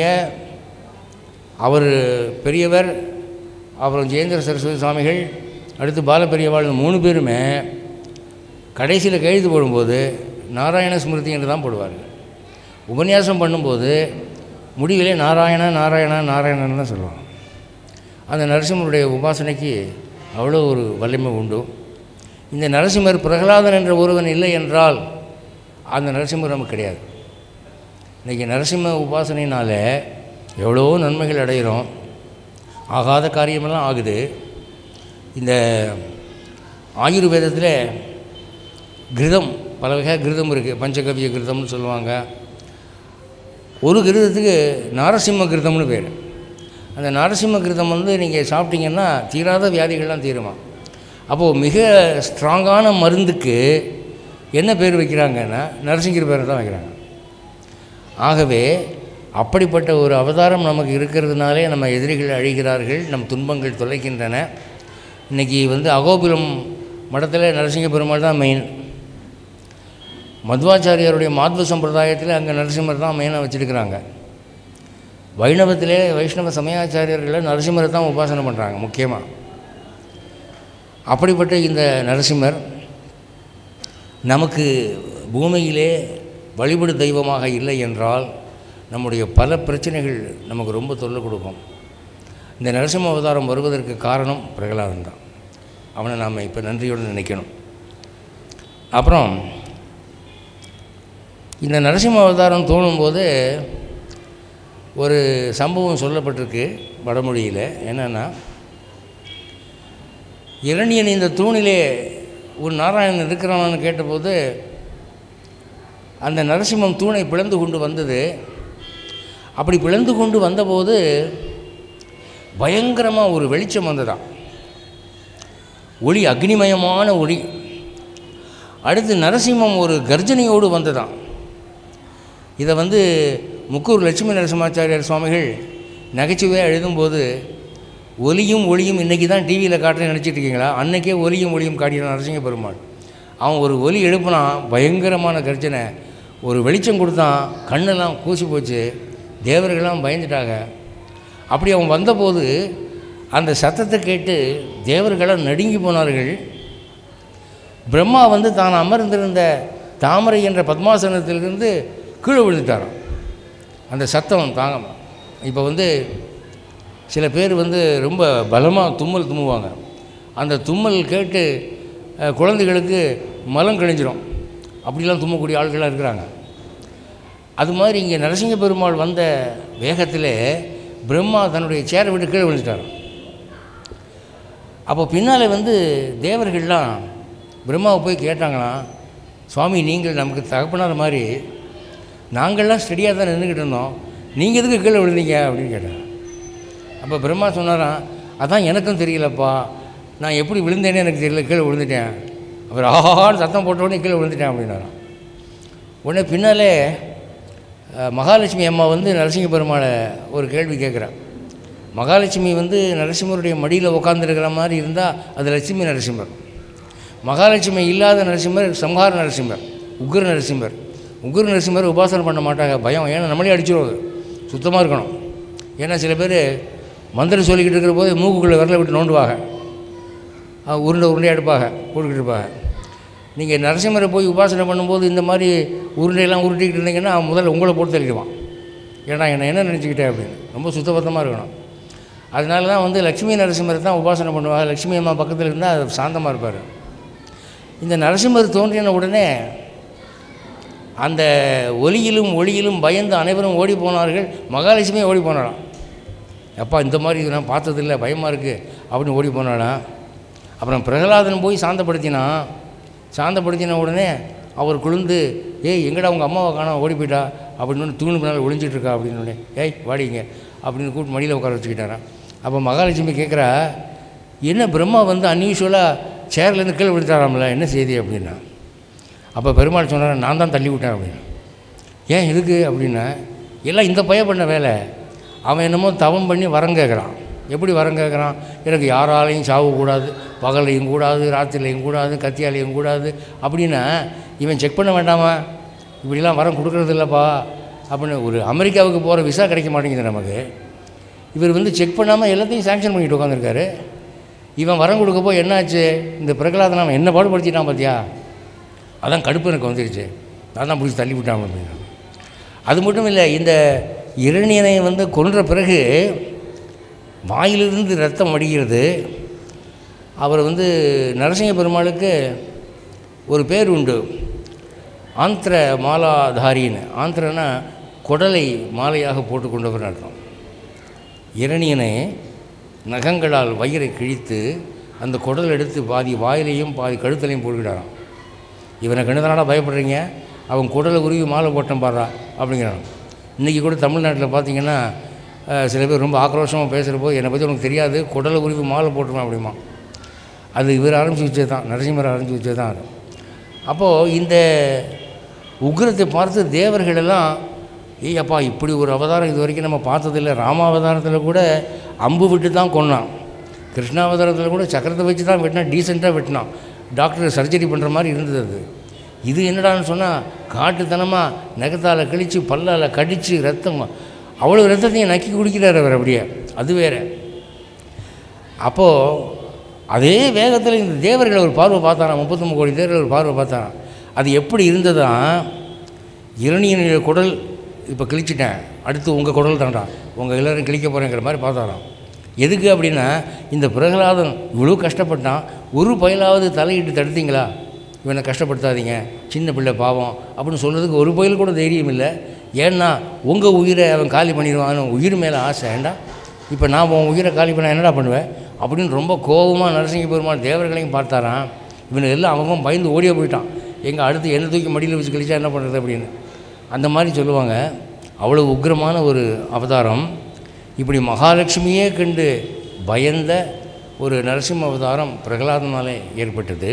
அவர் பெரியவர் அப்புறம் ஜெயேந்திர சரஸ்வதி சுவாமிகள் அடுத்து பாலபெரியவாள் இந்த மூணு பேருமே கடைசியில் கையெழுத்து போடும்போது நாராயண ஸ்மிருதி என்று தான் போடுவார்கள் உபன்யாசம் பண்ணும்போது முடிவிலே நாராயணா நாராயணா நாராயணன் தான் சொல்லுவாங்க அந்த நரசிம்மருடைய உபாசனைக்கு அவ்வளோ ஒரு வலிமை உண்டு இந்த நரசிம்மர் பிரகலாதன் என்ற ஒருவன் இல்லை என்றால் அந்த நரசிம்மர் நமக்கு கிடையாது இன்றைக்கி நரசிம்ம உபாசனையினால் எவ்வளோ நன்மைகள் அடைகிறோம் ஆகாத காரியமெல்லாம் ஆகுது இந்த ஆயுர்வேதத்தில் கிருதம் பல வகை கிருதம் இருக்குது பஞ்சகவிய கிருதம்னு சொல்லுவாங்க ஒரு கிருதத்துக்கு நாரசிம்ம கிருதம்னு பேர் அந்த நாரசிம்ம கிருதம் வந்து நீங்கள் சாப்பிட்டீங்கன்னா தீராத வியாதிகள்லாம் தீருமா அப்போது மிக ஸ்ட்ராங்கான மருந்துக்கு என்ன பேர் வைக்கிறாங்கன்னா நரசிங்கிற பேரை தான் வைக்கிறாங்க ஆகவே அப்படிப்பட்ட ஒரு அவதாரம் நமக்கு இருக்கிறதுனாலே நம்ம எதிரிகள் அழிகிறார்கள் நம் துன்பங்கள் தொலைக்கின்றன இன்றைக்கி வந்து அகோபிலம் மடத்தில் நரசிங்க பெருமாள் தான் மெயின் மத்வாச்சாரியாருடைய மாத்வ சம்பிரதாயத்தில் அங்கே நரசிம்மர் தான் மெயினாக வச்சுருக்கிறாங்க வைணவத்திலே வைஷ்ணவ சமயாச்சாரியர்களை நரசிம்மரை தான் உபாசனை பண்ணுறாங்க முக்கியமாக அப்படிப்பட்ட இந்த நரசிம்மர் நமக்கு பூமியிலே வழிபடு தெய்வமாக இல்லை என்றால் நம்முடைய பல பிரச்சனைகள் நமக்கு ரொம்ப தொல்லை கொடுக்கும் இந்த நரசிம்ம அவதாரம் வருவதற்கு காரணம் பிரகலாதன் தான் அவனை நாம் இப்போ நன்றியோடு நினைக்கணும் அப்புறம் இந்த நரசிம்ம அவதாரம் தோணும்போது ஒரு சம்பவம் சொல்லப்பட்டிருக்கு வடமொழியில் என்னென்னா இரணியன் இந்த தூணிலே உன் நாராயணன் இருக்கிறானான்னு கேட்டபோது அந்த நரசிம்மம் தூணை பிளந்து கொண்டு வந்தது அப்படி பிளந்து கொண்டு வந்தபோது பயங்கரமாக ஒரு வெளிச்சம் வந்ததாம் ஒளி அக்னிமயமான ஒளி அடுத்து நரசிம்மம் ஒரு கர்ஜனையோடு வந்ததாம் இதை வந்து முக்கூர் லட்சுமி நரசிம்மாச்சாரியார் சுவாமிகள் நகைச்சுவையாக எழுதும்போது ஒலியும் ஒளியும் இன்றைக்கி தான் டிவியில் காட்டுறேன்னு நினச்சிட்டு இருக்கீங்களா அன்றைக்கே ஒலியும் ஒளியும் காட்டினான் நரசிங்க பெருமாள் அவன் ஒரு ஒலி எழுப்புனான் பயங்கரமான கர்ஜனை ஒரு வெளிச்சம் கொடுத்தான் கண்ணெல்லாம் கூசி போச்சு தேவர்கள்லாம் பயந்துட்டாங்க அப்படி அவன் வந்தபோது அந்த சத்தத்தை கேட்டு தேவர்களாம் நடுங்கி போனார்கள் பிரம்மா வந்து தான் அமர்ந்திருந்த தாமரை என்ற பத்மாசனத்திலிருந்து கீழே விழுந்துட்டாராம் அந்த சத்தம் தாங்க இப்போ வந்து சில பேர் வந்து ரொம்ப பலமாக தும்மல் தும்முவாங்க அந்த தும்மல் கேட்டு அஹ், குழந்தைகளுக்கு மலம் கழிஞ்சிரும் அப்படிலாம் தும்மக்கூடிய ஆட்கள்லாம் இருக்கிறாங்க அது மாதிரி இங்கே நரசிங்க பெருமாள் வந்த வேகத்தில் பிரம்மா தன்னுடைய சேரை விட்டு கீழே விழுந்துட்டாராம் அப்போ பின்னால் வந்து தேவர்கள்லாம் பிரம்மாவை போய் கேட்டாங்களாம் சுவாமி நீங்கள் நமக்கு தகப்பனார் மாதிரி நாங்கள்லாம் ஸ்டடியாக தான் நின்றுக்கிட்டு இருந்தோம் நீங்கள் எதுக்கு கீழே விழுந்தீங்க அப்படின்னு கேட்டாங்க அப்போ பிரம்மா சொன்னாராம் அதான் எனக்கும் தெரியலப்பா நான் எப்படி விழுந்தேனே எனக்கு தெரியல கீழே விழுந்துட்டேன் அவர் ஆஹான்னு சத்தம் போட்ட உடனே கீழே விழுந்துட்டேன் அப்படின்னாராம் உடனே பின்னாலே அஹ், மகாலட்சுமி அம்மா வந்து நரசிங்க பெருமாளை ஒரு கேள்வி கேட்குறா மகாலட்சுமி வந்து நரசிம்மருடைய மடியில் உட்காந்துருக்கிற மாதிரி இருந்தால் அது லட்சுமி நரசிம்மர் மகாலட்சுமி இல்லாத நரசிம்மர் சம்ஹார நரசிம்மர் உக்ர நரசிம்மர் உக்ர நரசிம்மர் உபாசனை பண்ண மாட்டாங்க பயம் ஏன்னா நம்மளே அடிச்சிடும் அது சுத்தமாக இருக்கணும் ஏன்னா சில பேர் மந்திரம் சொல்லிக்கிட்டு இருக்கிற போது மூக்குக்குள்ளே விரலை விட்டு நோண்டுவாங்க அஹ் உருண்டை உருண்டையாக எடுப்பாங்க போட்டுக்கிட்டு இருப்பாங்க நீங்கள் நரசிம்மரை போய் உபாசனை பண்ணும்போது இந்த மாதிரி உருண்டையெல்லாம் உருட்டிக்கிட்டு இருந்தீங்கன்னா அவன் முதல்ல உங்களை போட்டு தெளிக்குவான் ஏன்னா என்னை என்ன நினச்சிக்கிட்டேன் அப்படின்னு ரொம்ப சுத்தபத்தமாக இருக்கணும் அதனால தான் வந்து லக்ஷ்மி நரசிம்மரை தான் உபாசனை பண்ணுவாங்க லக்ஷ்மி அம்மா பக்கத்தில் இருந்தால் அது சாந்தமாக இருப்பார் இந்த நரசிம்மர் தோன்றின உடனே அந்த ஒலியிலும் ஒளியிலும் பயந்து அனைவரும் ஓடி போனார்கள் மகாலட்சுமியே ஓடி போனாளாம் அப்பா இந்த மாதிரி இது நான் பார்த்ததில்ல பயமாக இருக்குது அப்படின்னு ஓடி போனாளாம் அப்புறம் பிரகலாதன் போய் சாந்தப்படுத்தினான் சாந்தப்படுத்தின உடனே அவர் குளிர்ந்து ஏய் எங்கடா உங்கள் அம்மாவை காணோம் ஓடி போயிட்டா அப்படின்னு தூணு பின்னால் ஒளிஞ்சிட்டு இருக்கா அப்படின்னு உடனே ஏய் வாடிங்க அப்படின்னு கூப்பிட்டு மடியில் உட்கார வச்சுக்கிட்டாராம் அப்போ மகாலட்சுமி கேட்குறா என்ன பிரம்மா வந்து அன்யூஷுவலாக சேர்லேருந்து கீழே விழுத்தாராம்ல என்ன செய்தி அப்படின்னா அப்போ பெருமாள் சொன்னார் நான் தான் தள்ளி விட்டேன் அப்படின்னு ஏன் எதுக்கு அப்படின்னா எல்லாம் இந்த பைய பண்ண வேலை அவன் என்னமோ தவம் பண்ணி வரம் கேட்குறான் எப்படி வரம் கேட்குறான் எனக்கு யாராலையும் சாவு கூடாது பகலையும் கூடாது ராத்திரிலையும் கூடாது கத்தியாலையும் கூடாது அப்படின்னா இவன் செக் பண்ண வேண்டாமா இப்படிலாம் வரம் கொடுக்கறது இல்லைப்பா அப்படின்னு ஒரு அமெரிக்காவுக்கு போகிற விசா கிடைக்க மாட்டேங்குது நமக்கு இவர் வந்து செக் பண்ணாமல் எல்லாத்தையும் சாங்ஷன் பண்ணிட்டு உட்காந்துருக்காரு இவன் வரம் கொடுக்க போய் என்னாச்சு இந்த பிரகலாதன் அவன் என்ன பாடுபடுத்திட்டான் பார்த்தியா அதான் கடுப்பு எனக்கு வந்துருச்சு நான் தான் பிடிச்சி தள்ளி விட்டான் அப்படின்னு அது மட்டும் இல்லை இந்த இரணியனை வந்து கொன்ற பிறகு வாயிலிருந்து ரத்தம் வடிகிறது அவர் வந்து நரசிங்க பெருமாளுக்கு ஒரு பேர் உண்டு ஆந்திர மாலாதாரின்னு ஆந்திரனா குடலை மாலையாக போட்டு கொண்டவர் அர்த்தம் இரணியனை நகங்களால் வயிறை கிழித்து அந்த குடல் எடுத்து பாதி வாயிலையும் பாதி கழுத்துலையும் போட்டுக்கிட்டாராம் இவனை கண்டுதானடா பயப்படுறீங்க அவன் குடலை உருவி மாலை போட்டேன் பாடுறா அப்படிங்கிறான் இன்றைக்கி கூட தமிழ்நாட்டில் பார்த்தீங்கன்னா அஹ், சில பேர் ரொம்ப ஆக்ரோஷமாக பேசுகிறப்போ என்னை பற்றி உனக்கு தெரியாது குடலை உருவி மாலை போட்டுருவேன் அப்படிமா அது இவர் ஆரம்பித்து வச்சது தான் நரசிம்மர் ஆரம்பித்து வச்சது தான் அது அப்போது இந்த உக்கிரத்தை பார்த்து தேவர்கள் எல்லாம் ஏய் அப்பா இப்படி ஒரு அவதாரம் இது வரைக்கும் நம்ம பார்த்ததில்லை ராமாவதாரத்தில் கூட அம்பு விட்டு தான் கொன்னான் கிருஷ்ணாவதாரத்தில் கூட சக்கரத்தை வச்சு தான் வெட்டினான் டீசெண்டாக வெட்டினான் டாக்டர் சர்ஜரி பண்ணுற மாதிரி இருந்தது அது இது என்னடான்னு சொன்னால் காட்டுத்தனமாக நகத்தால் கிழித்து பல்லால் கடித்து ரத்தம் அவ்வளோ ரத்தத்தையும் நக்கி குடிக்கிறார் அவர் அப்படியே அது வேற அப்போது அதே வேகத்தில் இந்த தேவர்களை ஒரு பார்வை பார்த்தாராம் முப்பத்தொம்பது கோடி தேவர்கள் ஒரு பார்வை பார்த்தாராம் அது எப்படி இருந்ததா இரணியனுடைய குடல் இப்போ கிழிச்சிட்டேன் அடுத்து உங்கள் குடல் தான்டா உங்கள் எல்லோரும் கிழிக்க போகிறேங்கிற மாதிரி பார்த்தாராம் எதுக்கு அப்படின்னா இந்த பிரகலாதன் இவ்வளோ கஷ்டப்பட்டான் ஒரு பயலாவது தலையிட்டு தடுத்தீங்களா இவனை கஷ்டப்படுத்தாதீங்க சின்ன பிள்ளை பாவம் அப்படின்னு சொல்கிறதுக்கு ஒரு பயல் கூட தைரியம் இல்லை ஏன்னா உங்கள் உயிரை அவன் காலி பண்ணிடுவான்னு உயிர் மேலே ஆசை ஏண்டா இப்போ நான் உன் உயிரை காலி பண்ண என்னடா பண்ணுவேன் அப்படின்னு ரொம்ப கோபமாக நரசிங்க பெருமாள் தேவர்களையும் பார்த்தாராம் இவனை எல்லாம் அவங்க பயந்து ஓடியே போயிட்டான் எங்கே அடுத்து என்ன தூக்கி மடியில் வச்சு கழிச்சா என்ன பண்ணுறது அப்படின்னு அந்த மாதிரி சொல்லுவாங்க அவ்வளோ உக்கிரமான ஒரு அவதாரம் இப்படி மகாலட்சுமியே கண்டு பயந்த ஒரு நரசிம்ம அவதாரம் பிரகலாதனாலே ஏற்பட்டது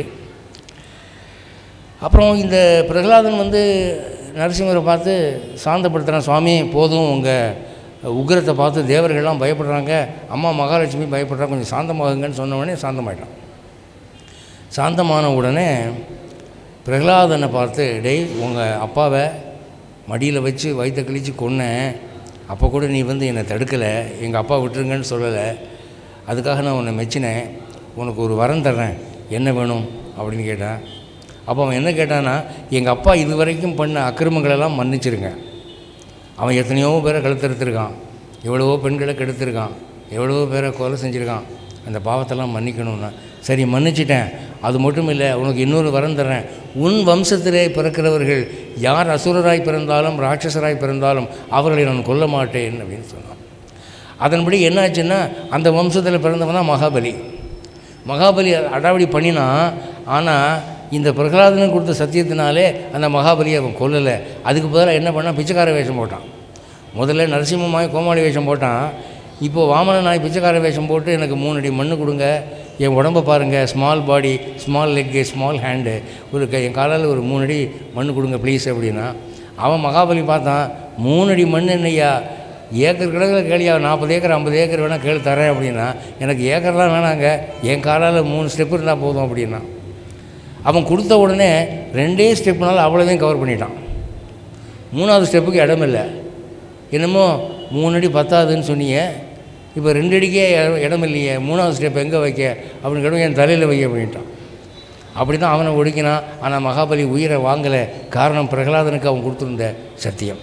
அப்புறம் இந்த பிரகலாதன் வந்து நரசிம்மரை பார்த்து சாந்தப்படுத்துகிறான் சுவாமி போதும் உங்கள் உக்கிரத்தை பார்த்து தேவர்கள்லாம் பயப்படுறாங்க அம்மா மகாலட்சுமி பயப்படுறாங்க கொஞ்சம் சாந்தமாகுங்கன்னு சொன்ன உடனே சாந்தமாயிட்டான் சாந்தமான உடனே பிரகலாதனை பார்த்து டேய் உங்கள் அப்பாவை மடியில் வச்சு வயிற்ற கிழிச்சு கொன்னேன் அப்போ கூட நீ வந்து என்னை தடுக்கலை எங்கள் அப்பா விட்டுருங்கன்னு சொல்லலை அதுக்காக நான் உன்னை மெச்சினேன் உனக்கு ஒரு வரம் தர்றேன் என்ன வேணும் அப்படின்னு கேட்டான் அப்போ அவன் என்ன கேட்டான்னா எங்கள் அப்பா இது வரைக்கும் பண்ண அக்கிரமங்களெல்லாம் மன்னிச்சிருங்க அவன் எத்தனையோ பேரை கழுத்தறுத்திருக்கான் எவ்வளவோ பெண்களை கெடுத்திருக்கான் எவ்வளவோ பேரை கொலை செஞ்சுருக்கான் அந்த பாவத்தெல்லாம் மன்னிக்கணும்னா சரி மன்னிச்சிட்டேன் அது மட்டும் இல்லை உனக்கு இன்னொரு வரம் தர்றேன் உன் வம்சத்திலே பிறக்கிறவர்கள் யார் அசுரராய் பிறந்தாலும் ராட்சசராய் பிறந்தாலும் அவர்களை நான் கொல்ல மாட்டேன் அப்படின்னு சொன்னான் அதன்படி என்னாச்சுன்னா அந்த வம்சத்தில் பிறந்தவன் தான் மகாபலி மகாபலி அடாவடி பண்ணினான் ஆனால் இந்த பிரகலாதனுக்கு கொடுத்த சத்தியத்தினாலே அந்த மகாபலியை அவன் கொல்லலை அதுக்கு பதிலாக என்ன பண்ணான் பிச்சைக்கார வேஷம் போட்டான் முதல்ல நரசிம்மமாய் கோமாளி வேஷம் போட்டான் இப்போது வாமன நாய் பிச்சைக்கார வேஷம் போட்டு எனக்கு மூணு அடி மண்ணு கொடுங்க என் உடம்பை பாருங்கள் small body small leg small hand ஒரு க என் காலால் ஒரு மூணு அடி மண்ணு கொடுங்க ப்ளீஸ் அப்படின்னா அவன் மகாபலி பார்த்தான் மூணு அடி மண் என்னையா ஏக்கர் கணக்கில் கேளியா நாற்பது ஏக்கர் ஐம்பது ஏக்கர் வேணால் கேளு தரேன் அப்படின்னா எனக்கு ஏக்கர்லாம் வேணாங்க என் காலால் மூணு ஸ்டெப் இருந்தால் போதும் அப்படின்னா அவன் கொடுத்த உடனே ரெண்டே ஸ்டெப்புனால அவ்வளோதையும் கவர் பண்ணிட்டான் மூணாவது ஸ்டெப்புக்கு இடம் இல்லை என்னமோ மூணு அடி பத்தாதுன்னு சொன்னீங்க இப்போ ரெண்டு அடிக்கே இடம் இடம் இல்லையே மூணாவது ஸ்டெப் எங்கே வைக்க அப்படின்னு கேட்டோம் என் தலையில் வைக்க அப்படின்ட்டான் அப்படி தான் அவனை ஒடுக்கினான் ஆனால் மகாபலி உயிரை வாங்கலை காரணம் பிரகலாதனுக்கு அவன் கொடுத்துருந்த சத்தியம்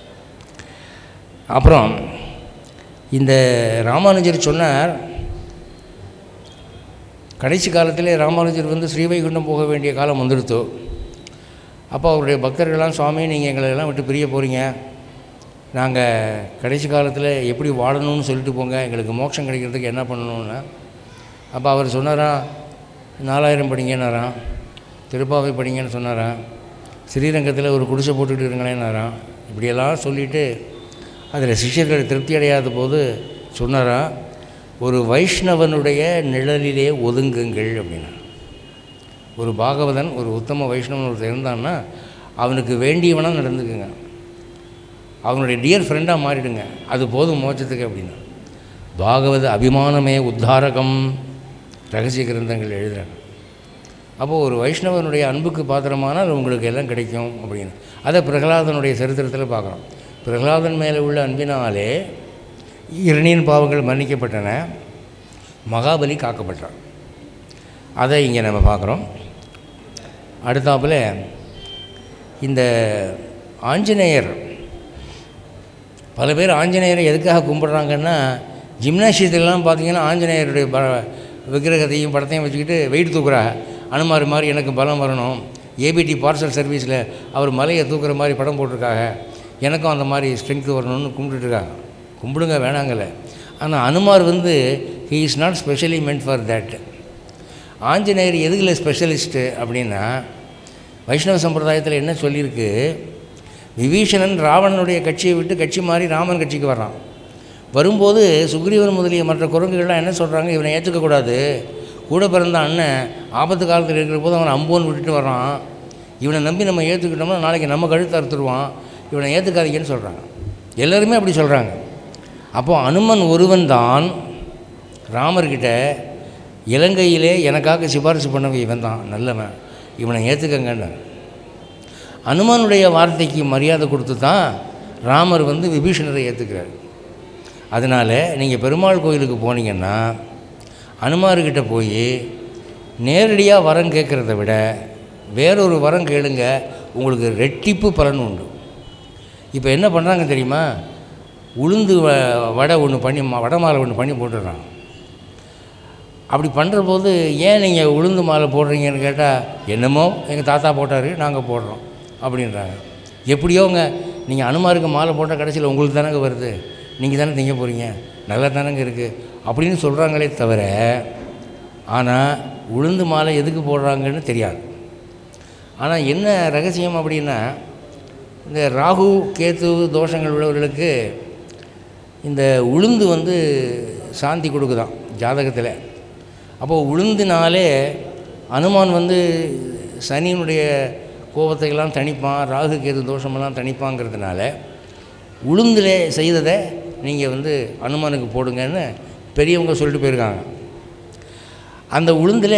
அப்புறம் இந்த ராமானுஜர் சொன்னார் கடைசி காலத்திலே ராமானுஜர் வந்து ஸ்ரீவைகுண்டம் போக வேண்டிய காலம் வந்துடுத்தோ அப்போ அவருடைய பக்தர்கள்லாம் சுவாமி நீங்கள் எங்களை எல்லாம் விட்டு பிரிய போகிறீங்க நாங்கள் கடைசி காலத்தில் எப்படி வாழணும்னு சொல்லிட்டு போங்க எங்களுக்கு மோட்சம் கிடைக்கிறதுக்கு என்ன பண்ணணும்னா அப்போ அவர் சொன்னாராம் நாலாயிரம் படிங்கன்னாராம் திருப்பாவை படிங்கன்னு சொன்னாராம் ஸ்ரீரங்கத்தில் ஒரு குடிசை போட்டுக்கிட்டு இருங்களேன்னாராம் இப்படியெல்லாம் சொல்லிவிட்டு அதில் சிஷ்யர்கள் திருப்தி அடையாத போது சொன்னாராம் ஒரு வைஷ்ணவனுடைய நிழலிலே ஒதுங்குங்கள் அப்படின்னா ஒரு பாகவதன் ஒரு உத்தம வைஷ்ணவன் ஒருத்தர் இருந்தான்னா அவனுக்கு வேண்டியவனாக நடந்துக்குங்க அவனுடைய டியர் ஃப்ரெண்டாக மாறிடுங்க அது போதும் மோட்சத்துக்கு அப்படின்னா பாகவத அபிமானமே உத்தாரகம் ரகசிய கிரந்தங்கள் எழுதுகிறாங்க அப்போது ஒரு வைஷ்ணவனுடைய அன்புக்கு பாத்திரமானால் உங்களுக்கு எல்லாம் கிடைக்கும் அப்படின்னு அதை பிரகலாதனுடைய சரித்திரத்தில் பார்க்குறோம் பிரகலாதன் மேலே உள்ள அன்பினாலே இரணியின் பாவங்கள் மன்னிக்கப்பட்டன மகாபலி காக்கப்பட்டான் அதை இங்கே நம்ம பார்க்குறோம் அடுத்தாப்புல இந்த ஆஞ்சநேயர் பல பேர் ஆஞ்சநேயரை எதுக்காக கும்பிட்றாங்கன்னா ஜிம்னாசியத்துலலாம் பார்த்தீங்கன்னா ஆஞ்சநேயருடைய ப விக்கிரகத்தையும் படத்தையும் வச்சுக்கிட்டு வெயிட் தூக்குறா அனுமார் மாதிரி எனக்கு பலம் வரணும் ஏபிடி பார்சல் சர்வீஸில் அவர் மலையை தூக்குற மாதிரி படம் போட்டிருக்காங்க எனக்கும் அந்த மாதிரி ஸ்ட்ரென்த் வரணும்னு கும்பிட்டுருக்காங்க கும்பிடுங்க வேணாங்கல்ல ஆனால் அனுமார் வந்து he is not specially meant for that Anjaneyar எதுக்குல ஸ்பெஷலிஸ்ட்டு அப்படின்னா வைஷ்ணவ சம்பிரதாயத்தில் என்ன சொல்லியிருக்கு விபீஷணன் ராவணனுடைய கட்சியை விட்டு கட்சி மாறி ராமன் கட்சிக்கு வர்றான் வரும்போது சுக்ரீவன் முதலிய மற்ற குரங்குகள்லாம் என்ன சொல்கிறாங்க இவனை ஏற்றுக்கக்கூடாது கூட பிறந்த அண்ணன் ஆபத்து காலத்தில் இருக்கிற போது அவனை அம்போன்னு விட்டுட்டு வர்றான் இவனை நம்பி நம்ம ஏற்றுக்கிட்டோம்னா நாளைக்கு நம்ம கழுத்து அறுத்துருவான் இவனை ஏற்றுக்காதீங்கன்னு சொல்கிறாங்க எல்லாருமே அப்படி சொல்கிறாங்க அப்போது அனுமன் ஒருவன் தான் ராமர்கிட்ட இலங்கையிலே எனக்காக சிபாரிசு பண்ணவன் இவன் தான் நல்லவன் இவனை ஏற்றுக்கங்கன்னு அனுமனுடைய வார்த்தைக்கு மரியாதை கொடுத்து தான் ராமர் வந்து விபீஷணரை ஏற்றுக்கிறார் அதனால் நீங்கள் பெருமாள் கோயிலுக்கு போனீங்கன்னா அனுமார்கிட்ட போய் நேரடியாக வரம் கேட்குறத விட வேறொரு வரம் கேளுங்க உங்களுக்கு ரெட்டிப்பு பலன் உண்டு இப்போ என்ன பண்ணுறாங்க தெரியுமா உளுந்து வ வடை ஒன்று பண்ணி ம- வடை மாலை ஒன்று பண்ணி போட்டுடுறான் அப்படி பண்ணுற போது ஏன் நீங்கள் உளுந்து மாலை போடுறீங்கன்னு கேட்டால் என்னமோ எங்கள் தாத்தா போட்டார் நாங்கள் போடுறோம் அப்படின்றாங்க எப்படியோங்க நீங்கள் அனுமாருக்கு மாலை போட்டால் கடைசியில் உங்களுக்கு தானங்க வருது நீங்கள் தானே திங்க போகிறீங்க நல்லா தானங்க இருக்குது அப்படின்னு சொல்கிறாங்களே தவிர ஆனால் உளுந்து மாலை எதுக்கு போடுறாங்கன்னு தெரியாது ஆனால் என்ன ரகசியம் அப்படின்னா இந்த ராகு கேத்து தோஷங்கள் உள்ளவர்களுக்கு இந்த உளுந்து வந்து சாந்தி கொடுக்குதாம் ஜாதகத்தில் அப்போது உளுந்தினாலே அனுமான் வந்து சனியினுடைய கோபத்தை எல்லாம் தணிப்பான் ராகு கேது தோஷமெல்லாம் தணிப்பாங்கிறதுனால உளுந்தில் செய்ததை நீங்கள் வந்து அனுமானுக்கு போடுங்கன்னு பெரியவங்க சொல்லிட்டு போயிருக்காங்க அந்த உளுந்தில்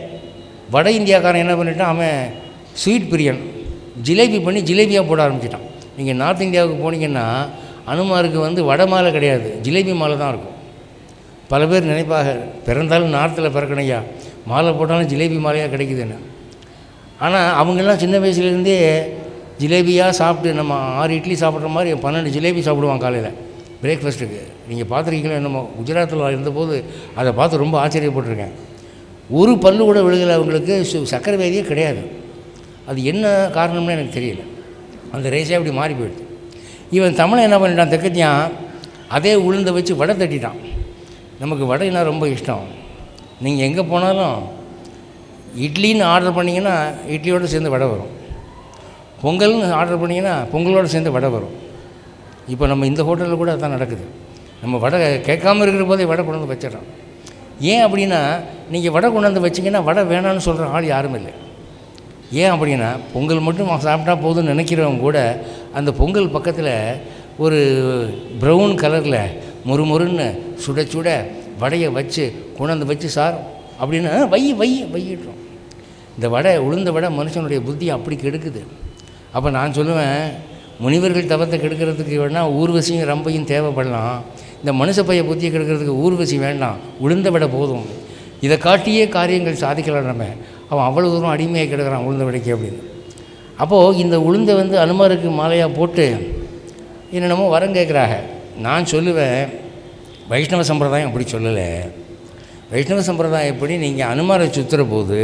வட இந்தியாக்காரன் என்ன பண்ணிட்டான் அவன் ஸ்வீட் பிரியன் ஜிலேபி பண்ணி ஜிலேபியாக போட ஆரம்பிச்சிட்டான் நீங்கள் நார்த் இந்தியாவுக்கு போனீங்கன்னா அனுமாருக்கு வந்து வடை மாலை கிடையாது ஜிலேபி மாலை தான் இருக்கும் பல பேர் நினைப்பாக பிறந்தாலும் நார்த்தில் பிறக்கணையா மாலை போட்டாலும் ஜிலேபி மாலையாக கிடைக்குதுன்னு ஆனால் அவங்கெல்லாம் சின்ன வயசுலேருந்தே ஜிலேபியாக சாப்பிட்டு நம்ம ஆறு இட்லி சாப்பிட்ற மாதிரி பன்னெண்டு ஜிலேபி சாப்பிடுவான் காலையில் பிரேக்ஃபாஸ்ட்டுக்கு நீங்கள் பார்த்துருக்கீங்களோ என்னமோ குஜராத்தில் இருந்தபோது அதை பார்த்து ரொம்ப ஆச்சரியப்பட்டிருக்கேன் ஒரு பல்லு கூட விழுகலை அவங்களுக்கு சு- சர்க்கரை வியாதியே கிடையாது அது என்ன காரணம்னு எனக்கு தெரியல அந்த ரேஸே அப்படி மாறி போயிடுது இவன் தமிழன் என்ன பண்ணிட்டான் தெக்கத்தியான் அதே உளுந்தை வச்சு வடை தட்டிட்டான் நமக்கு வடைனா ரொம்ப இஷ்டம் நீங்கள் எங்கே போனாலும் இட்லின்னு ஆர்டர் பண்ணிங்கன்னா இட்லியோடு சேர்ந்து வடை வரும் பொங்கல்னு ஆர்டர் பண்ணிங்கன்னா பொங்கலோடு சேர்ந்து வடை வரும் இப்போ நம்ம இந்த ஹோட்டலில் கூட அதான் நடக்குது நம்ம வடை கேட்காம இருக்கிற போதே வடை கொண்டு வந்து வச்சிடறோம் ஏன் அப்படின்னா நீங்கள் வடை கொண்டு வந்து வச்சிங்கன்னா வடை வேணான்னு சொல்கிற ஆள் யாரும் இல்லை ஏன் அப்படின்னா பொங்கல் மட்டும் சாப்பிட்டா போதும்னு நினைக்கிறவங்க கூட அந்த பொங்கல் பக்கத்தில் ஒரு ப்ரௌன் கலரில் முறுமுறுன்னு சுட சுட வடையை வச்சு கொண்டாந்து வச்சு சார் அப்படின்னு "ஆ, வை வை வையிடுறோம் இந்த வடை உளுந்த வடை மனுஷனுடைய புத்தி அப்படி கெடுக்குது அப்போ நான் சொல்லுவேன் முனிவர்கள் தவத்தை கெடுக்கிறதுக்கு வேணால் ஊர்வசியும் ரம்பையும் தேவைப்படலாம் இந்த மனுஷ பைய புத்தியை கெடுக்கிறதுக்கு ஊர்வசி வேண்டாம் உளுந்த விட போதும் இதை காட்டியே காரியங்கள் சாதிக்கலாம் நம்ம அவன் அவ்வளோ தூரம் அடிமையாக கிடக்கிறான் உளுந்த விடைக்கு அப்படின்னு அப்போது இந்த உளுந்தை வந்து அனுமாருக்கு மாலையாக போட்டு என்னென்னமோ வரம் கேட்குறாங்க நான் சொல்லுவேன் வைஷ்ணவ சம்பிரதாயம் அப்படி சொல்லலை வைஷ்ணவ சம்பிரதாயம் எப்படி நீங்கள் அனுமாரை சுற்றுற போது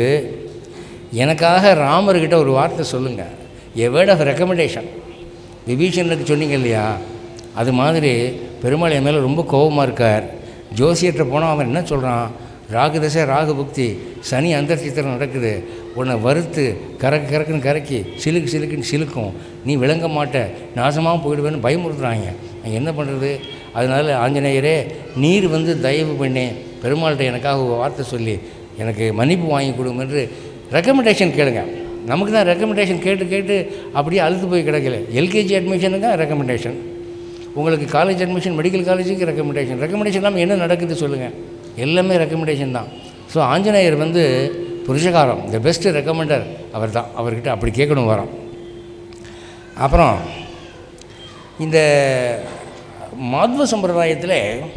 எனக்காக ராமர்கிட்ட ஒரு வார்த்தை சொல்லுங்கள் எ வேர்ட் ஆஃப் ரெக்கமெண்டேஷன் விபீஷணனுக்கு சொன்னீங்க இல்லையா அது மாதிரி பெருமாள் என் மேலே ரொம்ப கோபமாக இருக்கார் ஜோசியர்கிட்ட போனால் அவன் என்ன சொல்கிறான் ராகு தசை ராகு புக்தி சனி அந்தர்ச்சித்திரம் நடக்குது உன்னை வறுத்து கறக்கு கறக்குன்னு கறக்கி சிலுக்கு சிலுக்குன்னு சிலுக்கும் நீ விளங்க மாட்ட நாசமாக போயிடுவேன்னு பயமுறுத்துறாங்க நான் என்ன பண்ணுறது அதனால் ஆஞ்சநேயரே நீர் வந்து தயவு பண்ணி பெருமாள்கிட்ட எனக்காக ஒரு வார்த்தை சொல்லி எனக்கு மன்னிப்பு வாங்கி கொடுங்க என்று ரெக்கமெண்டேஷன் கேளுங்க நமக்கு தான் ரெக்கமெண்டேஷன் கேட்டு கேட்டு அப்படியே அழுத்து போய் கிடக்கல எல்கேஜி அட்மிஷனுக்கு ரெக்கமெண்டேஷன் உங்களுக்கு காலேஜ் அட்மிஷன் மெடிக்கல் காலேஜுக்கு ரெக்கமெண்டேஷன் ரெக்கமெண்டேஷன் இல்லாமல் என்ன நடக்குது சொல்லுங்கள் எல்லாமே ரெக்கமெண்டேஷன் தான் ஸோ ஆஞ்சநேயர் வந்து புருஷகாரம் த பெஸ்ட் ரெக்கமெண்டர் அவர் தான் அவர்கிட்ட அப்படி கேட்கணும் வரோம் அப்புறம் இந்த மாத்வ சம்பிரதாயத்தில்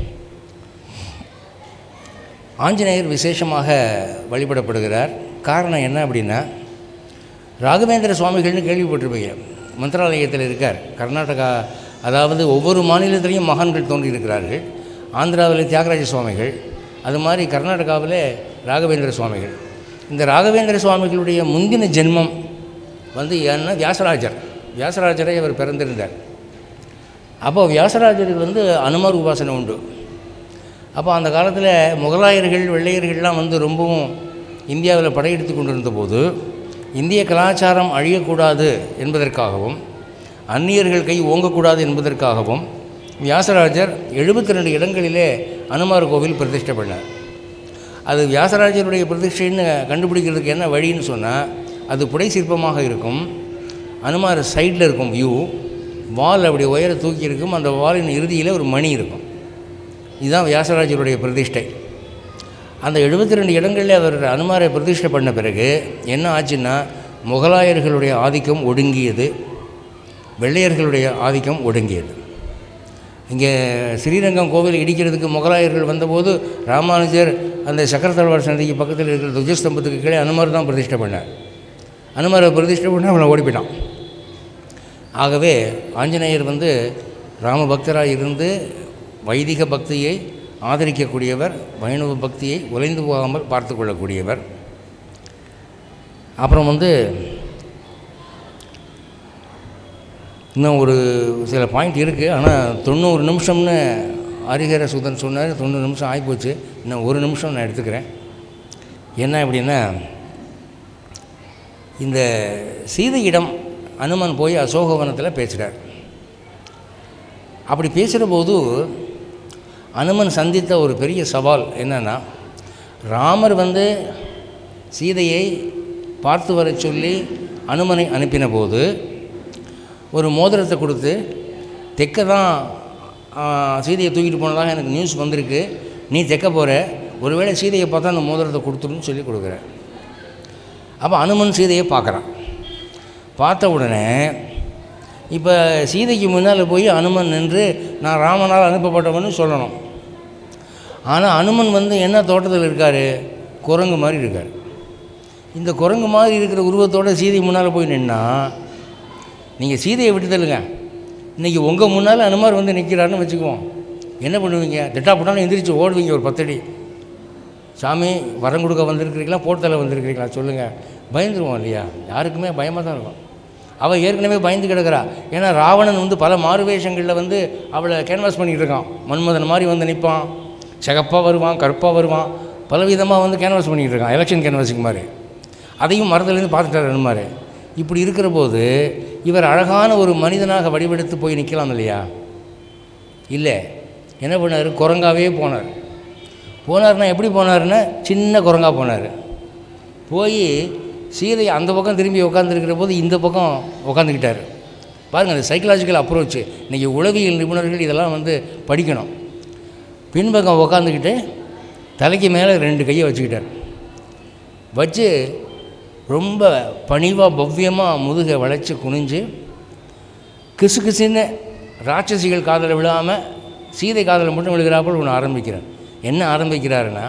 ஆஞ்சநேயர் விசேஷமாக வழிபடப்படுகிறார் காரணம் என்ன அப்படின்னா ராகவேந்திர சுவாமிகள்னு கேள்விப்பட்டிருப்பீங்க மந்திராலயத்தில் இருக்கார் கர்நாடகா அதாவது ஒவ்வொரு மாநிலத்திலையும் மகான்கள் தோன்றியிருக்கிறார்கள் ஆந்திராவில் தியாகராஜ சுவாமிகள் அது மாதிரி கர்நாடகாவில் ராகவேந்திர சுவாமிகள் இந்த ராகவேந்திர சுவாமிகளுடைய முந்தின ஜென்மம் வந்து என்ன வியாசராஜர் வியாசராஜரை அவர் பிறந்திருந்தார் அப்போ வியாசராஜருக்கு வந்து அனுமார் உபாசனை உண்டு அப்போ அந்த காலத்தில் முகலாயர்கள் வெள்ளையர்கள்லாம் வந்து ரொம்பவும் இந்தியாவில் படையெடுத்து கொண்டிருந்த போது இந்திய கலாச்சாரம் அழியக்கூடாது என்பதற்காகவும் அந்நியர்கள் கை ஓங்கக்கூடாது என்பதற்காகவும் வியாசராஜர் எழுபத்தி ரெண்டு இடங்களிலே அனுமார் கோவில் பிரதிஷ்டை பண்ணார் அது வியாசராஜருடைய பிரதிஷ்டைன்னு கண்டுபிடிக்கிறதுக்கு என்ன வழின்னு சொன்னால் அது புடை சிற்பமாக இருக்கும் அனுமார் சைடில் இருக்கும் வியூ வால் அப்படி உயர தூக்கி இருக்கும் அந்த வாலின் இறுதியில் ஒரு மணி இருக்கும் இதுதான் வியாசராஜருடைய பிரதிஷ்டை அந்த எழுபத்தி ரெண்டு இடங்களில் அவர் அனுமாரை பிரதிஷ்டை பண்ண பிறகு என்ன ஆச்சுன்னா முகலாயர்களுடைய ஆதிக்கம் ஒடுங்கியது வெள்ளையர்களுடைய ஆதிக்கம் ஒடுங்கியது இங்கே ஸ்ரீரங்கம் கோவில் இடிக்கிறதுக்கு முகலாயர்கள் வந்தபோது ராமானுஜர் அந்த சக்கரத்தல்வார் சந்தைக்கு பக்கத்தில் இருக்கிற துஜஸ்தம்பத்துக்கு கீழே அனுமார் தான் பிரதிஷ்டை பண்ணார் அனுமாரை பிரதிஷ்டை பண்ண அவனை ஓடி போயிட்டான் ஆகவே ஆஞ்சநேயர் வந்து ராம பக்தராக இருந்து வைதிக பக்தியை ஆதரிக்கக்கூடியவர் வைணவ பக்தியை உலைந்து போகாமல் பார்த்து கொள்ளக்கூடியவர் அப்புறம் வந்து இன்னும் ஒரு சில பாயிண்ட் இருக்குது ஆனால் தொண்ணூறு நிமிஷம்னு ஹரிஹர சுதன் சொன்னார் தொண்ணூறு நிமிஷம் ஆகிப்போச்சு இன்னும் ஒரு நிமிஷம் நான் எடுத்துக்கிறேன் என்ன அப்படின்னா இந்த சீதையிடம் அனுமன் போய் அசோகவனத்தில் பேசுகிறார் அப்படி பேசுகிற போது அனுமன் சந்தித்த ஒரு பெரிய சவால் என்னென்னா ராமர் வந்து சீதையை பார்த்து வர சொல்லி அனுமனை அனுப்பின போது ஒரு மோதிரத்தை கொடுத்து தெக்க தான் ஆ, சீதையை தூக்கிட்டு போனதாக எனக்கு நியூஸ் வந்திருக்கு நீ தெக்க போகிற ஒருவேளை சீதையை பார்த்தா அந்த மோதிரத்தை கொடுத்துருன்னு சொல்லி கொடுக்குற அப்போ அனுமன் சீதையை பார்க்குறான் பார்த்த உடனே இப்போ சீதைக்கு முன்னால் போய் அனுமன் நின்று நான் ராமனால் அனுப்பப்பட்டவன்னு சொல்லணும் ஆனால் அனுமன் வந்து என்ன தோட்டத்தில் இருக்கார் குரங்கு மாதிரி இருக்கார் இந்த குரங்கு மாதிரி இருக்கிற உருவத்தோட சீதை முன்னால் போய் நின்னா நீங்கள் சீதையை விட்டு தள்ளுங்க இன்றைக்கி உங்கள் முன்னால் அனுமார் வந்து நிற்கிறாருன்னு வச்சுக்குவோம் என்ன பண்ணுவீங்க திட்டா போட்டாலும் எந்திரிச்சு ஓடுவீங்க ஒரு பத்தடி சாமி வரம் கொடுக்க வந்திருக்கிறீங்களா போர்த்தலை வந்திருக்கிறீங்களா சொல்லுங்கள் பயந்துருவோம் இல்லையா யாருக்குமே பயமாக தான் இருக்கும் அவள் ஏற்கனவே பயந்து கிடக்கிறா ஏன்னா ராவணன் வந்து பல மாறுவேஷங்களில் வந்து அவளை கேன்வாஸ் பண்ணிகிட்டு இருக்கான் மன்மதன் மாதிரி வந்து நிற்பான் சிகப்பாக வருவான் கருப்பாக வருவான் பலவிதமாக வந்து கேன்வாஸ் பண்ணிகிட்டு இருக்கான் எலெக்ஷன் கேன்வாஸிங் மாதிரி அதையும் மரத்துலேருந்து பார்த்துட்டார் அனுமார் இப்படி இருக்கிற போது இவர் அழகான ஒரு மனிதனாக வடிவெடுத்து போய் நிற்கலாம் இல்லையா இல்லை என்ன பண்ணார் குரங்காவே போனார் போனார்னா எப்படி போனாருன்னா சின்ன குரங்கா போனார் போய் சீதை அந்த பக்கம் திரும்பி உட்காந்துருக்கிற போது இந்த பக்கம் உட்காந்துக்கிட்டார் பாருங்கள் அந்த சைக்கலாஜிக்கல் அப்ரோச் இன்றைக்கி உளவியல் நிபுணர்கள் இதெல்லாம் வந்து படிக்கணும் பின்பக்கம் உட்காந்துக்கிட்டு தலைக்கு மேலே ரெண்டு கையை வச்சுக்கிட்டார் வச்சு ரொம்ப பணிவாக பவ்யமாக முதுகை வளைச்சி குனிஞ்சு கிசு கிசுன்னு ராட்சசிகள் காதில் விழாமல் சீதை காதில் மட்டும் விழுகிறாப்புல ஒன்று ஆரம்பிக்கிறார் என்ன ஆரம்பிக்கிறாருன்னா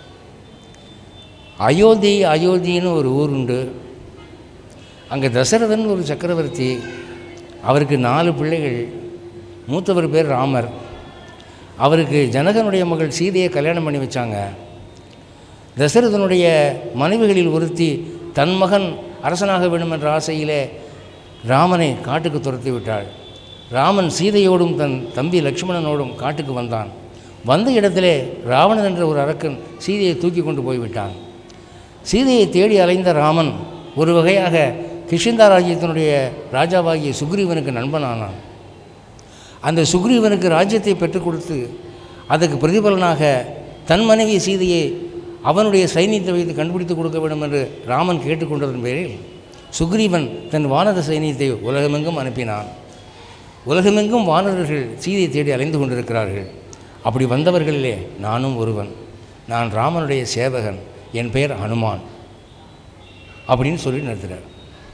அயோத்தி அயோத்தின்னு ஒரு ஊர் உண்டு அங்கே தசரதன் ஒரு சக்கரவர்த்தி அவருக்கு நாலு பிள்ளைகள் மூத்தவர் பேர் ராமர் அவருக்கு ஜனகனுடைய மகள் சீதையை கல்யாணம் பண்ணி வச்சாங்க தசரதனுடைய மனைவிகளில் ஒருத்தி தன் மகன் அரசனாக வேண்டும் என்ற ஆசையிலே ராமனை காட்டுக்கு துரத்தி விட்டாள் ராமன் சீதையோடும் தன் தம்பி லக்ஷ்மணனோடும் காட்டுக்கு வந்தான் வந்த இடத்திலே ராவணன் என்ற ஒரு அரக்கன் சீதையை தூக்கி கொண்டு போய்விட்டான் சீதையை தேடி அலைந்த ராமன் ஒரு வகையாக கிஷிந்தா ராஜ்யத்தினுடைய ராஜாவாகிய சுக்ரீவனுக்கு நண்பனானான் அந்த சுக்ரீவனுக்கு ராஜ்யத்தை பெற்றுக் கொடுத்து அதுக்கு பிரதிபலனாக தன் மனைவி சீதையை அவனுடைய சைனியத்தை வைத்து கண்டுபிடித்து கொடுக்க வேண்டும் என்று ராமன் கேட்டுக்கொண்டதன் பேரில் சுக்ரீவன் தன் வானர சைனியத்தை உலகமெங்கும் அனுப்பினான் உலகமெங்கும் வானரர்கள் சீதையை தேடி அலைந்து கொண்டிருக்கிறார்கள் அப்படி வந்தவர்களிலே நானும் ஒருவன் நான் ராமனுடைய சேவகன் என் பெயர் ஹனுமான் அப்படின்னு சொல்லி நிறுத்துறார்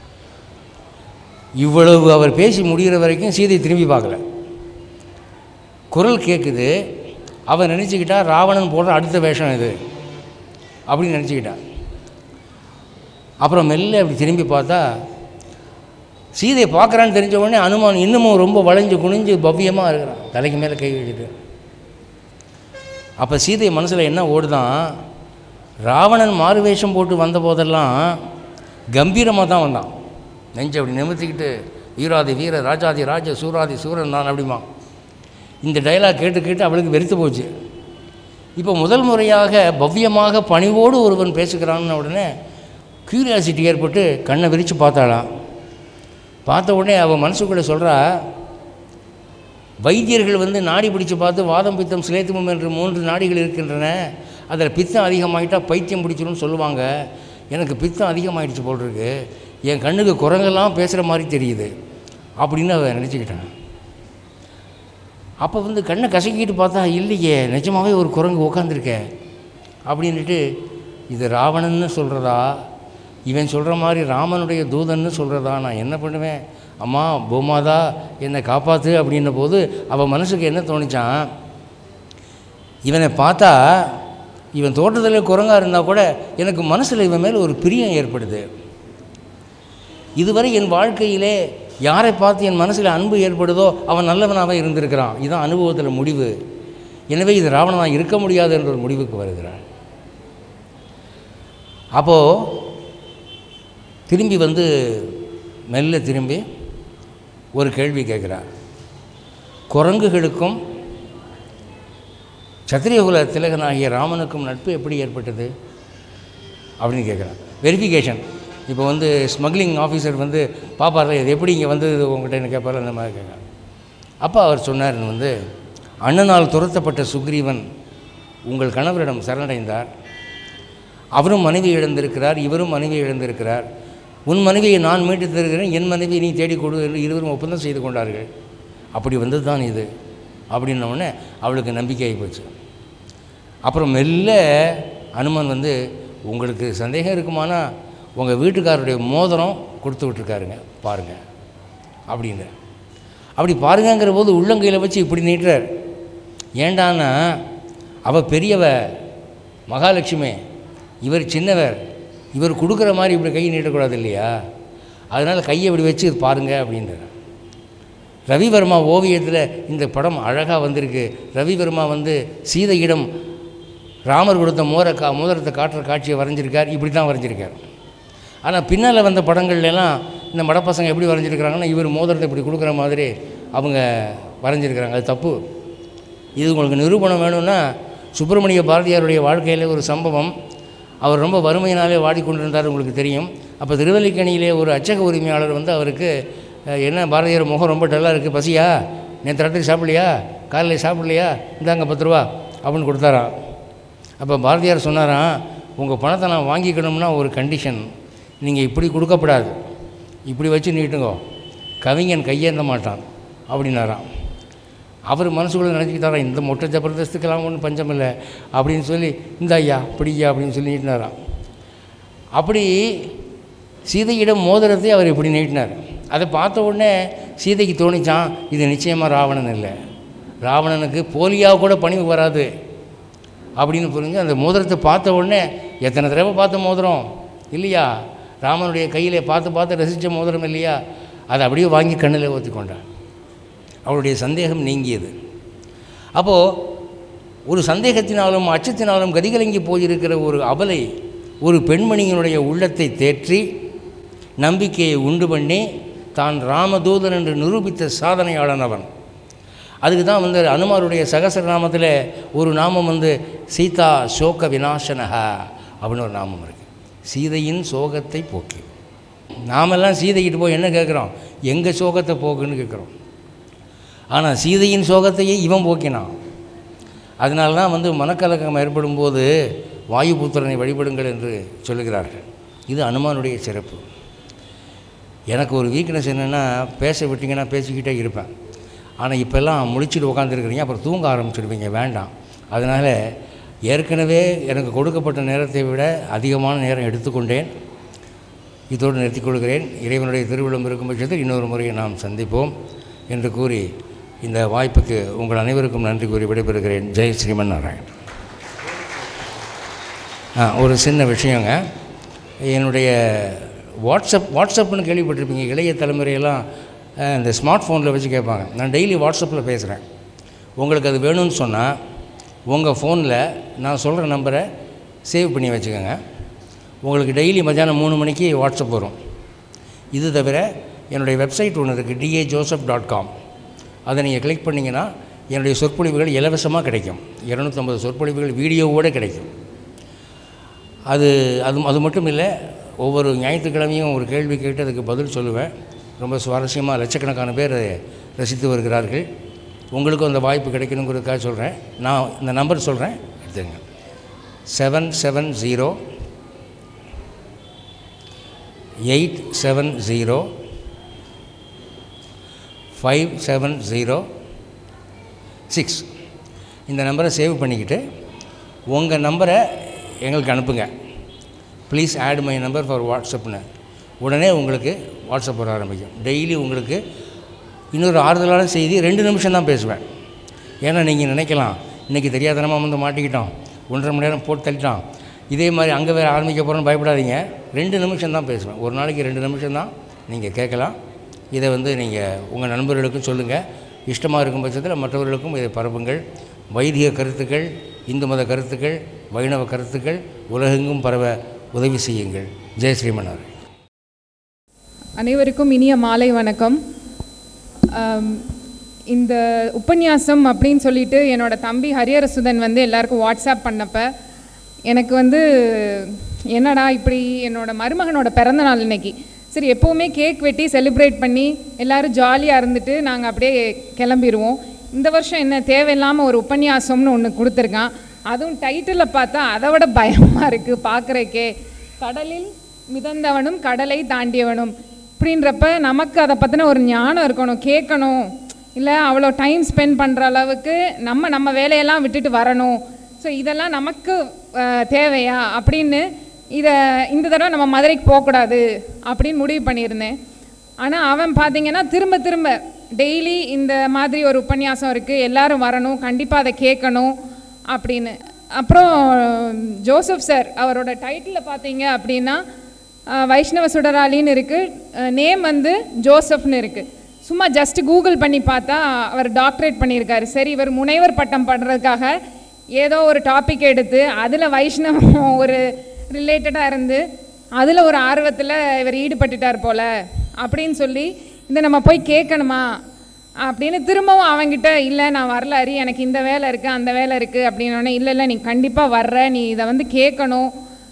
இவ்வளவு அவர் பேசி முடிகிற வரைக்கும் சீதை திரும்பி பார்க்கல குரல் கேட்குது அவன் நினச்சிக்கிட்டா ராவணன் போடுற அடுத்த வேஷம் இது அப்படின்னு நினச்சிக்கிட்டா அப்புறம் மெல்ல அப்படி திரும்பி பார்த்தா சீதையை பார்க்குறான்னு தெரிஞ்ச உடனே அனுமான் இன்னமும் ரொம்ப வளைஞ்சு குனிஞ்சு பவ்யமாக இருக்கிறான் தலைக்கு மேலே கை வச்சுட்டு அப்போ சீதை மனசில் என்ன ஓடுதான் ராவணன் மாறுவேஷம் போட்டு வந்த போதெல்லாம் கம்பீரமாக தான் வந்தான் நெஞ்சை அப்படி நிமித்திக்கிட்டு வீராதி வீர ராஜாதி ராஜ சூராதி சூரன் நான் அப்படிமா இந்த டைலாக் கேட்டு கேட்டு அவளுக்கு வெறுத்து போச்சு இப்போ முதல் முறையாக பவ்யமாக பணிவோடு ஒருவன் பேசுகிறான்னு உடனே கியூரியாசிட்டி ஏற்பட்டு கண்ணை விரித்து பார்த்தாளாம் பார்த்த உடனே அவன் மனசுக்குள்ளே சொல்கிறா வைத்தியர்கள் வந்து நாடி பிடிச்சு பார்த்து வாதம் பித்தம் சிலேத்துமம் என்று மூன்று நாடிகள் இருக்கின்றன அதில் பித்தம் அதிகமாகிட்டா பைத்தியம் பிடிச்சிரும்னு சொல்லுவாங்க எனக்கு பித்தம் அதிகமாகிடுச்சு போல் இருக்கு என் கண்ணுக்கு குரங்கெல்லாம் பேசுகிற மாதிரி தெரியுது அப்படின்னு அவன் நினச்சிக்கிட்டான் அப்போ வந்து கண்ணை கசக்கிட்டு பார்த்தா இல்லையே நிஜமாவே ஒரு குரங்கு உக்காந்துருக்க அப்படின்ட்டு இது ராவணன்னு சொல்கிறதா இவன் சொல்கிற மாதிரி ராமனுடைய தூதன்னு சொல்கிறதா நான் என்ன பண்ணுவேன் அம்மா பூமாதா என்னை காப்பாற்று அப்படின்ன போது அவன் மனசுக்கு என்ன தோணிச்சான் இவனை பார்த்தா இவன் தோட்டத்தில் குரங்கா இருந்தால் கூட எனக்கு மனசில் இவன் மேலே ஒரு பிரியம் ஏற்படுது இதுவரை என் வாழ்க்கையிலே யாரை பார்த்து என் மனசில் அன்பு ஏற்படுதோ அவன் நல்லவனாகவே இருந்திருக்கிறான் இதுதான் அனுபவத்தில் முடிவு எனவே இது ராவணனாக இருக்க முடியாது என்ற ஒரு முடிவுக்கு வருகிறான் அப்போது திரும்பி வந்து மெல்ல திரும்பி ஒரு கேள்வி கேட்குறார் குரங்குகளுக்கும் சத்திரியகுல திலகனாகிய ராமனுக்கும் நட்பு எப்படி ஏற்பட்டது அப்படின்னு கேட்குறான் வெரிஃபிகேஷன் இப்போ வந்து ஸ்மக்லிங் ஆஃபீஸர் வந்து பாப்பார்ல இது எப்படி இங்கே வந்தது உங்கள்கிட்ட என்ன கேட்பாரு அந்த மாதிரி கேட்குறான் அப்போ அவர் சொன்னார் வந்து அண்ணனால் துரத்தப்பட்ட சுக்ரீவன் உங்கள் கணவரிடம் சரணடைந்தார் அவரும் மனைவி இழந்திருக்கிறார் இவரும் மனைவி இழந்திருக்கிறார் உன் மனைவியை நான் மீட்டு தருகிறேன் என் மனைவியை நீ தேடி கொடு என்று இருவரும் ஒப்பந்தம் செய்து கொண்டார்கள் அப்படி வந்தது தான் இது அப்படின்ன உடனே அவளுக்கு நம்பிக்கையாகி போச்சு அப்புறம் மெல்ல அனுமன் வந்து உங்களுக்கு சந்தேகம் இருக்குமானா உங்கள் வீட்டுக்காரருடைய மோதிரம் கொடுத்து விட்ருக்காருங்க பாருங்கள் அப்படிங்கிற அப்படி பாருங்கங்கிற போது உள்ளங்கையில் வச்சு இப்படி நீட்டுறார் ஏண்டான்னா அவள் பெரியவ மகாலட்சுமி இவர் சின்னவர் இவர் கொடுக்குற மாதிரி இப்படி கை நீட்டக்கூடாது இல்லையா அதனால் கையை இப்படி வச்சு இது பாருங்க அப்படின்றார் ரவிவர்மா ஓவியத்தில் இந்த படம் அழகாக வந்திருக்கு ரவிவர்மா வந்து சீதையிடம் ராமர் கொடுத்த மோர கா மோதிரத்தை காட்டுற காட்சியை வரைஞ்சிருக்கார் இப்படி தான் வரைஞ்சிருக்கார் ஆனால் பின்னால் வந்த படங்கள்ல எல்லாம் இந்த மடப்பசங்க எப்படி வரைஞ்சிருக்கிறாங்கன்னா இவர் மோதிரத்தை இப்படி கொடுக்குற மாதிரி அவங்க வரைஞ்சிருக்கிறாங்க அது தப்பு இது உங்களுக்கு நிரூபணம் வேணும்னா சுப்பிரமணிய பாரதியாருடைய வாழ்க்கையில் ஒரு சம்பவம் அவர் ரொம்ப வறுமையினாலே வாடிக்கொண்டிருந்தார் உங்களுக்கு தெரியும் அப்போ திருவல்லிக்கணியிலே ஒரு அச்சக உரிமையாளர் வந்து அவருக்கு அஹ், என்ன பாரதியார் முகம் ரொம்ப டல்லாக இருக்குது பசியா நேற்று ராத்திரி சாப்பிடலையா காலையில் சாப்பிடலையா இந்தாங்க பத்து ரூபா அப்படின்னு கொடுத்தாராம் அப்போ பாரதியார் சொன்னாராம் உங்கள் பணத்தை நான் வாங்கிக்கணும்னா ஒரு கண்டிஷன் நீங்கள் இப்படி கொடுக்கப்படாது இப்படி வச்சு நீட்டுங்கோ கவிஞன் கையேந்த மாட்டான் அப்படின்னாராம் அவர் மனசுக்குள்ளே நினச்சிக்கிட்டாராம் இந்த மொட்டை ஜபர்தஸ்துக்கெல்லாம் ஒன்றும் பஞ்சம் இல்லை அப்படின்னு சொல்லி இந்த ஐயா பிடியா அப்படின்னு சொல்லி நீட்டினாராம் அப்படி சீதையிடம் மோதிரத்தை அவர் இப்படி நீட்டினார் அதை பார்த்த உடனே சீதைக்கு தோணிச்சான் இது நிச்சயமாக ராவணன் இல்லை ராவணனுக்கு போலியாக கூட பணிவு வராது அப்படின்னு புரிஞ்சு அந்த மோதிரத்தை பார்த்த உடனே எத்தனை தடவை பார்த்த மோதிரம் இல்லையா ராமனுடைய கையிலே பார்த்து பார்த்து ரசித்த மோதிரம் இல்லையா அதை அப்படியே வாங்கி கண்ணில் ஊற்றி கொண்டான் அவளுடைய சந்தேகம் நீங்கியது அப்போது ஒரு சந்தேகத்தினாலும் அச்சத்தினாலும் கதிகலங்கி போயிருக்கிற ஒரு அபலை ஒரு பெண்மணியினுடைய உள்ளத்தை தேற்றி நம்பிக்கையை உண்டு பண்ணி தான் ராமதூதன் என்று நிரூபித்த சாதனையாளன் அவன் அதுக்கு தான் வந்து அனுமாருடைய சகசரநாமத்தில் ஒரு நாமம் வந்து சீதா சோக விநாசனஹா அப்படின்னு ஒரு நாமம் இருக்குது சீதையின் சோகத்தை போக்கி நாமெல்லாம் சீதைக்கிட்டு போய் என்ன கேட்குறோம் எங்கள் சோகத்தை போக்குன்னு கேட்குறோம் ஆனால் சீதையின் சோகத்தையே இவன் போக்கினான் அதனால தான் வந்து மனக்கலக்கம் ஏற்படும் போது வாயுபுத்திரனை வழிபடுங்கள் என்று சொல்லுகிறார்கள் இது அனுமானுடைய சிறப்பு எனக்கு ஒரு வீக்னஸ் என்னென்னா பேச விட்டிங்கன்னா பேசிக்கிட்டே இருப்பேன் ஆனால் இப்போல்லாம் முழிச்சிட்டு உட்காந்துருக்கிறீங்க அப்புறம் தூங்க ஆரம்பிச்சிடுவீங்க வேண்டாம் அதனால் ஏற்கனவே எனக்கு கொடுக்கப்பட்ட நேரத்தை விட அதிகமான நேரம் எடுத்துக்கொண்டேன் இதோடு நிறுத்திக் கொள்கிறேன் இறைவனுடைய திருவிழம் இருக்கும் பட்சத்தில் இன்னொரு முறையை நாம் சந்திப்போம் என்று கூறி இந்த வாய்ப்புக்கு உங்கள் அனைவருக்கும் நன்றி கூறி விடைபெறுகிறேன் ஜெய் ஸ்ரீமன் நாராயண் ஆ ஒரு சின்ன விஷயங்க என்னுடைய வாட்ஸ்அப் வாட்ஸ்அப்னு கேள்விப்பட்டிருப்பீங்க இளைய தலைமுறையெல்லாம் அஹ், இந்த ஸ்மார்ட் ஃபோனில் வச்சு கேட்பாங்க நான் டெய்லி வாட்ஸ்அப்பில் பேசுகிறேன் உங்களுக்கு அது வேணும்னு சொன்னால் உங்கள் ஃபோனில் நான் சொல்கிற நம்பரை சேவ் பண்ணி வச்சுக்கோங்க உங்களுக்கு டெய்லி மத்தியானம் மூணு மணிக்கு வாட்ஸ்அப் வரும் இது தவிர என்னுடைய வெப்சைட் ஒன்று இருக்குது டிஏ ஜோசப் டாட் காம் அதை நீங்கள் கிளிக் பண்ணிங்கன்னா என்னுடைய சொற்பொழிவுகள் இலவசமாக கிடைக்கும் இரநூத்தம்பது சொற்பொழிவுகள் வீடியோவோடு கிடைக்கும் அது அது அது மட்டும் இல்லை ஒவ்வொரு ஞாயிற்றுக்கிழமையும் ஒரு கேள்வி கேட்டு அதுக்கு பதில் சொல்லுவேன் ரொம்ப சுவாரஸ்யமாக லட்சக்கணக்கான பேர் அதை ரசித்து வருகிறார்கள் உங்களுக்கும் அந்த வாய்ப்பு கிடைக்கணுங்கிறதுக்காக சொல்கிறேன் நான் இந்த நம்பர் சொல்கிறேன் எடுத்துங்க seven seven zero eight seven zero five seven zero six இந்த நம்பரை சேவ் பண்ணிக்கிட்டு உங்கள் நம்பரை எங்களுக்கு அனுப்புங்க please add my number for வாட்ஸ்அப்னு உடனே உங்களுக்கு வாட்ஸ்அப் வர ஆரம்பிக்கும் டெய்லி உங்களுக்கு இன்னொரு ஆறுதலான செய்தி ரெண்டு நிமிஷம் தான் பேசுவேன் ஏன்னா நீங்கள் நினைக்கலாம் இன்றைக்கி தெரியாதனமாக வந்து மாட்டிக்கிட்டோம் ஒன்றரை மணி நேரம் போட்டு தள்ளிட்டோம் இதே மாதிரி அங்கே வேறு ஆரம்பிக்க போகிறோன்னு பயப்படாதீங்க ரெண்டு நிமிஷம் தான் பேசுவேன் ஒரு நாளைக்கு ரெண்டு நிமிஷம் தான் நீங்கள் கேட்கலாம் இதை வந்து நீங்கள் உங்கள் நண்பர்களுக்கும் சொல்லுங்கள் இஷ்டமாக இருக்கும் பட்சத்தில் மற்றவர்களுக்கும் இதை பரப்புங்கள் வைதிக கருத்துக்கள் இந்து மத கருத்துக்கள் வைணவ கருத்துக்கள் உலகெங்கும் பரவ உதவி செய்யுங்கள் ஜெய் ஸ்ரீமன்னார் அனைவருக்கும் இனிய மாலை வணக்கம் ஆம், இந்த உபன்யாசம் அப்படின்னு சொல்லிட்டு என்னோட தம்பி ஹரியரசுதன் வந்து எல்லாருக்கும் வாட்ஸ்அப் பண்ணப்ப எனக்கு வந்து என்னடா இப்படி என்னோட மருமகனோட பிறந்த நாள் இன்னைக்கு சரி எப்போவுமே கேக் வெட்டி செலிப்ரேட் பண்ணி எல்லாரும் ஜாலியாக இருந்துட்டு நாங்கள் அப்படியே கிளம்பிடுவோம் இந்த வருஷம் என்ன தேவையில்லாமல் ஒரு உபன்யாசம்னு ஒன்று கொடுத்துருக்கான் அதுவும் டைட்டிலில் பார்த்தா அதை விட பயமாக இருக்குது பார்க்குறக்கே கடலில் மிதந்தவனும் கடலை தாண்டியவனும் இப்படின்றப்ப நமக்கு அதை பற்றின ஒரு ஞானம் இருக்கணும் கேட்கணும் இல்லை அவ்வளோ டைம் ஸ்பெண்ட் பண்ணுற அளவுக்கு நம்ம நம்ம வேலையெல்லாம் விட்டுட்டு வரணும் ஸோ இதெல்லாம் நமக்கு அஹ், தேவையா அப்படின்னு இதை இந்த தடவை நம்ம மதுரைக்கு போகக்கூடாது அப்படின்னு முடிவு பண்ணியிருந்தேன் ஆனால் அவன் பார்த்தீங்கன்னா திரும்ப திரும்ப டெய்லி இந்த மாதிரி ஒரு உபன்யாசம் இருக்குது எல்லாரும் வரணும் கண்டிப்பாக அதை கேட்கணும் அப்படின்னு அப்புறம் ஜோசப் சார் அவரோட டைட்டிலில் பார்த்தீங்க அப்படின்னா அஹ், வைஷ்ணவ சுடராளின்னு இருக்குது நேம் வந்து ஜோசப்னு இருக்குது சும்மா ஜஸ்ட் கூகுள் பண்ணி பார்த்தா அவர் டாக்டரேட் பண்ணியிருக்காரு சரி இவர் முனைவர் பட்டம் பண்ணுறதுக்காக ஏதோ ஒரு டாபிக் எடுத்து அதில் வைஷ்ணவம் ஒரு ரிலேட்டடாக இருந்து அதில் ஒரு ஆர்வத்தில் இவர் ஈடுபட்டுட்டார் போல அப்படின்னு சொல்லி இதை நம்ம போய் கேட்கணுமா அப்படின்னு திரும்பவும் அவங்கிட்ட இல்லை நான் வரல அரி எனக்கு இந்த வேலை இருக்குது அந்த வேலை இருக்குது அப்படின்னோடனே இல்லை இல்லை நீ கண்டிப்பாக வர்ற நீ இதை வந்து கேட்கணும்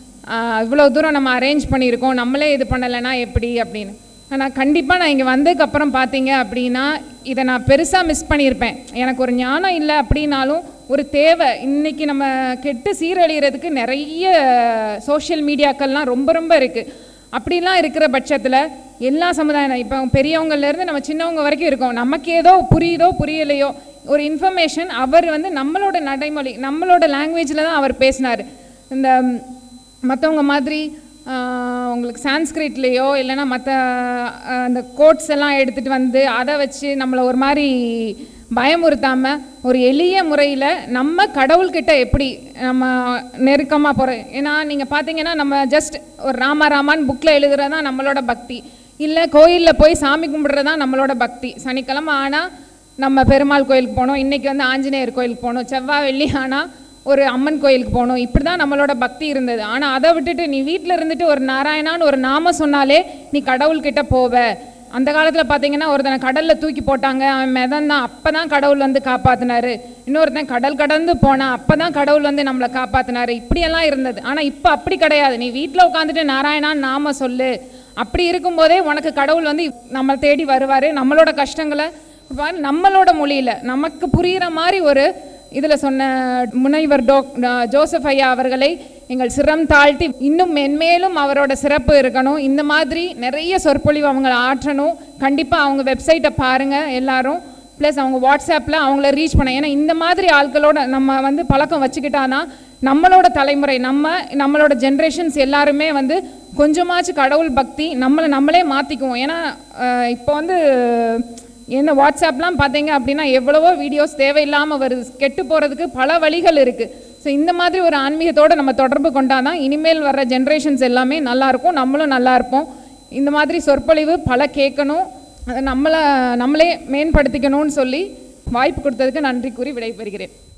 இவ்வளோ தூரம் நம்ம அரேஞ்ச் பண்ணியிருக்கோம் நம்மளே இது பண்ணலைன்னா எப்படி அப்படின்னு ஆனால் கண்டிப்பாக நான் இங்கே வந்ததுக்கப்புறம் பார்த்தீங்க அப்படின்னா இதை நான் பெருசாக மிஸ் பண்ணியிருப்பேன் எனக்கு ஒரு ஞானம் இல்லை அப்படின்னாலும் ஒரு தேவை இன்னைக்கு நம்ம கெட்டு சீரழிகிறதுக்கு நிறைய சோஷியல் மீடியாக்கள்லாம் ரொம்ப ரொம்ப இருக்குது அப்படிலாம் இருக்கிற பட்சத்தில் எல்லா சமுதாயம் இப்போ பெரியவங்கலேருந்து நம்ம சின்னவங்க வரைக்கும் இருக்கோம் நமக்கு ஏதோ புரியுதோ புரியலையோ ஒரு இன்ஃபர்மேஷன் அவர் வந்து நம்மளோட நடைமொழி நம்மளோட லாங்குவேஜில் தான் அவர் பேசினார் இந்த மற்றவங்க மாதிரி ஆஹ், உங்களுக்கு சான்ஸ்கிரிட்லேயோ இல்லைன்னா மற்ற அந்த கோட்ஸ் எல்லாம் எடுத்துகிட்டு வந்து அதை வச்சு நம்மளை ஒரு மாதிரி பயமுறுத்தாமல் ஒரு எளிய முறையில் நம்ம கடவுள்கிட்ட எப்படி நம்ம நெருக்கமாக போகிறோம் ஏன்னா நீங்கள் பார்த்தீங்கன்னா நம்ம ஜஸ்ட் ஒரு ராமா ராமான்னு புக்கில் எழுதுறது தான் நம்மளோட பக்தி இல்லை கோயிலில் போய் சாமி கும்பிடுறது தான் நம்மளோட பக்தி சனிக்கிழமை ஆனால் நம்ம பெருமாள் கோயிலுக்கு போனோம் இன்றைக்கி வந்து ஆஞ்சநேயர் கோயிலுக்கு போகணும் செவ்வாய் வெள்ளி ஆனால் ஒரு அம்மன் கோயிலுக்கு போகணும் இப்படி தான் நம்மளோட பக்தி இருந்தது ஆனால் அதை விட்டுட்டு நீ வீட்டில் இருந்துட்டு ஒரு நாராயணான்னு ஒரு நாம சொன்னாலே நீ கடவுள்கிட்ட போவ அந்த காலத்தில் பார்த்தீங்கன்னா ஒருத்தனை கடலில் தூக்கி போட்டாங்க அவன் மெதன் தான் அப்போ தான் கடவுள் வந்து காப்பாற்றினாரு இன்னொருத்தன் கடல் கடந்து போனான் அப்போ தான் கடவுள் வந்து நம்மளை காப்பாற்றினாரு இப்படியெல்லாம் இருந்தது ஆனால் இப்போ அப்படி கிடையாது நீ வீட்டில் உட்காந்துட்டு நாராயணான்னு நாம சொல்லு அப்படி இருக்கும்போதே உனக்கு கடவுள் வந்து நம்ம தேடி வருவார் நம்மளோட கஷ்டங்களை பாரு, நம்மளோட மொழியில் நமக்கு புரிகிற மாதிரி ஒரு இதில் சொன்ன முனைவர் டோ ஜோசப் ஐயா அவர்களை எங்கள் சிரம் தாழ்த்தி இன்னும் மென்மேலும் அவரோட சிறப்பு இருக்கணும் இந்த மாதிரி நிறைய சொற்பொழிவு அவங்க ஆற்றணும் கண்டிப்பாக அவங்க வெப்சைட்டை பாருங்கள் எல்லாரும் ப்ளஸ் அவங்க வாட்ஸ்அப்பில் அவங்கள ரீச் பண்ண ஏன்னா இந்த மாதிரி ஆட்களோட நம்ம வந்து பழக்கம் வச்சுக்கிட்டாதான் நம்மளோட தலைமுறை நம்ம நம்மளோட ஜென்ரேஷன்ஸ் எல்லாருமே வந்து கொஞ்சமாச்சும் கடவுள் பக்தி நம்மளை நம்மளே மாற்றிக்குவோம் ஏன்னா அஹ், இப்போ வந்து என்ன வாட்ஸ்அப்லாம் பார்த்தீங்க அப்படின்னா எவ்வளவோ வீடியோஸ் தேவையில்லாமல் வருது கெட்டு போகிறதுக்கு பல வழிகள் இருக்குது ஸோ இந்த மாதிரி ஒரு ஆன்மீகத்தோடு நம்ம தொடர்பு கொண்டாதான் இனிமேல் வர்ற ஜென்ரேஷன்ஸ் எல்லாமே நல்லாயிருக்கும் நம்மளும் நல்லா இருப்போம் இந்த மாதிரி சொற்பொழிவு பல கேட்கணும் அதை நம்மளை நம்மளே மேம்படுத்திக்கணும்னு சொல்லி வாய்ப்பு கொடுத்ததுக்கு நன்றி கூறி விடைபெறுகிறேன்